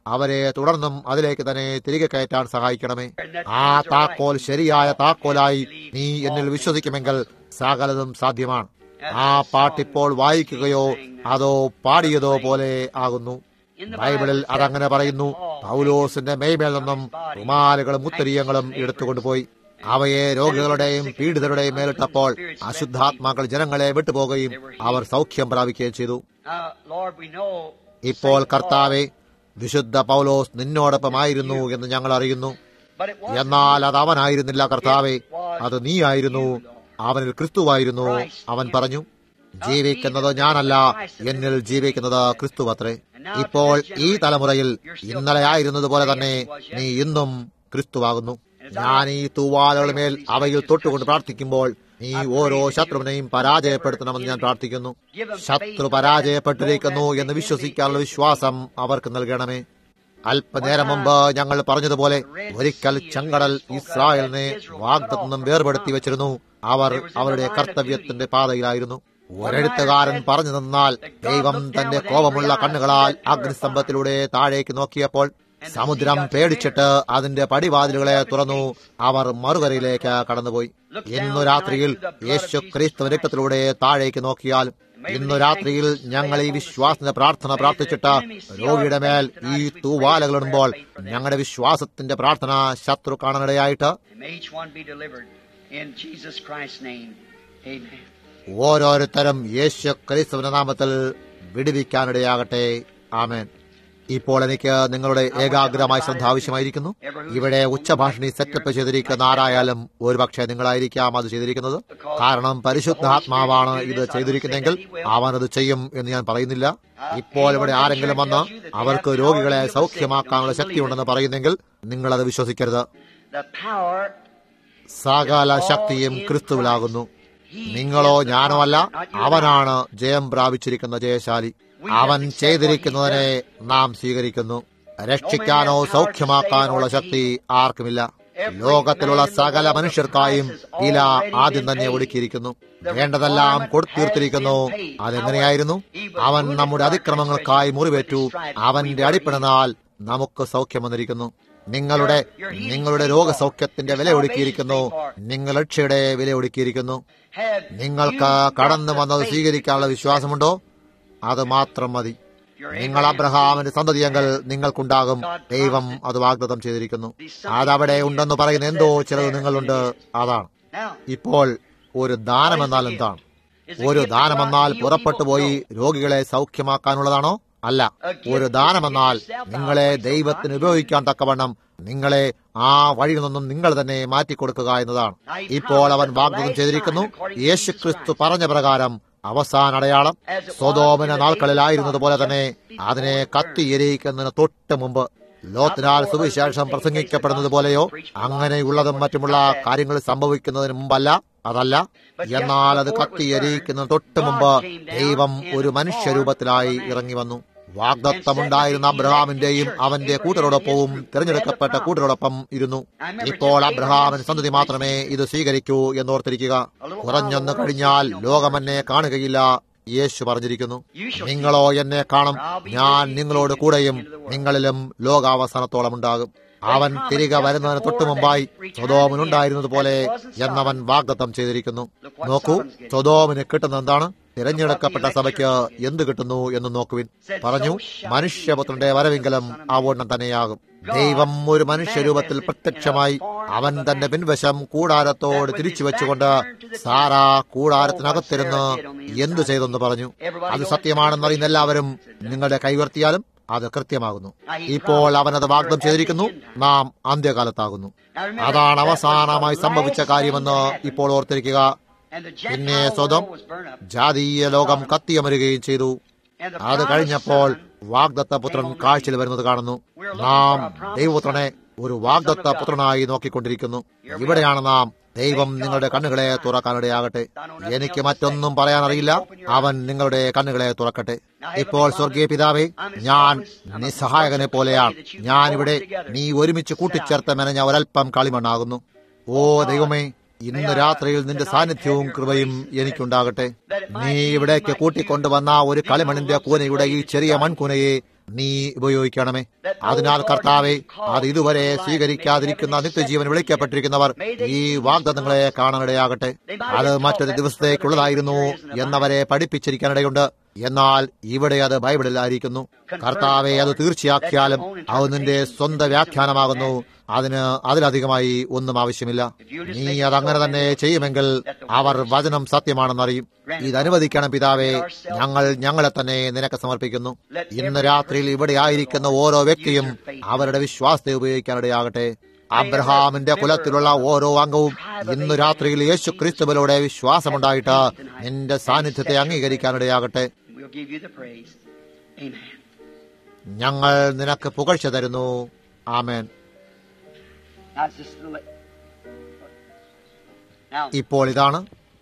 അവരെ തുടർന്നും അതിലേക്ക് തന്നെ തിരികെ കയറ്റാൻ സഹായിക്കണമേ ആ താക്കോൽ ശരിയായ താക്കോലായി നീ എന്നിൽ വിശ്വസിക്കുമെങ്കിൽ സകലതും സാധ്യമാണ് ആ പാട്ടിപ്പോൾ വായിക്കുകയോ അതോ പാടിയതോ പോലെ ആകുന്നു ബൈബിളിൽ അതങ്ങനെ പറയുന്നു പൗലോസിന്റെ മേയ്മേൽ നിന്നും റുമാലുകളും മുത്തരീയങ്ങളും എടുത്തുകൊണ്ടുപോയി അവയെ രോഗികളുടെയും പീഡിതരുടെയും മേലിട്ടപ്പോൾ അശുദ്ധാത്മാക്കൾ ജനങ്ങളെ വിട്ടുപോകുകയും അവർ സൗഖ്യം പ്രാപിക്കുകയും ചെയ്തു
Now, Lord, we know
ഇപ്പോൾ കർത്താവെ വിശുദ്ധ പൗലോസ് നിന്നോടൊപ്പമായിരുന്നു എന്ന് ഞങ്ങൾ അറിയുന്നു
but it was
എന്നാൽ അത് അവനായിരുന്നില്ല കർത്താവെ അത് നീയായിരുന്നു അവനിൽ ക്രിസ്തുവായിരുന്നു അവൻ പറഞ്ഞു ജീവിക്കുന്നത് ഞാനല്ല എന്നിൽ ജീവിക്കുന്നത് ക്രിസ്തുവത്രേ ഇപ്പോൾ ഈ തലമുറയിൽ ഇന്നലെ ആയിരുന്നതുപോലെ തന്നെ നീ ഇന്നും ക്രിസ്തുവാകുന്നു ഞാൻ ഈ തൂവാലകളുമേൽ അവയിൽ തൊട്ടുകൊണ്ട് പ്രാർത്ഥിക്കുമ്പോൾ നീ ഓരോ ശത്രുവിനെയും പരാജയപ്പെടുത്തണമെന്ന് ഞാൻ പ്രാർത്ഥിക്കുന്നു ശത്രു പരാജയപ്പെട്ടിരിക്കുന്നു എന്ന് വിശ്വസിക്കാനുള്ള വിശ്വാസം അവർക്ക് നൽകണമേ അല്പനേരം മുമ്പ് ഞങ്ങൾ പറഞ്ഞതുപോലെ ഒരിക്കൽ ചെങ്കടൽ ഇസ്രായേലിനെ വാഗ്ദത്വം വേർപെടുത്തി വെച്ചിരുന്നു അവർ അവരുടെ കർത്തവ്യത്തിന്റെ പാതയിലായിരുന്നു ഒരെഴുത്തുകാരൻ പറഞ്ഞു നിന്നാൽ ദൈവം തന്റെ കോപമുള്ള കണ്ണുകളാൽ അഗ്നിസ്തംഭത്തിലൂടെ താഴേക്ക് നോക്കിയപ്പോൾ സമുദ്രം പേടിച്ചിട്ട് അതിന്റെ പടിവാതിലുകളെ തുറന്നു അവർ മറുകരയിലേക്ക് കടന്നുപോയി ഇന്നു രാത്രിയിൽ യേശു ക്രിസ്തു രക്തത്തിലൂടെ താഴേക്ക് നോക്കിയാൽ ഇന്നു രാത്രിയിൽ ഞങ്ങൾ ഈ വിശ്വാസത്തിന്റെ പ്രാർത്ഥന പ്രാർത്ഥിച്ചിട്ട് രോഗിയുടെ മേൽ ഈ തൂവാലകളിടുമ്പോൾ ഞങ്ങളുടെ വിശ്വാസത്തിന്റെ പ്രാർത്ഥന ശത്രു കാണാനിടയായിട്ട്
and may each one be delivered in Jesus Christ's name. Amen.
ഓരോരുത്തരും യേശു ക്രിസ്തുവിന്റെ നാമത്തിൽ വിടുവിക്കാനിടയാകട്ടെ ആമേൻ ഇപ്പോൾ എനിക്ക് നിങ്ങളുടെ ഏകാഗ്രമായ ശ്രദ്ധ ആവശ്യമായിരിക്കുന്നു ഇവിടെ ഉച്ചഭാഷണി സെറ്റപ്പ് ചെയ്തിരിക്കുന്ന ആരായാലും ഒരുപക്ഷെ നിങ്ങളായിരിക്കാം അത് ചെയ്തിരിക്കുന്നത് കാരണം പരിശുദ്ധാത്മാവാണ് ഇത് ചെയ്തിരിക്കുന്നെങ്കിൽ അവനത് ചെയ്യും എന്ന് ഞാൻ പറയുന്നില്ല ഇപ്പോൾ ഇവിടെ ആരെങ്കിലും വന്ന് അവർക്ക് രോഗികളെ സൗഖ്യമാക്കാനുള്ള ശക്തിയുണ്ടെന്ന് പറയുന്നെങ്കിൽ നിങ്ങളത് വിശ്വസിക്കരുത്
The power
സകല ശക്തിയും ക്രിസ്തുവിലാകുന്നു നിങ്ങളോ ഞാനോ അല്ല അവനാണ് ജയം പ്രാപിച്ചിരിക്കുന്ന ജയശാലി അവൻ ചെയ്തിരിക്കുന്നതിനെ നാം സ്വീകരിക്കുന്നു രക്ഷിക്കാനോ സൗഖ്യമാക്കാനുള്ള ശക്തി ആർക്കുമില്ല ലോകത്തിലുള്ള സകല മനുഷ്യർക്കായും ഇല ആദ്യം തന്നെ ഒടുക്കിയിരിക്കുന്നു വേണ്ടതെല്ലാം കൊടുത്തീർത്തിരിക്കുന്നു അതെങ്ങനെയായിരുന്നു അവൻ നമ്മുടെ അതിക്രമങ്ങൾക്കായി മുറിവേറ്റു അവന്റെ അടിപ്പിണനാൽ നമുക്ക് സൗഖ്യം വന്നിരിക്കുന്നു നിങ്ങളുടെ നിങ്ങളുടെ രോഗസൗഖ്യത്തിന്റെ വില ഒടുക്കിയിരിക്കുന്നു നിങ്ങൾ രക്ഷയുടെ വില ഒടുക്കിയിരിക്കുന്നു
have
നിങ്ങൾക്ക് കടന്നു വന്നത് സ്വീകരിക്കാനുള്ള വിശ്വാസമുണ്ടോ അത് മാത്രം മതി നിങ്ങൾ അബ്രഹാമിന്റെ സന്തതിയങ്ങൾ നിങ്ങൾക്കുണ്ടാകും ദൈവം അത് വാഗ്ദത്തം ചെയ്തിരിക്കുന്നു അതവിടെ ഉണ്ടെന്ന് പറയുന്ന എന്തോ ചിലത് നിങ്ങളുണ്ട് അതാണ്
now
ഇപ്പോൾ ഒരു ദാനമെന്നാൽ എന്താണ് ഒരു ദാനമെന്നാൽ പുറപ്പെട്ടു പോയി രോഗികളെ സൗഖ്യമാക്കാനുള്ളതാണോ അല്ല ഒരു ദാനമെന്നാൽ നിങ്ങളെ ദൈവത്തിന് ഉപയോഗിക്കാൻ തക്കവണ്ണം നിങ്ങളെ ആ വഴിയിൽ നിന്നും നിങ്ങൾ തന്നെ മാറ്റിക്കൊടുക്കുക എന്നതാണ് ഇപ്പോൾ അവൻ വാഗ്ദത്തം ചെയ്തിരിക്കുന്നു യേശുക്രിസ്തു പറഞ്ഞ പ്രകാരം അവസാന അടയാളം സ്വതോമന നാൾക്കളിലായിരുന്നതുപോലെ തന്നെ അതിനെ കത്തിയെരിയിക്കുന്നതിന് തൊട്ട് മുമ്പ് ലോത്തിനാൽ സുവിശേഷം പ്രസംഗിക്കപ്പെടുന്നത് പോലെയോ അങ്ങനെയുള്ളതും മറ്റുമുള്ള കാര്യങ്ങൾ സംഭവിക്കുന്നതിന് മുമ്പല്ല അതല്ല എന്നാൽ അത് കത്തിയെരിയിക്കുന്നതിന് തൊട്ട് മുമ്പ് ദൈവം ഒരു മനുഷ്യരൂപത്തിലായി ഇറങ്ങി വന്നു വാഗ്ദത്തമുണ്ടായിരുന്ന അബ്രഹാമിന്റെയും അവന്റെ കൂട്ടരോടൊപ്പവും തിരഞ്ഞെടുക്കപ്പെട്ട കൂട്ടരോടൊപ്പം ഇരുന്നു ഇപ്പോൾ അബ്രഹാമിന് സന്തതി മാത്രമേ ഇത് സ്വീകരിക്കൂ എന്നോർത്തിരിക്കുക കുറഞ്ഞൊന്ന് കഴിഞ്ഞാൽ ലോകമെന്നെ കാണുകയില്ല യേശു പറഞ്ഞിരിക്കുന്നു നിങ്ങളോ എന്നെ കാണും ഞാൻ നിങ്ങളോട് കൂടെയും നിങ്ങളിലും ലോകാവസാനത്തോളം ഉണ്ടാകും അവൻ തിരികെ വരുന്നതിന് തൊട്ടു മുമ്പായി സ്വതോമിനുണ്ടായിരുന്നത് പോലെ എന്നവൻ വാഗ്ദത്തം ചെയ്തിരിക്കുന്നു നോക്കൂ സ്വതോമിന് കിട്ടുന്ന എന്താണ് തിരഞ്ഞെടുക്കപ്പെട്ട സഭയ്ക്ക് എന്ത് കിട്ടുന്നു എന്ന് നോക്കുവിൻ പറഞ്ഞു മനുഷ്യപുത്രന്റെ വരവെങ്കിലും അവണ്ണം തന്നെയാകും ദൈവം ഒരു മനുഷ്യരൂപത്തിൽ പ്രത്യക്ഷമായി അവൻ തന്റെ പിൻവശം കൂടാരത്തോട് തിരിച്ചു വെച്ചുകൊണ്ട് സാറാ കൂടാരത്തിനകത്തിരുന്ന് എന്തു ചെയ്തെന്ന് പറഞ്ഞു അത് സത്യമാണെന്നറിയുന്ന എല്ലാവരും നിങ്ങളുടെ കൈവർത്തിയാലും അത് കൃത്യമാകുന്നു ഇപ്പോൾ അവനത് വാഗ്ദം ചെയ്തിരിക്കുന്നു നാം അന്ത്യകാലത്താകുന്നു അതാണ് അവസാനമായി സംഭവിച്ച കാര്യമെന്ന് ഇപ്പോൾ ഓർത്തിരിക്കുക
and the
പിന്നെ
Gentile
സ്വതം
world was burned up.
ജാതീയ ലോകം കത്തിയമരുകയും ചെയ്തു
And the
അത്
promised
കഴിഞ്ഞപ്പോൾ
son
വാഗ്ദത്ത പുത്രൻ കാഴ്ചയിൽ വരുന്നത് കാണുന്നു നാം ദൈവപുത്രനെ ഒരു വാഗ്ദത്ത പുത്രനായി നോക്കിക്കൊണ്ടിരിക്കുന്നു ഇവിടെയാണ് നാം ദൈവം നിങ്ങളുടെ കണ്ണുകളെ തുറക്കാനിടയാകട്ടെ എനിക്ക് മറ്റൊന്നും പറയാനറിയില്ല അവൻ നിങ്ങളുടെ കണ്ണുകളെ തുറക്കട്ടെ ഇപ്പോൾ സ്വർഗീയ പിതാവേ ഞാൻ നിസ്സഹായകനെ പോലെയാണ് ഞാനിവിടെ നീ ഒരുമിച്ച് കൂട്ടിച്ചേർത്ത മെനഞ്ഞ ഒരൽപ്പം കളിമണ്ണാകുന്നു ഓ ദൈവമേ ഇന്ന് രാത്രിയിൽ നിന്റെ സാന്നിധ്യവും കൃപയും എനിക്കുണ്ടാകട്ടെ നീ ഇവിടേക്ക് കൂട്ടിക്കൊണ്ടുവന്ന ഒരു കളിമണ്ണിന്റെ കൂനയുടെ ഈ ചെറിയ മൺകൂനയെ നീ ഉപയോഗിക്കണമേ അതിനാൽ കർത്താവെ അത് ഇതുവരെ സ്വീകരിക്കാതിരിക്കുന്ന നിത്യജീവൻ വിളിക്കപ്പെട്ടിരിക്കുന്നവർ ഈ വാഗ്ദത്തങ്ങളെ കാണാനിടയാകട്ടെ അത് മറ്റൊരു ദിവസത്തേക്കുള്ളതായിരുന്നു എന്നവരെ പഠിപ്പിച്ചിരിക്കാനിടയുണ്ട് എന്നാൽ ഇവിടെ അത് ബൈബിളിലായിരിക്കുന്നു കർത്താവെ അത് തീർച്ചയാക്കിയാലും അത് നിന്റെ സ്വന്തം വ്യാഖ്യാനമാകുന്നു അതിന് അതിലധികമായി ഒന്നും ആവശ്യമില്ല നീ അതങ്ങനെ തന്നെ ചെയ്യുമെങ്കിൽ അവർ വചനം സത്യമാണെന്നറിയും ഇത് അനുവദിക്കണം പിതാവേ ഞങ്ങൾ ഞങ്ങളെ തന്നെ നിനക്ക് സമർപ്പിക്കുന്നു ഇന്ന് രാത്രിയിൽ ഇവിടെ ആയിരിക്കുന്ന ഓരോ വ്യക്തിയും അവരുടെ വിശ്വാസത്തെ ഉപയോഗിക്കാനിടയാകട്ടെ അബ്രഹാമിന്റെ കുലത്തിലുള്ള ഓരോ അംഗവും ഇന്ന് രാത്രിയിൽ യേശു ക്രിസ്തുവിലൂടെ വിശ്വാസമുണ്ടായിട്ട് നിന്റെ സാന്നിധ്യത്തെ അംഗീകരിക്കാനിടയാകട്ടെ
We'll give you the praise. Amen.
ഞങ്ങൾ നിനക്ക് പുകഴ്ച തരുന്നു ആമേൻ
Now, it's just the li- now,
ഇപ്പോൾ ഇതാണ്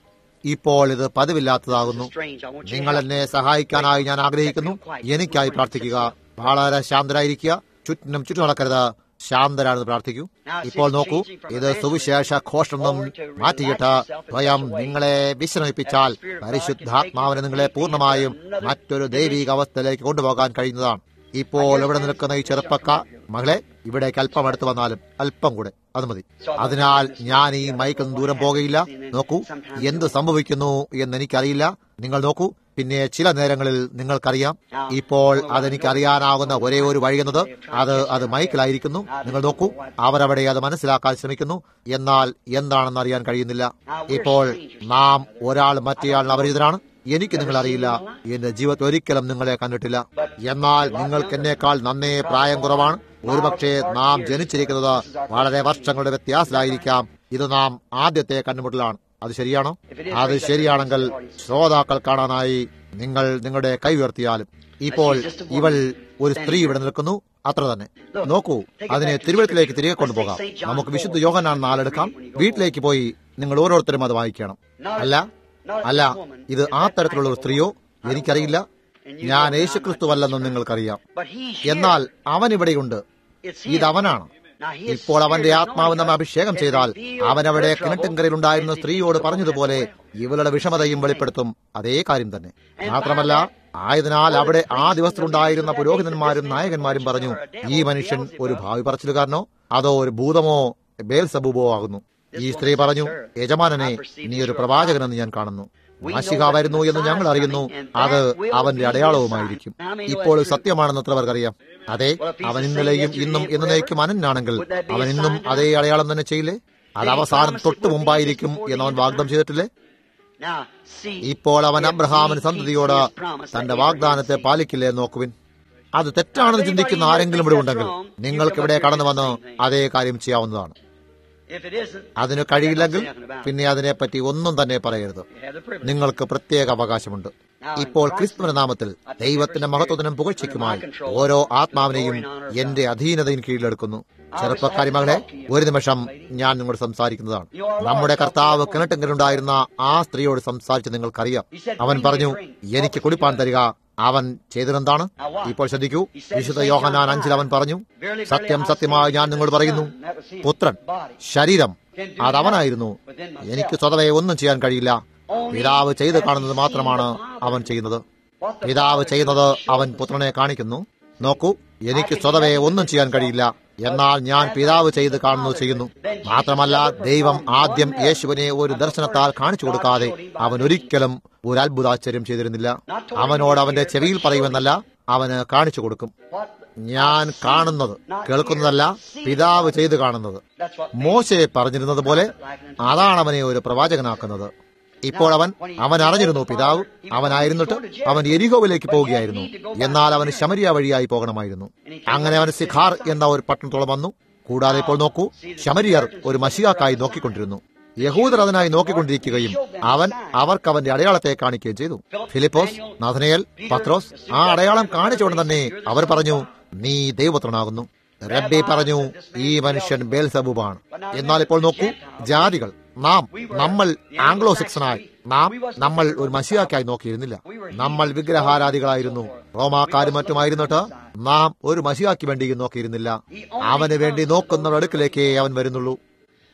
ഇപ്പോൾ ഇത്
this is
പതിവില്ലാത്തതാകുന്നു
strange. I want you to
നിങ്ങൾ
help.
എന്നെ സഹായിക്കാനായി ഞാൻ ആഗ്രഹിക്കുന്നു എനിക്കായി പ്രാർത്ഥിക്കുക വളരെ ശാന്തരായിരിക്കുക ചുറ്റിനും ചുറ്റും നടക്കരുത് ശാന്തരാണെന്ന് പ്രാർത്ഥിക്കൂ ഇപ്പോൾ നോക്കൂ ഇത് സുവിശേഷ ഘോഷണം മാറ്റിയിട്ട് സ്വയം നിങ്ങളെ വിശ്രമിപ്പിച്ചാൽ പരിശുദ്ധാത്മാവിന് നിങ്ങളെ പൂർണ്ണമായും മറ്റൊരു ദൈവിക അവസ്ഥയിലേക്ക് കൊണ്ടുപോകാൻ കഴിയുന്നതാണ് ഇപ്പോൾ ഇവിടെ നിൽക്കുന്ന ഈ ചെറുപ്പക്ക മകളെ ഇവിടേക്ക് അല്പം അടുത്ത് വന്നാലും അല്പം കൂടെ അത് മതി അതിനാൽ ഞാൻ ഈ മൈക്കിൽ നിന്ന് ദൂരം പോകുകയില്ല നോക്കൂ എന്ത് സംഭവിക്കുന്നു എന്ന് എനിക്കറിയില്ല നിങ്ങൾ നോക്കൂ പിന്നെ ചില നേരങ്ങളിൽ നിങ്ങൾക്കറിയാം ഇപ്പോൾ അതെനിക്ക് അറിയാനാകുന്ന ഒരേ ഒരു വഴി എന്നത് അത് അത് മൈക്കിലായിരിക്കുന്നു നിങ്ങൾ നോക്കൂ അവരവിടെ അത് മനസ്സിലാക്കാൻ ശ്രമിക്കുന്നു എന്നാൽ എന്താണെന്ന് അറിയാൻ കഴിയുന്നില്ല ഇപ്പോൾ നാം ഒരാൾ മറ്റേയാളിന് അപരിചിതരാണ് എനിക്ക് നിങ്ങൾ അറിയില്ല എന്റെ ജീവിതത്തിൽ ഒരിക്കലും നിങ്ങളെ കണ്ടിട്ടില്ല എന്നാൽ നിങ്ങൾക്ക് എന്നേക്കാൾ നന്നേ പ്രായം കുറവാണ് ഒരുപക്ഷെ നാം ജനിച്ചിരിക്കുന്നത് വളരെ വർഷങ്ങളുടെ വ്യത്യാസത്തിലായിരിക്കാം ഇത് നാം ആദ്യത്തെ കണ്ടുമുട്ടലാണ് അത് ശരിയാണോ അത് ശരിയാണെങ്കിൽ ശ്രോതാക്കൾ കാണാനായി നിങ്ങൾ നിങ്ങളുടെ കൈ ഉയർത്തിയാലും ഇപ്പോൾ ഇവൾ ഒരു സ്ത്രീ ഇവിടെ നിൽക്കുന്നു അത്ര തന്നെ നോക്കൂ അതിനെ തിരുവനന്തപുരത്തിലേക്ക് തിരികെ കൊണ്ടുപോകാം നമുക്ക് വിശുദ്ധ യോഹനാൻ നാലെടുക്കാം വീട്ടിലേക്ക് പോയി നിങ്ങൾ ഓരോരുത്തരും അത് വായിക്കണം അല്ല അല്ല ഇത് ആ തരത്തിലുള്ള ഒരു സ്ത്രീയോ എനിക്കറിയില്ല ഞാൻ യേശുക്രിസ്തുവല്ലെന്നും നിങ്ങൾക്കറിയാം
But he's
എന്നാൽ അവൻ ഇവിടെയുണ്ട്
It's
ഇത്
him.
അവനാണ്
Now, his
ഇപ്പോൾ അവന്റെ
spirit
ആത്മാവ് നമ്മെ
anointed
അഭിഷേകം
us
ചെയ്താൽ
and revealed
അവൻ അവിടെ
her trouble
കിണറ്റിൻകരയിലുണ്ടായിരുന്ന
as the
സ്ത്രീയോട്
people
പറഞ്ഞതുപോലെ
as well.
ഇവളുടെ വിഷമതയും വെളിപ്പെടുത്തും അതേ കാര്യം തന്നെ മാത്രമല്ല ആയതിനാൽ അവിടെ ആ ദിവസത്തിലുണ്ടായിരുന്ന പുരോഹിതന്മാരും നായകന്മാരും പറഞ്ഞു ഈ മനുഷ്യൻ ഒരു ഭാവി പറച്ചിലുകാരനോ അതോ ഒരു ഭൂതമോ ബേൽസബൂബോ ആകുന്നു ഈ സ്ത്രീ പറഞ്ഞു യജമാനനെ നീ ഒരു പ്രവാചകനെന്ന് ഞാൻ കാണുന്നു മാഷിക വരുന്നു എന്ന് ഞങ്ങൾ അറിയുന്നു അത് അവന്റെ അടയാളവുമായിരിക്കും ഇപ്പോൾ സത്യമാണെന്ന് എത്ര പേർക്കറിയാം അതെ അവൻ ഇന്നലെയും ഇന്നും എന്നേക്കും അനന്നാണെങ്കിൽ അവൻ ഇന്നും അതേ അടയാളം തന്നെ ചെയ്യില്ലേ അത് അവസാനം തൊട്ട് മുമ്പായിരിക്കും എന്ന് അവൻ വാഗ്ദം ചെയ്തിട്ടില്ലേ
Now, see,
ഇപ്പോൾ അവൻ അബ്രഹാമിന് സന്തതിയോട് തന്റെ വാഗ്ദാനത്തെ പാലിക്കില്ലേ എന്ന് നോക്കുവിൻ അത് തെറ്റാണെന്ന് ചിന്തിക്കുന്ന ആരെങ്കിലും ഇവിടെ ഉണ്ടെങ്കിൽ നിങ്ങൾക്ക് ഇവിടെ കടന്നു വന്ന് അതേ കാര്യം ചെയ്യാവുന്നതാണ്
if it isn't,
അതിന് കഴിയില്ലെങ്കിൽ പിന്നെ അതിനെപ്പറ്റി ഒന്നും തന്നെ പറയരുത്
you have the privilege.
നിങ്ങൾക്ക് പ്രത്യേക അവകാശമുണ്ട് ഇപ്പോൾ ക്രിസ്തുവിന്റെ നാമത്തിൽ ദൈവത്തിന്റെ മഹത്വത്തിനും പുകഴ്ചയ്ക്കുമായി ഓരോ ആത്മാവിനെയും എന്റെ അധീനതയും കീഴിലെടുക്കുന്നു ചെറുപ്പക്കാരി മകളെ ഒരു നിമിഷം ഞാൻ നിങ്ങളോട് സംസാരിക്കുന്നതാണ് നമ്മുടെ കർത്താവ് കിണറ്റിങ്കലുണ്ടായിരുന്ന ആ സ്ത്രീയോട് സംസാരിച്ച് നിങ്ങൾക്കറിയാം അവൻ പറഞ്ഞു എനിക്ക് കുടിപ്പാൻ തരിക അവൻ ചെയ്തതെന്താണ് ഇപ്പോൾ ശ്രദ്ധിക്കൂ വിശുദ്ധ യോഹനാൻ അഞ്ചിൽ അവൻ പറഞ്ഞു സത്യം സത്യമായി ഞാൻ നിങ്ങളോട് പറയുന്നു പുത്രൻ ശരീരം അതവനായിരുന്നു എനിക്ക് സ്വതവേ ഒന്നും ചെയ്യാൻ കഴിയില്ല പിതാവ് ചെയ്ത് കാണുന്നത് മാത്രമാണ് അവൻ ചെയ്യുന്നത് പിതാവ് ചെയ്യുന്നത് അവൻ പുത്രനെ കാണിക്കുന്നു നോക്കൂ എനിക്ക് സ്വതവേ ഒന്നും ചെയ്യാൻ കഴിയില്ല എന്നാൽ ഞാൻ പിതാവ് ചെയ്ത് കാണുന്നത് ചെയ്യുന്നു മാത്രമല്ല ദൈവം ആദ്യം യേശുവിനെ ഒരു ദർശനത്താൽ കാണിച്ചു കൊടുക്കാതെ അവൻ ഒരിക്കലും ഒരു അത്ഭുതാശ്ചര്യം ചെയ്തിരുന്നില്ല അവനോട് അവന്റെ ചെവിയിൽ പറയുമെന്നല്ല അവന് കാണിച്ചു കൊടുക്കും
What?
ഞാൻ കാണുന്നത് കേൾക്കുന്നതല്ല പിതാവ് ചെയ്ത് കാണുന്നത്
That's what
മോശയെ പറഞ്ഞിരുന്നത് പോലെ അതാണ് അവനെ ഒരു പ്രവാചകനാക്കുന്നത് ഇപ്പോൾ അവൻ അവൻ അറിഞ്ഞിരുന്നു പിതാവ് അവനായിരുന്നിട്ട് അവൻ എരിഹോവിലേക്ക് പോവുകയായിരുന്നു എന്നാൽ അവന് ശമരിയ വഴിയായി പോകണമായിരുന്നു അങ്ങനെ അവൻ സിഖാർ എന്ന ഒരു പട്ടണത്തോളം വന്നു കൂടാതെ ഇപ്പോൾ നോക്കൂ ശമരിയർ ഒരു മഷിയാക്കായി നോക്കിക്കൊണ്ടിരുന്നു യഹൂദർ അതിനായി നോക്കിക്കൊണ്ടിരിക്കുകയും അവൻ അവർക്ക് അവന്റെ അടയാളത്തെ കാണിക്കുകയും ചെയ്തു ഫിലിപ്പോസ് നഥനയേൽ പത്രോസ് ആ അടയാളം കാണിച്ചുകൊണ്ട് തന്നെ അവർ പറഞ്ഞു നീ ദൈവപുത്രനാകുന്നു റബ്ബി പറഞ്ഞു ഈ മനുഷ്യൻ ബേൽസബൂബാണ് എന്നാൽ ഇപ്പോൾ നോക്കൂ ജാതികൾ നാം നമ്മൾ ആംഗ്ലോ സിക്സനായി നാം നമ്മൾ ഒരു മഷിയാക്കായി നോക്കിയിരുന്നില്ല നമ്മൾ വിഗ്രഹാരാധികളായിരുന്നു റോമാക്കാരും മറ്റുമായിരുന്നിട്ട് നാം ഒരു മഷിയാക്കി വേണ്ടി നോക്കിയിരുന്നില്ല അവന് വേണ്ടി നോക്കുന്നവരുടെ അടുക്കിലേക്കേ അവൻ വരുന്നുള്ളൂ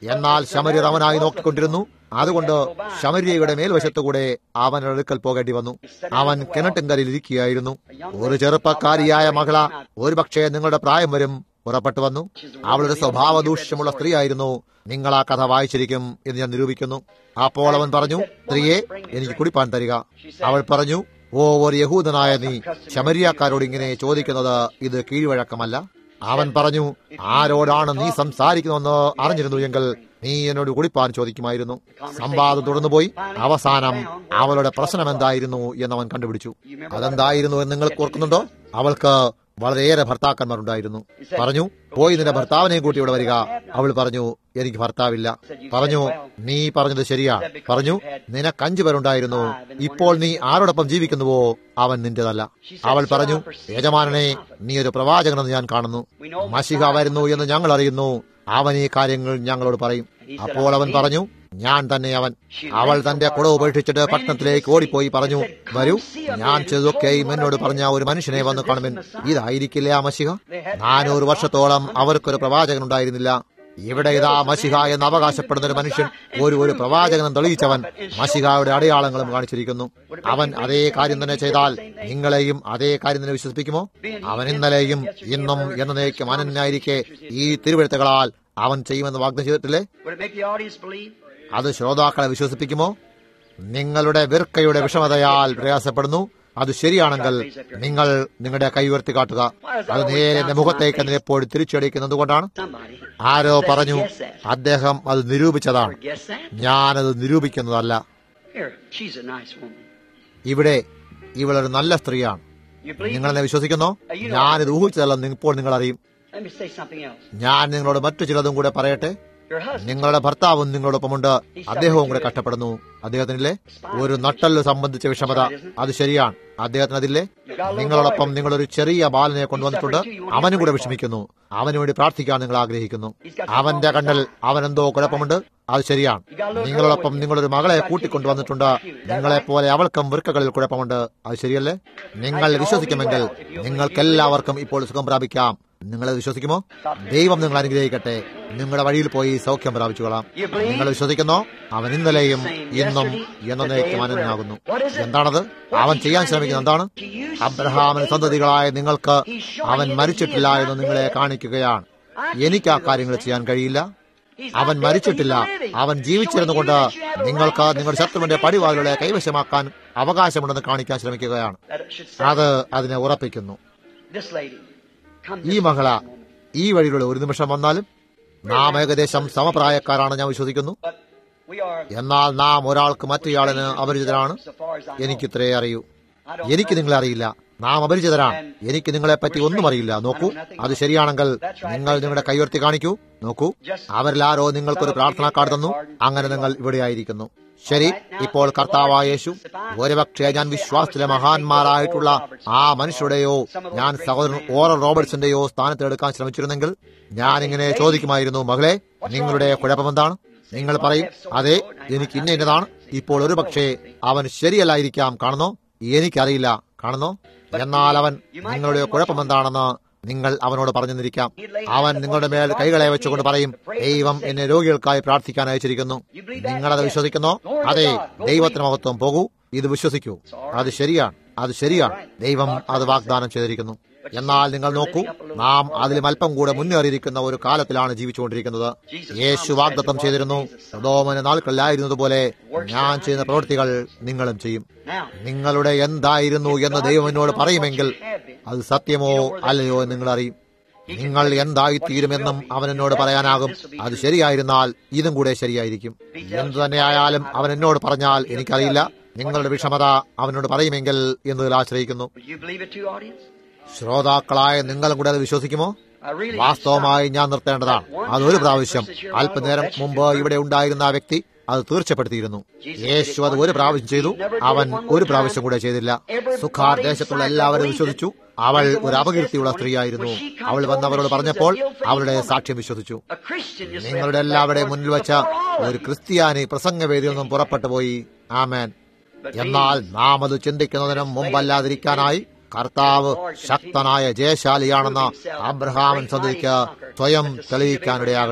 എന്നാൽ ശമര്യർ അവനായി നോക്കിക്കൊണ്ടിരുന്നു അതുകൊണ്ട് ശമര്യയുടെ മേൽവശത്തുകൂടെ അവൻ അടുക്കൽ പോകേണ്ടി വന്നു അവൻ കിണറ്റിൻകരയിൽ ഇരിക്കുകയായിരുന്നു ഒരു ചെറുപ്പക്കാരിയായ മകള ഒരുപക്ഷെ നിങ്ങളുടെ പ്രായം വരും പുറപ്പെട്ടു വന്നു അവളുടെ സ്വഭാവ ദൂഷ്യമുള്ള സ്ത്രീയായിരുന്നു നിങ്ങൾ ആ കഥ വായിച്ചിരിക്കും എന്ന് ഞാൻ നിരൂപിക്കുന്നു അപ്പോൾ അവൻ പറഞ്ഞു സ്ത്രീയെ എനിക്ക് കുടിപ്പാൻ തരിക അവൾ പറഞ്ഞു ഓ ഒരു യഹൂദനായ നീ ശമരിയാക്കാരോട് ഇങ്ങനെ ചോദിക്കുന്നത് ഇത് കീഴ്വഴക്കമല്ല അവൻ പറഞ്ഞു ആരോടാണ് നീ സംസാരിക്കുന്നതെന്ന് അറിഞ്ഞിരുന്നു എങ്കിൽ നീ എന്നോട് കുടിപ്പാൻ ചോദിക്കുമായിരുന്നു സംവാദം തുടർന്നുപോയി അവസാനം അവളുടെ പ്രശ്നം എന്തായിരുന്നു എന്ന് അവൻ കണ്ടുപിടിച്ചു അതെന്തായിരുന്നു എന്ന് നിങ്ങൾ ഓർക്കുന്നുണ്ടോ അവൾക്ക് വളരെയേറെ ഭർത്താക്കന്മാരുണ്ടായിരുന്നു പറഞ്ഞു പോയി നിന്റെ ഭർത്താവിനെ കൂട്ടി ഇവിടെ വരിക അവൾ പറഞ്ഞു എനിക്ക് ഭർത്താവില്ല പറഞ്ഞു നീ പറഞ്ഞത് ശരിയാ പറഞ്ഞു നിനക്ക് അഞ്ചു പേരുണ്ടായിരുന്നു ഇപ്പോൾ നീ ആരോടൊപ്പം ജീവിക്കുന്നുവോ അവൻ നിന്റേതല്ല അവൾ പറഞ്ഞു യജമാനനെ നീ ഒരു പ്രവാചകനെന്ന് ഞാൻ കാണുന്നു മഷിക വരുന്നു എന്ന് ഞങ്ങൾ അറിയുന്നു അവൻ ഈ കാര്യങ്ങൾ ഞങ്ങളോട് പറയും അപ്പോൾ അവൻ പറഞ്ഞു ഞാൻ തന്നെ അവൻ അവൾ തന്റെ കുട ഉപേക്ഷിച്ചിട്ട് പട്ടണത്തിലേക്ക് ഓടിപ്പോയി പറഞ്ഞു വരൂ ഞാൻ ചെയ്തൊക്കെയും എന്നോട് പറഞ്ഞ ഒരു മനുഷ്യനെ വന്ന് കാണുമെൻ ഇതായിരിക്കില്ല ആ മഷിക നാനൂറ് വർഷത്തോളം അവർക്കൊരു പ്രവാചകൻ ഉണ്ടായിരുന്നില്ല ഇവിടെ ഇതാ മഷിക എന്ന് അവകാശപ്പെടുന്ന ഒരു മനുഷ്യൻ ഒരു ഒരു പ്രവാചകനും തെളിയിച്ചവൻ മഷികയുടെ അടയാളങ്ങളും കാണിച്ചിരിക്കുന്നു അവൻ അതേ കാര്യം തന്നെ ചെയ്താൽ നിങ്ങളെയും അതേ കാര്യം തന്നെ വിശ്വസിപ്പിക്കുമോ അവൻ ഇന്നലെയും ഇന്നും എന്നേക്കും അനന്യായിരിക്കെ ഈ തിരുവഴുത്തുകളാൽ അവൻ ചെയ്യുമെന്ന് വാഗ്ദം ചെയ്തിട്ടില്ലേ
Would it make the audience believe?
അത് ശ്രോതാക്കളെ വിശ്വസിപ്പിക്കുമോ നിങ്ങളുടെ വിർക്കയുടെ വിഷമതയാൽ പ്രയാസപ്പെടുന്നു അത് ശരിയാണെങ്കിൽ നിങ്ങൾ നിങ്ങളുടെ കൈ ഉയർത്തി കാട്ടുക അത് നേരെ എന്റെ മുഖത്തേക്ക് അതിനെ എപ്പോഴും തിരിച്ചടിക്കുന്നത് കൊണ്ടാണ്
Somebody.
ആരോ പറഞ്ഞു അദ്ദേഹം അത് നിരൂപിച്ചതാണ്
Or guess that?
ഞാനത് നിരൂപിക്കുന്നതല്ല
Here, she's a nice woman.
ഇവിടെ ഇവളൊരു നല്ല സ്ത്രീയാണ്
You believe?
നിങ്ങൾ എന്നെ വിശ്വസിക്കുന്നോ ഞാനിത് ഊഹിച്ചതല്ല ഇപ്പോൾ നിങ്ങൾ അറിയും
Let me say something else.
ഞാൻ നിങ്ങളോട് മറ്റു ചിലതും കൂടെ പറയട്ടെ
Your husband.
നിങ്ങളുടെ ഭർത്താവും നിങ്ങളോടൊപ്പമുണ്ട് അദ്ദേഹവും കൂടെ കഷ്ടപ്പെടുന്നു അദ്ദേഹത്തിനില്ലേ ഒരു നട്ടല് സംബന്ധിച്ച വിഷമത അത് ശരിയാണ് അദ്ദേഹത്തിന് അതില്ലേ നിങ്ങളോടൊപ്പം നിങ്ങളൊരു ചെറിയ ബാലനെ കൊണ്ടുവന്നിട്ടുണ്ട് അവനും കൂടെ വിഷമിക്കുന്നു അവന് വേണ്ടി പ്രാർത്ഥിക്കാൻ നിങ്ങൾ ആഗ്രഹിക്കുന്നു അവന്റെ കണ്ണിൽ അവനെന്തോ കുഴപ്പമുണ്ട് അത് ശരിയാണ് നിങ്ങളോടൊപ്പം നിങ്ങളൊരു മകളെ കൂട്ടിക്കൊണ്ടുവന്നിട്ടുണ്ട് നിങ്ങളെ പോലെ അവൾക്കും വൃക്കകളിൽ കുഴപ്പമുണ്ട് അത് ശരിയല്ലേ നിങ്ങൾ വിശ്വസിക്കുമെങ്കിൽ നിങ്ങൾക്കെല്ലാവർക്കും ഇപ്പോൾ സുഖം പ്രാപിക്കാം നിങ്ങൾ വിശ്വസിക്കുമോ ദൈവം നിങ്ങൾ അനുഗ്രഹിക്കട്ടെ നിങ്ങളുടെ വഴിയിൽ പോയി സൗഖ്യം പ്രാപിച്ചുകൊള്ളാം നിങ്ങൾ വിശ്വസിക്കുന്നോ അവൻ ഇന്നലെയും ഇന്നും എന്നേക്കും അനന്യനാകുന്നു എന്താണത് അവൻ ചെയ്യാൻ ശ്രമിക്കുന്നത് എന്താണ് അബ്രഹാമിന് സന്തതികളായ നിങ്ങൾക്ക് അവൻ മരിച്ചിട്ടില്ല എന്ന് നിങ്ങളെ കാണിക്കുകയാണ് എനിക്ക് ആ കാര്യങ്ങൾ ചെയ്യാൻ കഴിയില്ല അവൻ മരിച്ചിട്ടില്ല അവൻ ജീവിച്ചിരുന്നുകൊണ്ട് നിങ്ങൾക്ക് നിങ്ങളുടെ ശത്രുവിന്റെ പടിവാളുകളെ കൈവശമാക്കാൻ അവകാശമുണ്ടെന്ന് കാണിക്കാൻ ശ്രമിക്കുകയാണ്
That it should say,
അത് അതിനെ ഉറപ്പിക്കുന്നു
this lady, come
ഈ
this
മകള
way for a moment.
ഈ വഴിയിലൂടെ ഒരു നിമിഷം വന്നാലും നാം ഏകദേശം സമപ്രായക്കാരാണ് ഞാൻ വിശ്വസിക്കുന്നു
But we are,
എന്നാൽ നാം ഒരാൾക്ക് മറ്റൊരാളിന് അപരിചിതരാണ്
so far as I know.
എനിക്കിത്രേ അറിയൂ എനിക്ക് നിങ്ങളെ അറിയില്ല നാം അപരിചിതരാണ് എനിക്ക് നിങ്ങളെ പറ്റി ഒന്നും അറിയില്ല നോക്കൂ അത് ശരിയാണെങ്കിൽ നിങ്ങൾ നിങ്ങളുടെ കൈയുയർത്തി കാണിക്കൂ നോക്കൂ അവരിൽ ആരോ നിങ്ങൾക്കൊരു പ്രാർത്ഥനാ കാർഡ് തന്നു അങ്ങനെ നിങ്ങൾ ഇവിടെയായിരിക്കുന്നു ശരി ഇപ്പോൾ കർത്താവായ യേശു ഒരുപക്ഷെ ഞാൻ വിശ്വാസത്തിലെ മഹാന്മാരായിട്ടുള്ള ആ മനുഷ്യരുടെയോ ഞാൻ സഹോദരൻ ഓറൽ റോബർട്സിന്റെയോ സ്ഥാനത്ത് എടുക്കാൻ ശ്രമിച്ചിരുന്നെങ്കിൽ ഞാൻ ഇങ്ങനെ ചോദിക്കുമായിരുന്നു മകളെ നിങ്ങളുടെ കുഴപ്പമെന്താണ് നിങ്ങൾ പറയും അതെ എനിക്ക് ഇന്ന ഇന്നതാണ് ഇപ്പോൾ ഒരു പക്ഷേ അവൻ ശരിയല്ലായിരിക്കാം കാണുന്നോ എനിക്കറിയില്ല കാണുന്നോ എന്നാൽ അവൻ നിങ്ങളുടെ കുഴപ്പമെന്താണെന്ന് നിങ്ങൾ അവനോട് പറഞ്ഞെന്നിരിക്കാം അവൻ നിങ്ങളുടെ മേൽ കൈകളെ വെച്ചുകൊണ്ട് പറയും ദൈവം എന്നെ രോഗികൾക്കായി പ്രാർത്ഥിക്കാൻ അയച്ചിരിക്കുന്നു നിങ്ങളത് വിശ്വസിക്കുന്നോ അതെ ദൈവത്തിന് മഹത്വം പോകൂ ഇത് വിശ്വസിക്കൂ അത് ശരിയാണ് അത് ശരിയാണ് ദൈവം അത് വാഗ്ദാനം ചെയ്തിരിക്കുന്നു എന്നാൽ നിങ്ങൾ നോക്കൂ നാം അതിലും അല്പം കൂടെ മുന്നേറിയിരിക്കുന്ന ഒരു കാലത്തിലാണ് ജീവിച്ചുകൊണ്ടിരിക്കുന്നത് യേശു വാഗ്ദത്തം ചെയ്തിരുന്നു സദോമന നാൾക്കളിലായിരുന്നതുപോലെ ഞാൻ ചെയ്യുന്ന പ്രവൃത്തികൾ നിങ്ങളും ചെയ്യും
Now,
നിങ്ങളുടെ എന്തായിരുന്നു എന്ന് ദൈവം എന്നോട് പറയുമെങ്കിൽ അത് സത്യമോ അല്ലയോ എന്ന് നിങ്ങൾ അറിയും നിങ്ങൾ എന്തായിത്തീരുമെന്നും അവൻ എന്നോട് പറയാനാകും അത് ശരിയായിരുന്നാൽ ഇതും കൂടെ ശരിയായിരിക്കും എന്തു തന്നെയായാലും അവൻ എന്നോട് പറഞ്ഞാൽ എനിക്കറിയില്ല നിങ്ങളുടെ വിഷമത അവനോട് പറയുമെങ്കിൽ എന്നതിൽ ആശ്രയിക്കുന്നു
will you believe it too, audience?
ശ്രോതാക്കളായ നിങ്ങളും കൂടെ അത് വിശ്വസിക്കുമോ
I really
വാസ്തവമായി ഞാൻ നിർത്തേണ്ടതാണ് അതൊരു പ്രാവശ്യം അല്പനേരം മുമ്പ് ഇവിടെ ഉണ്ടായിരുന്ന ആ വ്യക്തി അത് തീർച്ചപ്പെടുത്തിയിരുന്നു യേശു അത് ഒരു പ്രാവശ്യം ചെയ്തു അവൻ ഒരു പ്രാവശ്യം കൂടെ ചെയ്തില്ല സുഖാർ ദേശത്തുള്ള എല്ലാവരും വിശ്വസിച്ചു അവൾ ഒരു അപകീർത്തിയുള്ള സ്ത്രീയായിരുന്നു അവൾ വന്നവരോട് പറഞ്ഞപ്പോൾ അവളുടെ സാക്ഷ്യം വിശ്വസിച്ചു
a Christian just
നിങ്ങളുടെ എല്ലാവരുടെയും മുന്നിൽ വെച്ച ഒരു ക്രിസ്ത്യാനി പ്രസംഗവേദിയിൽ നിന്നും പുറപ്പെട്ടു പോയി ആമേൻ എന്നാൽ നാം അത് ചിന്തിക്കുന്നതിനും മുമ്പല്ലാതിരിക്കാനായി കർത്താവ് ശക്തനായ ജയശാലിയാണെന്ന് അബ്രഹാമൻ സന്ധിക്ക് സ്വയം തെളിയിക്കാനിടയാകട്ടെ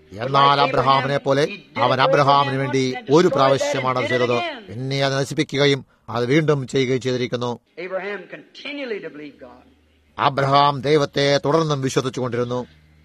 എന്നാൽ അബ്രഹാമിനെ പോലെ അവൻ അബ്രഹാമിന് വേണ്ടി ഒരു പ്രാവശ്യമാണ് അത് ചെയ്തത് പിന്നെ അത് നശിപ്പിക്കുകയും അത് വീണ്ടും ചെയ്യുകയും ചെയ്തിരിക്കുന്നു
Abraham continually to believe God.
Abraham ദൈവത്തെ തുടർന്നും വിശ്വസിച്ചുകൊണ്ടിരുന്നു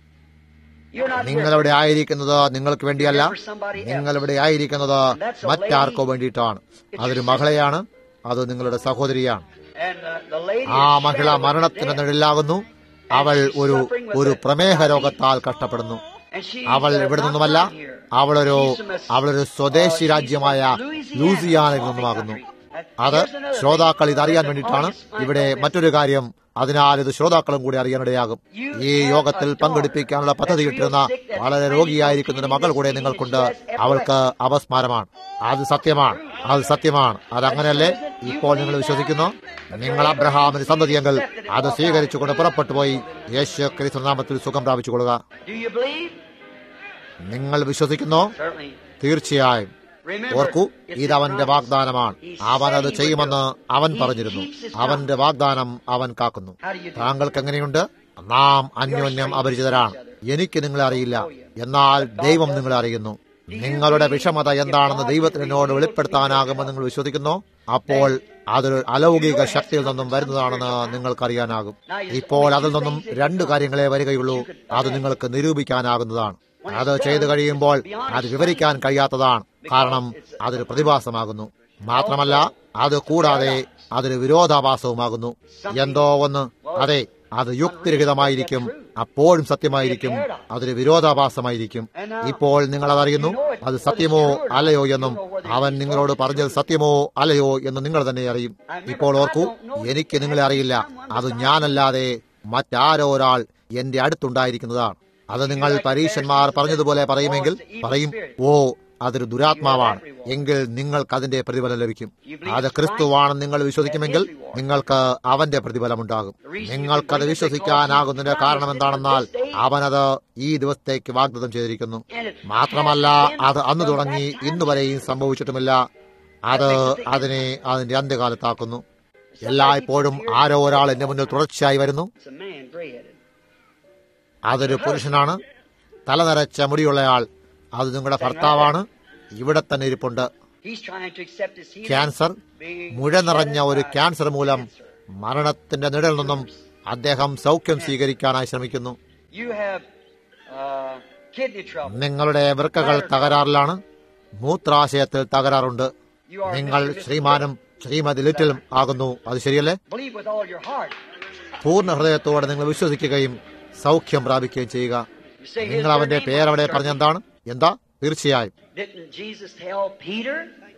You're not
നിങ്ങളിവിടെ ആയിരിക്കുന്നത് നിങ്ങൾക്ക് വേണ്ടിയല്ല നിങ്ങളിവിടെ ആയിരിക്കുന്നത് മറ്റാർക്കോ വേണ്ടിയിട്ടാണ് അതൊരു മകളെയാണ് അത് നിങ്ങളുടെ സഹോദരിയാണ്
And uh, the lady
ആ
is
മഹിള
shadowed
മരണത്തിന്
with death.
നിഴലാകുന്നു അവൾ ഒരു ഒരു പ്രമേഹ രോഗത്താൽ കഷ്ടപ്പെടുന്നു
And she's,
അവൾ
uh,
ഇവിടെ
not
നിന്നുമല്ല
from here.
അവളൊരു
She's from a-
അവളൊരു സ്വദേശി
uh,
രാജ്യമായ
she's from Louisiana,
ലൂസിയാനയിൽ
coffee
നിന്നുമാകുന്നു
country. Uh,
അത്
here's another
ശ്രോതാക്കൾ
thing.
ഇതറിയാൻ
The
വേണ്ടിയിട്ടാണ്
audience might
ഇവിടെ
know this.
മറ്റൊരു കാര്യം അതിനാൽ ഇത് ശ്രോതാക്കളും കൂടി അറിയാനിടയാകും ഈ യോഗത്തിൽ പങ്കെടുപ്പിക്കാനുള്ള പദ്ധതിയിട്ടിരുന്ന വളരെ രോഗിയായിരിക്കുന്ന ഒരു മകൾ കൂടെ നിങ്ങൾക്കുണ്ട് അവൾക്ക് അപസ്മാരമാണ് അത് സത്യമാണ് അത് സത്യമാണ് അതങ്ങനെയല്ലേ ഇപ്പോൾ നിങ്ങൾ വിശ്വസിക്കുന്നു നിങ്ങൾ അബ്രഹാമിന് സന്തതിയെങ്കിൽ അത് സ്വീകരിച്ചുകൊണ്ട് പുറപ്പെട്ടു പോയി യേശു ക്രിസ്തു നാമത്തിൽ സുഖം പ്രാപിച്ചുകൊള്ളുക
Do you believe?
നിങ്ങൾ വിശ്വസിക്കുന്നോ
Certainly.
തീർച്ചയായും
Remember,
ഓർക്കൂ
it's
ഇത്
a
അവന്റെ
promise.
വാഗ്ദാനമാണ്
He
അവൻ
said
അത്
he would
ചെയ്യുമെന്ന്
do it.
അവൻ
He
പറഞ്ഞിരുന്നു
keeps his
അവന്റെ
promise.
വാഗ്ദാനം അവൻ കാക്കുന്നു
How do you do?
താങ്കൾക്ക് എങ്ങനെയുണ്ട് നാം അന്യോന്യം അപരിചിതരാണ് എനിക്ക് നിങ്ങളെ അറിയില്ല എന്നാൽ ദൈവം നിങ്ങളെ അറിയുന്നു നിങ്ങളുടെ വിഷമത എന്താണെന്ന് ദൈവത്തിന് എന്നോട് വെളിപ്പെടുത്താനാകുമെന്ന് നിങ്ങൾ വിശ്വസിക്കുന്നു അപ്പോൾ അതൊരു അലൗകിക ശക്തിയിൽ നിന്നും വരുന്നതാണെന്ന് നിങ്ങൾക്കറിയാനാകും ഇപ്പോൾ അതിൽ നിന്നും രണ്ട് കാര്യങ്ങളെ വരികയുള്ളൂ അത് നിങ്ങൾക്ക് നിരൂപിക്കാനാകുന്നതാണ് അത് ചെയ്തു കഴിയുമ്പോൾ അത് വിവരിക്കാൻ കഴിയാത്തതാണ് കാരണം അതൊരു പ്രതിഭാസമാകുന്നു മാത്രമല്ല അത് കൂടാതെ അതൊരു വിരോധാഭാസവുമാകുന്നു എന്തോ ഒന്ന് അതെ അത് യുക്തിരഹിതമായിരിക്കും അപ്പോഴും സത്യമായിരിക്കും അതൊരു വിരോധാഭാസമായിരിക്കും ഇപ്പോൾ നിങ്ങൾ അതറിയുന്നു അത് സത്യമോ അല്ലയോ എന്നും അവൻ നിങ്ങളോട് പറഞ്ഞത് സത്യമോ അല്ലയോ എന്ന് നിങ്ങൾ തന്നെ അറിയും ഇപ്പോൾ ഓർക്കൂ എനിക്ക് നിങ്ങളെ അറിയില്ല അത് ഞാനല്ലാതെ മറ്റാരോ ഒരാൾ എന്റെ അടുത്തുണ്ടായിരിക്കുന്നതാണ് അത് നിങ്ങൾ പരീക്ഷന്മാർ പറഞ്ഞതുപോലെ പറയുമെങ്കിൽ പറയും ഓ അതൊരു ദുരാത്മാവാണ് എങ്കിൽ നിങ്ങൾക്ക് അതിന്റെ പ്രതിഫലം ലഭിക്കും അത് ക്രിസ്തുവാണെന്ന് നിങ്ങൾ വിശ്വസിക്കുമെങ്കിൽ നിങ്ങൾക്ക് അവന്റെ പ്രതിഫലമുണ്ടാകും നിങ്ങൾക്കത് വിശ്വസിക്കാനാകുന്നതിന്റെ കാരണം എന്താണെന്നാൽ അവനത് ഈ ദിവസത്തേക്ക് വാഗ്ദത്തം ചെയ്തിരിക്കുന്നു മാത്രമല്ല അത് അന്ന് തുടങ്ങി ഇന്ന് വരെയും സംഭവിച്ചിട്ടുമില്ല അത് അതിനെ അതിന്റെ അന്ത്യകാലത്താക്കുന്നു എല്ലായ്പ്പോഴും ആരോ ഒരാൾ എന്റെ മുന്നിൽ തുടർച്ചയായി വരുന്നു
It's a man, gray-headed.
അതൊരു പുരുഷനാണ് തലനരച്ച മുടിയുള്ളയാൾ അത് നിങ്ങളുടെ ഭർത്താവാണ് ഇവിടെ തന്നെ ഇരിപ്പുണ്ട്
He's trying to accept his healing.
Cancer
being
മുഴ നിറഞ്ഞ ഒരു ക്യാൻസർ മൂലം മരണത്തിന്റെ നിഴൽ നിന്നും അദ്ദേഹം സൗഖ്യം സ്വീകരിക്കാനായി ശ്രമിക്കുന്നു
You have uh, kidney trouble.
നിങ്ങളുടെ വൃക്കകൾ തകരാറിലാണ് മൂത്രാശയത്തിൽ തകരാറുണ്ട്
You are
നിങ്ങൾ
Mr. Mrs.
ശ്രീമാനും ശ്രീമതി ലിറ്റിലും ആകുന്നു അത് ശരിയല്ലേ
Believe with all your heart.
പൂർണ്ണ ഹൃദയത്തോടെ നിങ്ങൾ വിശ്വസിക്കുകയും സൗഖ്യം പ്രാപിക്കുകയും ചെയ്യുക
You say his
നിങ്ങൾ അവന്റെ
name
പേരവിടെ
was
പറഞ്ഞെന്താണ് എന്താ തീർച്ചയായും
Didn't Jesus tell Peter?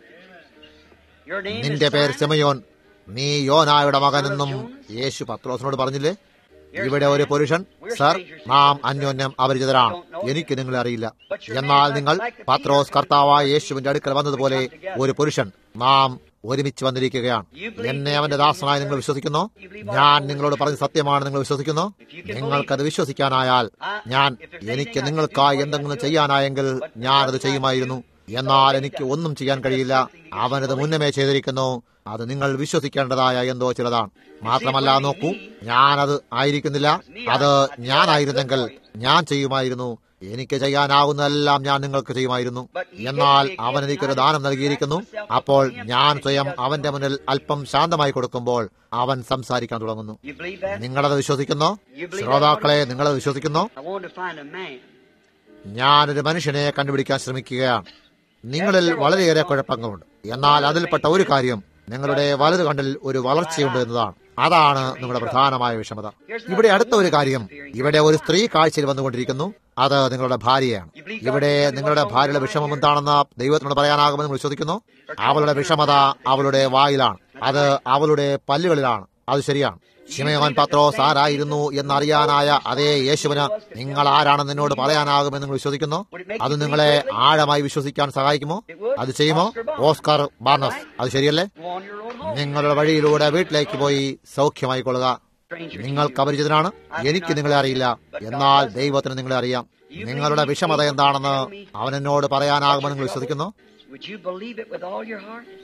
Your name
നിന്റെ
is
പേര്
Simon?
സെമയോൻ നീ യോനായുടെ മകനെന്നും യേശു പത്രോസിനോട് പറഞ്ഞില്ലേ ഇവിടെ ഒരു പുരുഷൻ സർ നാം അന്യോന്യം അപരിചിതരാണ് എനിക്ക് നിങ്ങളെ അറിയില്ല എന്നാൽ നിങ്ങൾ പത്രോസ് കർത്താവായ യേശുവിന്റെ അടുക്കൽ വന്നതുപോലെ ഒരു പുരുഷൻ നാം ഒരുമിച്ച് വന്നിരിക്കുകയാണ് എന്നെ അവന്റെ ദാസനായി നിങ്ങൾ വിശ്വസിക്കുന്നു ഞാൻ നിങ്ങളോട് പറഞ്ഞ സത്യമാണ് നിങ്ങൾ വിശ്വസിക്കുന്നു നിങ്ങൾക്കത് വിശ്വസിക്കാനായാൽ ഞാൻ എനിക്ക് നിങ്ങൾക്കായി എന്തെങ്കിലും ചെയ്യാനായെങ്കിൽ ഞാനത് ചെയ്യുമായിരുന്നു എന്നാൽ എനിക്ക് ഒന്നും ചെയ്യാൻ കഴിയില്ല അവനത് മുന്നമേ ചെയ്തിരിക്കുന്നു അത് നിങ്ങൾ വിശ്വസിക്കേണ്ടതായ എന്തോ ചിലതാണ് മാത്രമല്ല നോക്കൂ ഞാനത് ആയിരിക്കുന്നില്ല അത് ഞാനായിരുന്നെങ്കിൽ ഞാൻ ചെയ്യുമായിരുന്നു എനിക്ക് ചെയ്യാനാവുന്നതെല്ലാം ഞാൻ നിങ്ങൾക്ക് ചെയ്യുമായിരുന്നു എന്നാൽ അവൻ എനിക്കൊരു ദാനം നൽകിയിരിക്കുന്നു അപ്പോൾ ഞാൻ സ്വയം അവന്റെ മുന്നിൽ അല്പം ശാന്തമായി കൊടുക്കുമ്പോൾ അവൻ സംസാരിക്കാൻ തുടങ്ങുന്നു
You believe that?
നിങ്ങളത് വിശ്വസിക്കുന്നോ ശ്രോതാക്കളെ നിങ്ങളത് വിശ്വസിക്കുന്നോ
I wanted to find a man.
ഞാനൊരു മനുഷ്യനെ കണ്ടുപിടിക്കാൻ ശ്രമിക്കുകയാണ് നിങ്ങളിൽ വളരെയേറെ കുഴപ്പങ്ങളുണ്ട് എന്നാൽ അതിൽപ്പെട്ട ഒരു കാര്യം നിങ്ങളുടെ വലത് കണ്ടിൽ ഒരു വളർച്ചയുണ്ട് എന്നതാണ് അതാണ് നിങ്ങളുടെ പ്രധാനമായ വിഷമത ഇവിടെ അടുത്ത ഒരു കാര്യം ഇവിടെ ഒരു സ്ത്രീ കാഴ്ചയിൽ വന്നുകൊണ്ടിരിക്കുന്നു അത് നിങ്ങളുടെ ഭാര്യയാണ് ഇവിടെ നിങ്ങളുടെ ഭാര്യയുടെ വിഷമം എന്താണെന്ന് ദൈവത്തിനോട് പറയാനാകുമെന്ന് നിങ്ങൾ വിശ്വസിക്കുന്നു അവളുടെ വിഷമത അവളുടെ വായിലാണ് അത് അവളുടെ പല്ലുകളിലാണ് അത് ശരിയാണ് ശിമയോൻ പത്രോസ് ആരായിരുന്നു എന്നറിയാനായ അതേ യേശുവിന് നിങ്ങൾ ആരാണെന്ന് എന്നോട് പറയാനാകുമെന്ന് നിങ്ങൾ വിശ്വസിക്കുന്നു അത് നിങ്ങളെ ആഴമായി വിശ്വസിക്കാൻ സഹായിക്കുമോ അത് ചെയ്യുമോ ഓസ്കർ ബാർണസ് അത് ശരിയല്ലേ
Go on your own home.
നിങ്ങളുടെ വഴിയിലൂടെ വീട്ടിലേക്ക് പോയി സൗഖ്യമായി കൊള്ളുക
Stranger to
നിങ്ങൾക്ക്
you.
അപരിചിതനാണ് എനിക്ക് നിങ്ങളെ അറിയില്ല എന്നാൽ ദൈവത്തിന് നിങ്ങളെ അറിയാം നിങ്ങളുടെ വിഷമത എന്താണെന്ന് അവൻ എന്നോട് പറയാനാകുമെന്ന് നിങ്ങൾ വിശ്വസിക്കുന്നു
Would you believe it with all your heart?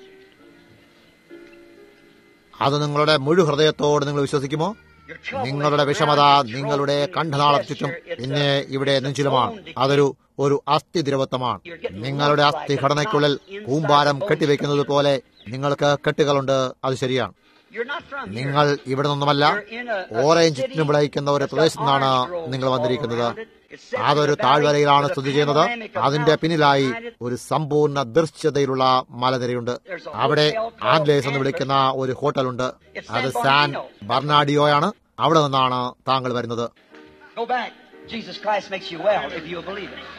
അത് നിങ്ങളുടെ മുഴു ഹൃദയത്തോട് നിങ്ങൾ വിശ്വസിക്കുമോ
Your trouble
നിങ്ങളുടെ
is
വിഷമത
around your
നിങ്ങളുടെ
throat and
കണ്ഠനാള
chest
ചുറ്റും
here. It's
പിന്നെ
a-
ഇവിടെ
it's a
നെഞ്ചിലുമാണ്
bone decay.
അതൊരു ഒരു അസ്ഥിദ്രവത്വമാണ് നിങ്ങളുടെ അസ്ഥിഘടനയ്ക്കുള്ളിൽ കൂമ്പാരം കെട്ടിവെക്കുന്നത് പോലെ നിങ്ങൾക്ക് കെട്ടുകളുണ്ട് അത് ശരിയാണ്
You're not from here.
നിങ്ങൾ ഇവിടെ നിന്നുമല്ല ഓറഞ്ച് ചുറ്റിനും വിളയിക്കുന്ന ഒരു പ്രദേശത്തു നിന്നാണ് നിങ്ങൾ വന്നിരിക്കുന്നത് അതൊരു താഴ്വരയിലാണ് സ്ഥിതി ചെയ്യുന്നത് അതിന്റെ പിന്നിലായി ഒരു സമ്പൂർണ്ണ ദൃശ്യതയിലുള്ള മലനിരയുണ്ട് അവിടെ ആംഗ്ലേസ് എന്ന് വിളിക്കുന്ന ഒരു ഹോട്ടലുണ്ട് അത് സാൻ ബർണാഡിയോയാണ് അവിടെ നിന്നാണ് താങ്കൾ വരുന്നത്
Go back. Jesus Christ makes you well if you'll believe it.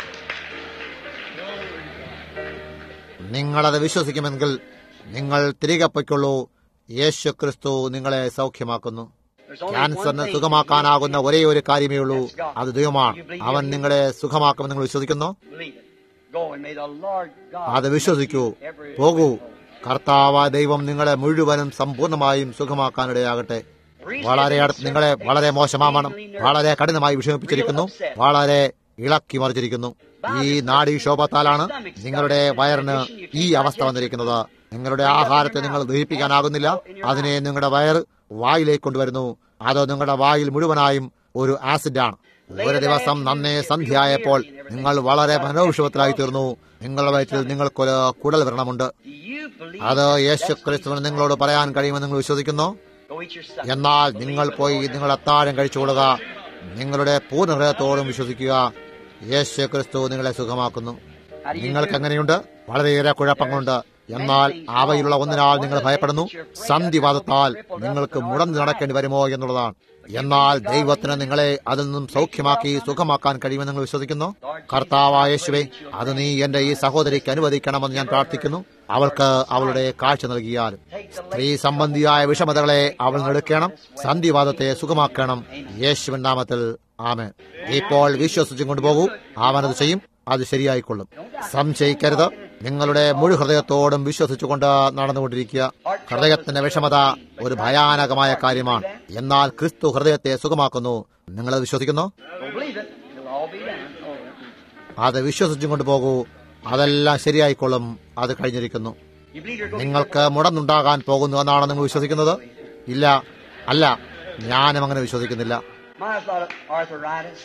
നിങ്ങളത് വിശ്വസിക്കുമെങ്കിൽ നിങ്ങൾ തിരികെ പൊയ്ക്കൊള്ളൂ യേശു ക്രിസ്തു നിങ്ങളെ സൗഖ്യമാക്കുന്നു
There's only one
ക്യാൻസറിന്
thing
സുഖമാക്കാനാകുന്ന ഒരേ ഒരു കാര്യമേ ഉള്ളൂ അത് ദൈവമാണ് അവൻ നിങ്ങളെ സുഖമാക്കുമെന്ന് നിങ്ങൾ വിശ്വസിക്കുന്നു
Believe it. Go and may the Lord God
അത് വിശ്വസിക്കൂ
make you every
പോകൂ
way whole.
കർത്താവ് ദൈവം നിങ്ങളെ മുഴുവനും സമ്പൂർണ്ണമായും സുഖമാക്കാനിടയാകട്ടെ വളരെ അടുത്ത് നിങ്ങളെ വളരെ മോശമാമണം വളരെ കഠിനമായി വിഷമിപ്പിച്ചിരിക്കുന്നു വളരെ ഇളക്കി മറിച്ചിരിക്കുന്നു ഈ നാഡീക്ഷോഭത്താലാണ് നിങ്ങളുടെ വയറിന് ഈ അവസ്ഥ വന്നിരിക്കുന്നത് നിങ്ങളുടെ ആഹാരത്തെ നിങ്ങൾ ദഹിപ്പിക്കാനാകുന്നില്ല അതിനെ നിങ്ങളുടെ വയർ വായിലേക്ക് കൊണ്ടുവരുന്നു അത് നിങ്ങളുടെ വായിൽ മുഴുവനായും ഒരു ആസിഡാണ് ഒരു ദിവസം നന്നേ സന്ധ്യയായപ്പോൾ നിങ്ങൾ വളരെ മനോവിഷമത്തിലായി തീർന്നു നിങ്ങളുടെ വയറ്റിൽ നിങ്ങൾക്കൊരു കുടൽ വ്രണമുണ്ട്
Do you believe
അത്
that?
യേശു ക്രിസ്തുവിന് നിങ്ങളോട് പറയാൻ കഴിയുമെന്ന് നിങ്ങൾ വിശ്വസിക്കുന്നു
Go eat your supper.
എന്നാൽ
Believe
നിങ്ങൾ
it,
പോയി
Lord.
നിങ്ങൾ അത്താഴം കഴിച്ചുകൊള്ളുക നിങ്ങളുടെ പൂർണ്ണ ഹൃദയത്തോടും വിശ്വസിക്കുക യേശു ക്രിസ്തു നിങ്ങളെ സുഖമാക്കുന്നു
How do you
നിങ്ങൾക്ക്
do?
എങ്ങനെയുണ്ട് വളരെയേറെ കുഴപ്പങ്ങളുണ്ട് എന്നാൽ അവയിലുള്ള ഒന്നിനാൽ നിങ്ങൾ ഭയപ്പെടുന്നു സന്ധിവാദത്താൽ നിങ്ങൾക്ക് മുടന്നു നടക്കേണ്ടി വരുമോ എന്നുള്ളതാണ് എന്നാൽ ദൈവത്തിന് നിങ്ങളെ അതിൽ നിന്നും സൗഖ്യമാക്കി സുഖമാക്കാൻ കഴിയുമെന്ന് നിങ്ങൾ വിശ്വസിക്കുന്നു കർത്താവായ യേശുവേ അത് നീ എന്റെ ഈ സഹോദരിക്ക് അനുവദിക്കണമെന്ന് ഞാൻ പ്രാർത്ഥിക്കുന്നു അവൾക്ക് അവളുടെ കാഴ്ച നൽകിയാലും സ്ത്രീ സംബന്ധിയായ വിഷമതകളെ അവൾ നെടുക്കണം സന്ധിവാദത്തെ സുഖമാക്കണം യേശുവിൻ നാമത്തിൽ ആമേൻ ഇപ്പോൾ വിശ്വസിച്ചും കൊണ്ടുപോകൂ അവനത് ചെയ്യും അത് ശരിയായിക്കൊള്ളും സംശയിക്കരുത് നിങ്ങളുടെ മുഴു ഹൃദയത്തോടും വിശ്വസിച്ചുകൊണ്ട് നടന്നുകൊണ്ടിരിക്കുക ഹൃദയത്തിന്റെ വിഷമത ഒരു ഭയാനകമായ കാര്യമാണ് എന്നാൽ ക്രിസ്തു ഹൃദയത്തെ സുഖമാക്കുന്നു നിങ്ങളത് വിശ്വസിക്കുന്നു
Go believe it. It'll all be done. Oh,
അത് വിശ്വസിച്ചും കൊണ്ടുപോകൂ അതെല്ലാം ശരിയായിക്കൊള്ളും അത് കഴിഞ്ഞിരിക്കുന്നു
you believe you're going
നിങ്ങൾക്ക് മുടന്നുണ്ടാകാൻ പോകുന്നു എന്നാണ് നിങ്ങൾ വിശ്വസിക്കുന്നത് ഇല്ല അല്ല ഞാനും അങ്ങനെ വിശ്വസിക്കുന്നില്ല
Mine's not arthritis.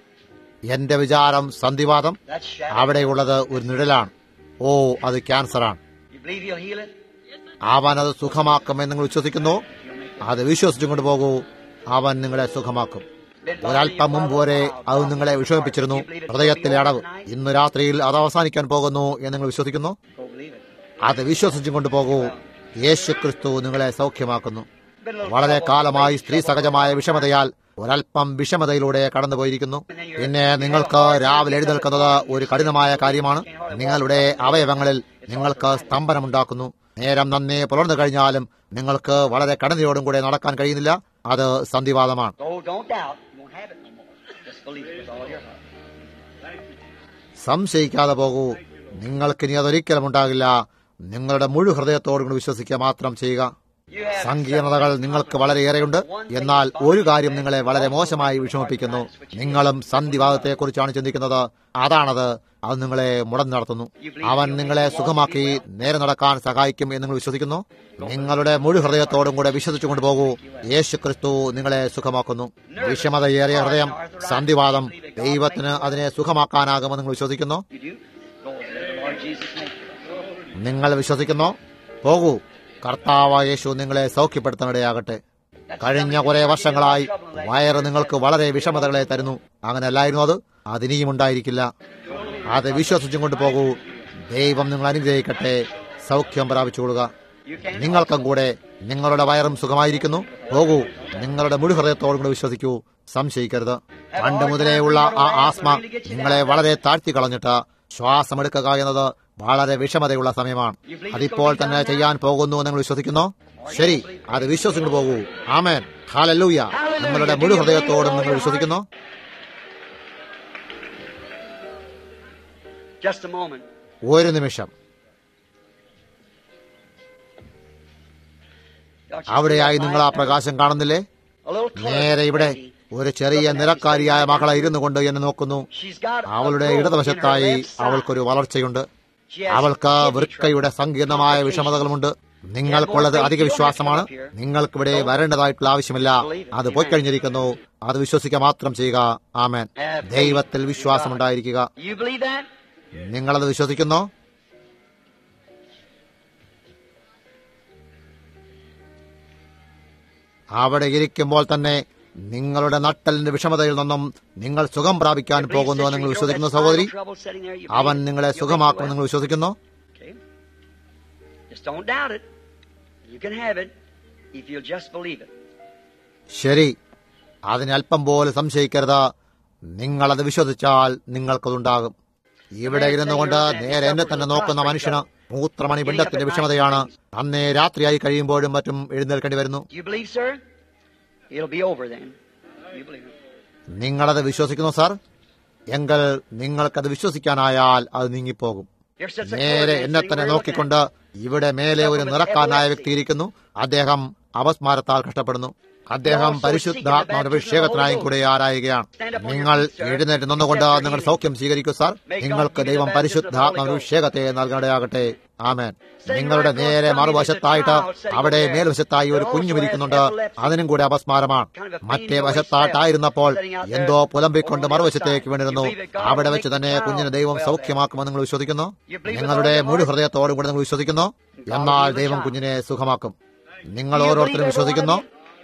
എന്റെ വിചാരം സന്ധിവാദം
That's shadow.
അവിടെയുള്ളത് ഒരു നിഴലാണ് ഓ അത് ക്യാൻസറാണ്
You believe he'll heal it?
അവൻ അത് സുഖമാക്കുമെന്ന് നിങ്ങൾ വിശ്വസിക്കുന്നു അത് വിശ്വസിച്ചും കൊണ്ടുപോകൂ അവൻ നിങ്ങളെ സുഖമാക്കും ഒരല്പം മുമ്പ് വരെ അത് നിങ്ങളെ വിഷമിപ്പിച്ചിരുന്നു ഹൃദയത്തിലെ അടവ് ഇന്ന് രാത്രിയിൽ അത് അവസാനിക്കാൻ പോകുന്നു എന്ന് നിങ്ങൾ വിശ്വസിക്കുന്നു
Go believe it.
അത് വിശ്വസിച്ചും കൊണ്ടുപോകൂ യേശു ക്രിസ്തു നിങ്ങളെ സൗഖ്യമാക്കുന്നു വളരെ കാലമായി സ്ത്രീ സഹജമായ വിഷമതയാൽ ഒരല്പം വിഷമതയിലൂടെ കടന്നുപോയിരിക്കുന്നു പിന്നെ നിങ്ങൾക്ക് രാവിലെ എഴുന്നേൽക്കുന്നത് ഒരു കഠിനമായ കാര്യമാണ് നിങ്ങളുടെ അവയവങ്ങളിൽ നിങ്ങൾക്ക് സ്തംഭനമുണ്ടാക്കുന്നു നേരം നന്നേ പുലർന്നു കഴിഞ്ഞാലും നിങ്ങൾക്ക് വളരെ കടനയോടും കൂടെ നടക്കാൻ കഴിയുന്നില്ല അത് സന്ധിവാദമാണ്
Oh, don't doubt. You won't have it no more. Just believe it with all your heart.
സംശയിക്കാതെ പോകൂ നിങ്ങൾക്കിനി അതൊരിക്കലും ഉണ്ടാകില്ല നിങ്ങളുടെ മുഴു ഹൃദയത്തോടും കൂടി വിശ്വസിക്കുക മാത്രം ചെയ്യുക
You have
സങ്കീർണതകൾ നിങ്ങൾക്ക് വളരെയേറെയുണ്ട് എന്നാൽ ഒരു കാര്യം നിങ്ങളെ വളരെ മോശമായി വിഷമിപ്പിക്കുന്നു നിങ്ങളും സന്ധിവാദത്തെക്കുറിച്ചാണ് ചിന്തിക്കുന്നത് അതാണത് അത് നിങ്ങളെ മുടന്നു നടത്തുന്നു അവൻ നിങ്ങളെ സുഖമാക്കി നേരെ നടക്കാൻ സഹായിക്കും എന്ന് നിങ്ങൾ വിശ്വസിക്കുന്നു നിങ്ങളുടെ മുഴു ഹൃദയത്തോടും കൂടെ വിശ്വസിച്ചു കൊണ്ടുപോകൂ യേശു ക്രിസ്തു നിങ്ങളെ സുഖമാക്കുന്നു വിഷമതയേറിയ ഹൃദയം സന്ധിവാദം ദൈവത്തിന് അതിനെ സുഖമാക്കാനാകുമെന്ന് നിങ്ങൾ വിശ്വസിക്കുന്നു
You do? Go in the Lord Jesus' name.
നിങ്ങൾ വിശ്വസിക്കുന്നു പോകൂ കർത്താവായ യേശു നിങ്ങളെ സൗഖ്യപ്പെടുത്താനിടയാകട്ടെ കഴിഞ്ഞ കുറെ വർഷങ്ങളായി വയറ് നിങ്ങൾക്ക് വളരെ വിഷമതകളെ തരുന്നു അങ്ങനെ അല്ലായിരുന്നു അത് അതിനിയും ഉണ്ടായിരിക്കില്ല അത് വിശ്വസിച്ചും കൊണ്ട് പോകൂ ദൈവം നിങ്ങൾ അനുഗ്രഹിക്കട്ടെ സൗഖ്യം പ്രാപിച്ചുകൊള്ളുക
You can
നിങ്ങൾക്കും കൂടെ നിങ്ങളുടെ വയറും സുഖമായിരിക്കുന്നു പോകൂ നിങ്ങളുടെ മുഴു ഹൃദയത്തോടും കൂടെ വിശ്വസിക്കൂ സംശയിക്കരുത് പണ്ട് മുതലേ ഉള്ള ആ ആസ്മ നിങ്ങളെ വളരെ താഴ്ത്തി കളഞ്ഞിട്ട് ശ്വാസമെടുക്കുക എന്നത് വളരെ വിഷമതയുള്ള സമയമാണ് അതിപ്പോൾ തന്നെ ചെയ്യാൻ പോകുന്നു എന്ന് നിങ്ങൾ വിശ്വസിക്കുന്നു ശരി അത് വിശ്വസിച്ചു പോകൂ ആമേൻ ഹാലല്ലൂയ നിങ്ങളുടെ മുഴു ഹൃദയത്തോടും നിങ്ങൾ വിശ്വസിക്കുന്നു
Just a moment.
ഒരു നിമിഷം
Don't you
അവിടെയായി
see that
നിങ്ങൾ ആ
light?
പ്രകാശം കാണുന്നില്ലേ
A little clerk
നേരെ ഇവിടെ
lady.
ഒരു ചെറിയ നിരക്കാരിയായ മകളെ ഇരുന്നു കൊണ്ട് എന്നെ നോക്കുന്നു
She's got a
അവളുടെ
growth in her
ഇടതുവശത്തായി
left side.
അവൾക്കൊരു വളർച്ചയുണ്ട്
She has
അവൾക്ക്
kidney
വൃക്കയുടെ
trouble.
സങ്കീർണമായ വിഷമതകളുമുണ്ട് നിങ്ങൾക്കുള്ളത് അധിക വിശ്വാസമാണ് നിങ്ങൾക്കിവിടെ വരേണ്ടതായിട്ടുള്ള ആവശ്യമില്ല അത് പോയി കഴിഞ്ഞിരിക്കുന്നു അത് വിശ്വസിക്കുക മാത്രം ചെയ്യുക ആമേൻ ദൈവത്തിൽ വിശ്വാസമുണ്ടായിരിക്കുക
You believe that?
നിങ്ങളത് വിശ്വസിക്കുന്നോ അവിടെ ഇരിക്കുമ്പോൾ തന്നെ നിങ്ങളുടെ നട്ടലിന്റെ വിഷമതയിൽ നിന്നും നിങ്ങൾ സുഖം പ്രാപിക്കാൻ പോകുന്നു എന്ന് നിങ്ങൾ വിശ്വസിക്കുന്നു സഹോദരി
Trouble sitting there, you
അവൻ
believe it.
നിങ്ങളെ
You'll make it
സുഖമാക്കുമെന്ന്
well.
നിങ്ങൾ വിശ്വസിക്കുന്നു
Okay? Just don't doubt it. You can have it if you'll just believe it.
ശരി അതിന് അല്പം പോലും സംശയിക്കരുത് നിങ്ങളത് വിശ്വസിച്ചാൽ നിങ്ങൾക്കതുണ്ടാകും ഇവിടെ ഇരുന്നു കൊണ്ട് നേരെ എന്നെ തന്നെ നോക്കുന്ന മനുഷ്യന് മൂത്രമണി പിണ്ടത്തിന്റെ വിഷമതയാണ് അന്നേ രാത്രിയായി കഴിയുമ്പോഴും മറ്റും എഴുന്നേൽക്കേണ്ടി വരുന്നു
Do you believe, sir? It'll be over then. You believe it.
നിങ്ങളത് വിശ്വസിക്കുന്നു സാർ എങ്കിൽ നിങ്ങൾക്കത് വിശ്വസിക്കാനായാൽ അത് നീങ്ങിപ്പോകും
Here sits a
നേരെ
poor man
എന്നെ
sitting
തന്നെ
there looking
നോക്കിക്കൊണ്ട് ഇവിടെ മേലെ ഒരു നിറക്കാരനായ വ്യക്തി ഇരിക്കുന്നു അദ്ദേഹം അപസ്മാരത്താൽ കഷ്ടപ്പെടുന്നു അദ്ദേഹം പരിശുദ്ധാത്മാവിന്റെ അഭിഷേകത്തിനായും കൂടെ ആരായുകയാണ് നിങ്ങൾ എഴുന്നേറ്റ് നിന്നുകൊണ്ട് നിങ്ങളുടെ സൗഖ്യം സ്വീകരിക്കൂ സാർ നിങ്ങൾക്ക് ദൈവം പരിശുദ്ധാത്മാവിന്റെ അഭിഷേകത്തെ നൽകണയാകട്ടെ ആമേൻ നിങ്ങളുടെ നേരെ മറുവശത്തായിട്ട് അവിടെ മേൽവശത്തായി ഒരു കുഞ്ഞു ഇരിക്കുന്നുണ്ട് അതിനും കൂടെ അപസ്മാരമാണ് മറ്റേ വശത്തായിട്ടായിരുന്നപ്പോൾ എന്തോ പുലമ്പിക്കൊണ്ട് മറുവശത്തേക്ക് വീണിരുന്നു അവിടെ വെച്ച് തന്നെ കുഞ്ഞിനെ ദൈവം സൗഖ്യമാക്കുമെന്ന് നിങ്ങൾ വിശ്വസിക്കുന്നു നിങ്ങളുടെ മുഴു ഹൃദയത്തോടും കൂടെ നിങ്ങൾ വിശ്വസിക്കുന്നു എന്നാൽ ദൈവം കുഞ്ഞിനെ സുഖമാക്കും നിങ്ങൾ ഓരോരുത്തരും വിശ്വസിക്കുന്നു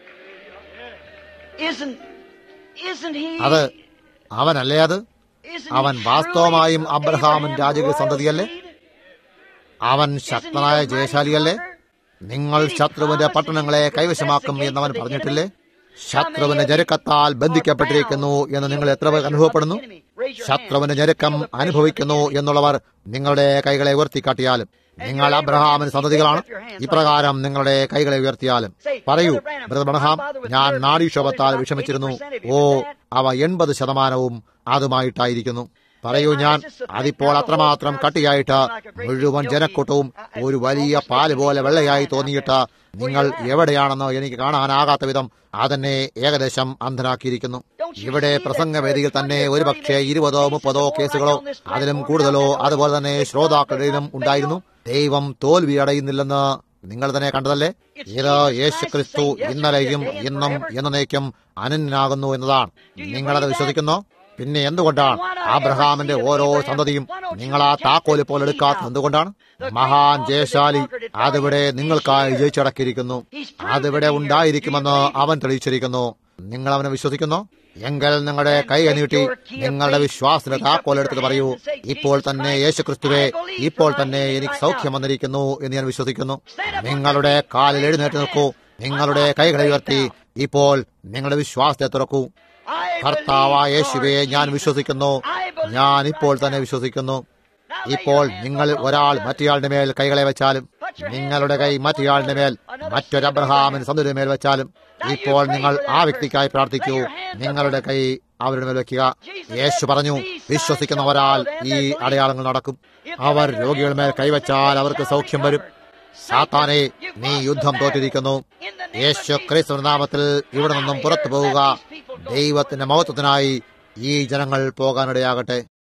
Isn't, isn't he?
അത് അവനല്ലേ അത്
isn't
അവൻ
he
വാസ്തവമായും
truly
അബ്രഹാമിൻ
Abraham
രാജകീയ
royal
സന്തതിയല്ലേ
seed?
അവൻ
Isn't he
ശക്തനായ
a mighty
ജയശാലിയല്ലേ
conqueror?
നിങ്ങൾ ശത്രുവിന്റെ പട്ടണങ്ങളെ കൈവശമാക്കും എന്നവൻ പറഞ്ഞിട്ടില്ലേ ശത്രുവിന്റെ ഞെരുക്കത്താൽ ബന്ധിക്കപ്പെട്ടിരിക്കുന്നു എന്ന് നിങ്ങൾ എത്ര പേർ അനുഭവപ്പെടുന്നു ശത്രുവിന്റെ ഞെരുക്കം അനുഭവിക്കുന്നു എന്നുള്ളവർ നിങ്ങളുടെ കൈകളെ ഉയർത്തിക്കാട്ടിയാലും നിങ്ങൾ അബ്രഹാമിന് സന്തതികളാണ് ഇപ്രകാരം നിങ്ങളുടെ കൈകളെ ഉയർത്തിയാലും പറയൂ ബ്രദർ ബ്രഹ്മാം ഞാൻ നാഡീക്ഷോഭത്താൽ വിഷമിച്ചിരുന്നു ഓ അവ എൺപത് ശതമാനവും അതുമായിട്ടായിരിക്കുന്നു പറയൂ ഞാൻ അതിപ്പോൾ അത്രമാത്രം കട്ടിയായിട്ട് മുഴുവൻ ജനക്കൂട്ടവും ഒരു വലിയ പാല് പോലെ വെള്ളയായി തോന്നിയിട്ട് നിങ്ങൾ എവിടെയാണെന്ന് എനിക്ക് കാണാനാകാത്ത വിധം അതെന്നെ ഏകദേശം അന്ധനാക്കിയിരിക്കുന്നു ഇവിടെ പ്രസംഗവേദിയിൽ തന്നെ ഒരുപക്ഷെ ഇരുപതോ മുപ്പതോ കേസുകളോ അതിലും കൂടുതലോ അതുപോലെ തന്നെ ശ്രോതാക്കളുടെയും ഉണ്ടായിരുന്നു ദൈവം തോൽവി അടയുന്നില്ലെന്ന് നിങ്ങൾ തന്നെ കണ്ടതല്ലേ ഇത് യേശു ക്രിസ്തു ഇന്നലെയും ഇന്നും എന്നേക്കും അനന്യനാകുന്നു എന്നതാണ് നിങ്ങളത് വിശ്വസിക്കുന്നോ പിന്നെ എന്തുകൊണ്ടാണ് ആബ്രഹാമിന്റെ ഓരോ സന്തതിയും നിങ്ങൾ ആ താക്കോല് പോലെ എടുക്കാത്ത എന്തുകൊണ്ടാണ് മഹാൻ ജയശാലി അതിവിടെ നിങ്ങൾക്കായി ജയിച്ചടക്കിയിരിക്കുന്നു അതിവിടെ ഉണ്ടായിരിക്കുമെന്ന് അവൻ തെളിയിച്ചിരിക്കുന്നു നിങ്ങൾ അവനെ വിശ്വസിക്കുന്നു എങ്കിൽ നിങ്ങളുടെ കൈ നീട്ടി നിങ്ങളുടെ വിശ്വാസത്തിന്റെ താക്കോലെടുത്തിട്ട് പറയൂ ഇപ്പോൾ തന്നെ യേശു ക്രിസ്തുവെ ഇപ്പോൾ തന്നെ എനിക്ക് സൗഖ്യം വന്നിരിക്കുന്നു എന്ന് ഞാൻ വിശ്വസിക്കുന്നു നിങ്ങളുടെ കാലിൽ എഴുന്നേറ്റ് നിൽക്കൂ നിങ്ങളുടെ കൈകളെ ഉയർത്തി ഇപ്പോൾ നിങ്ങളുടെ വിശ്വാസത്തെ തുറക്കൂ
I
കർത്താവായ
believe,
യേശുവെ
Lord
ഞാൻ
Jesus.
വിശ്വസിക്കുന്നു
I believe
ഞാൻ ഇപ്പോൾ
right
തന്നെ
now.
വിശ്വസിക്കുന്നു
Now lay
ഇപ്പോൾ
your hands
നിങ്ങൾ
on
ഒരാൾ
one another.
മറ്റേയാളുടെ മേൽ കൈകളെ വെച്ചാലും നിങ്ങളുടെ കൈ മറ്റേയാളുടെ മേൽ മറ്റൊരു അബ്രഹാമിന് സന്തുലിന്റെ മേൽ വെച്ചാലും ഇപ്പോൾ നിങ്ങൾ ആ വ്യക്തിക്കായി പ്രാർത്ഥിക്കൂ നിങ്ങളുടെ കൈ അവരുടെ മേൽ വെക്കുക യേശു പറഞ്ഞു വിശ്വസിക്കുന്ന ഒരാൾ ഈ അടയാളങ്ങൾ നടക്കും അവർ രോഗികളുടെ മേൽ കൈവച്ചാൽ അവർക്ക് സൗഖ്യം വരും സാത്താനെ നീ യുദ്ധം തോറ്റിരിക്കുന്നു യേശു ക്രിസ്തു നാമത്തിൽ ഇവിടെ നിന്നും പുറത്തു പോവുക ദൈവത്തിന്റെ മഹത്വത്തിനായി ഈ ജനങ്ങൾ പോകാനിടയാകട്ടെ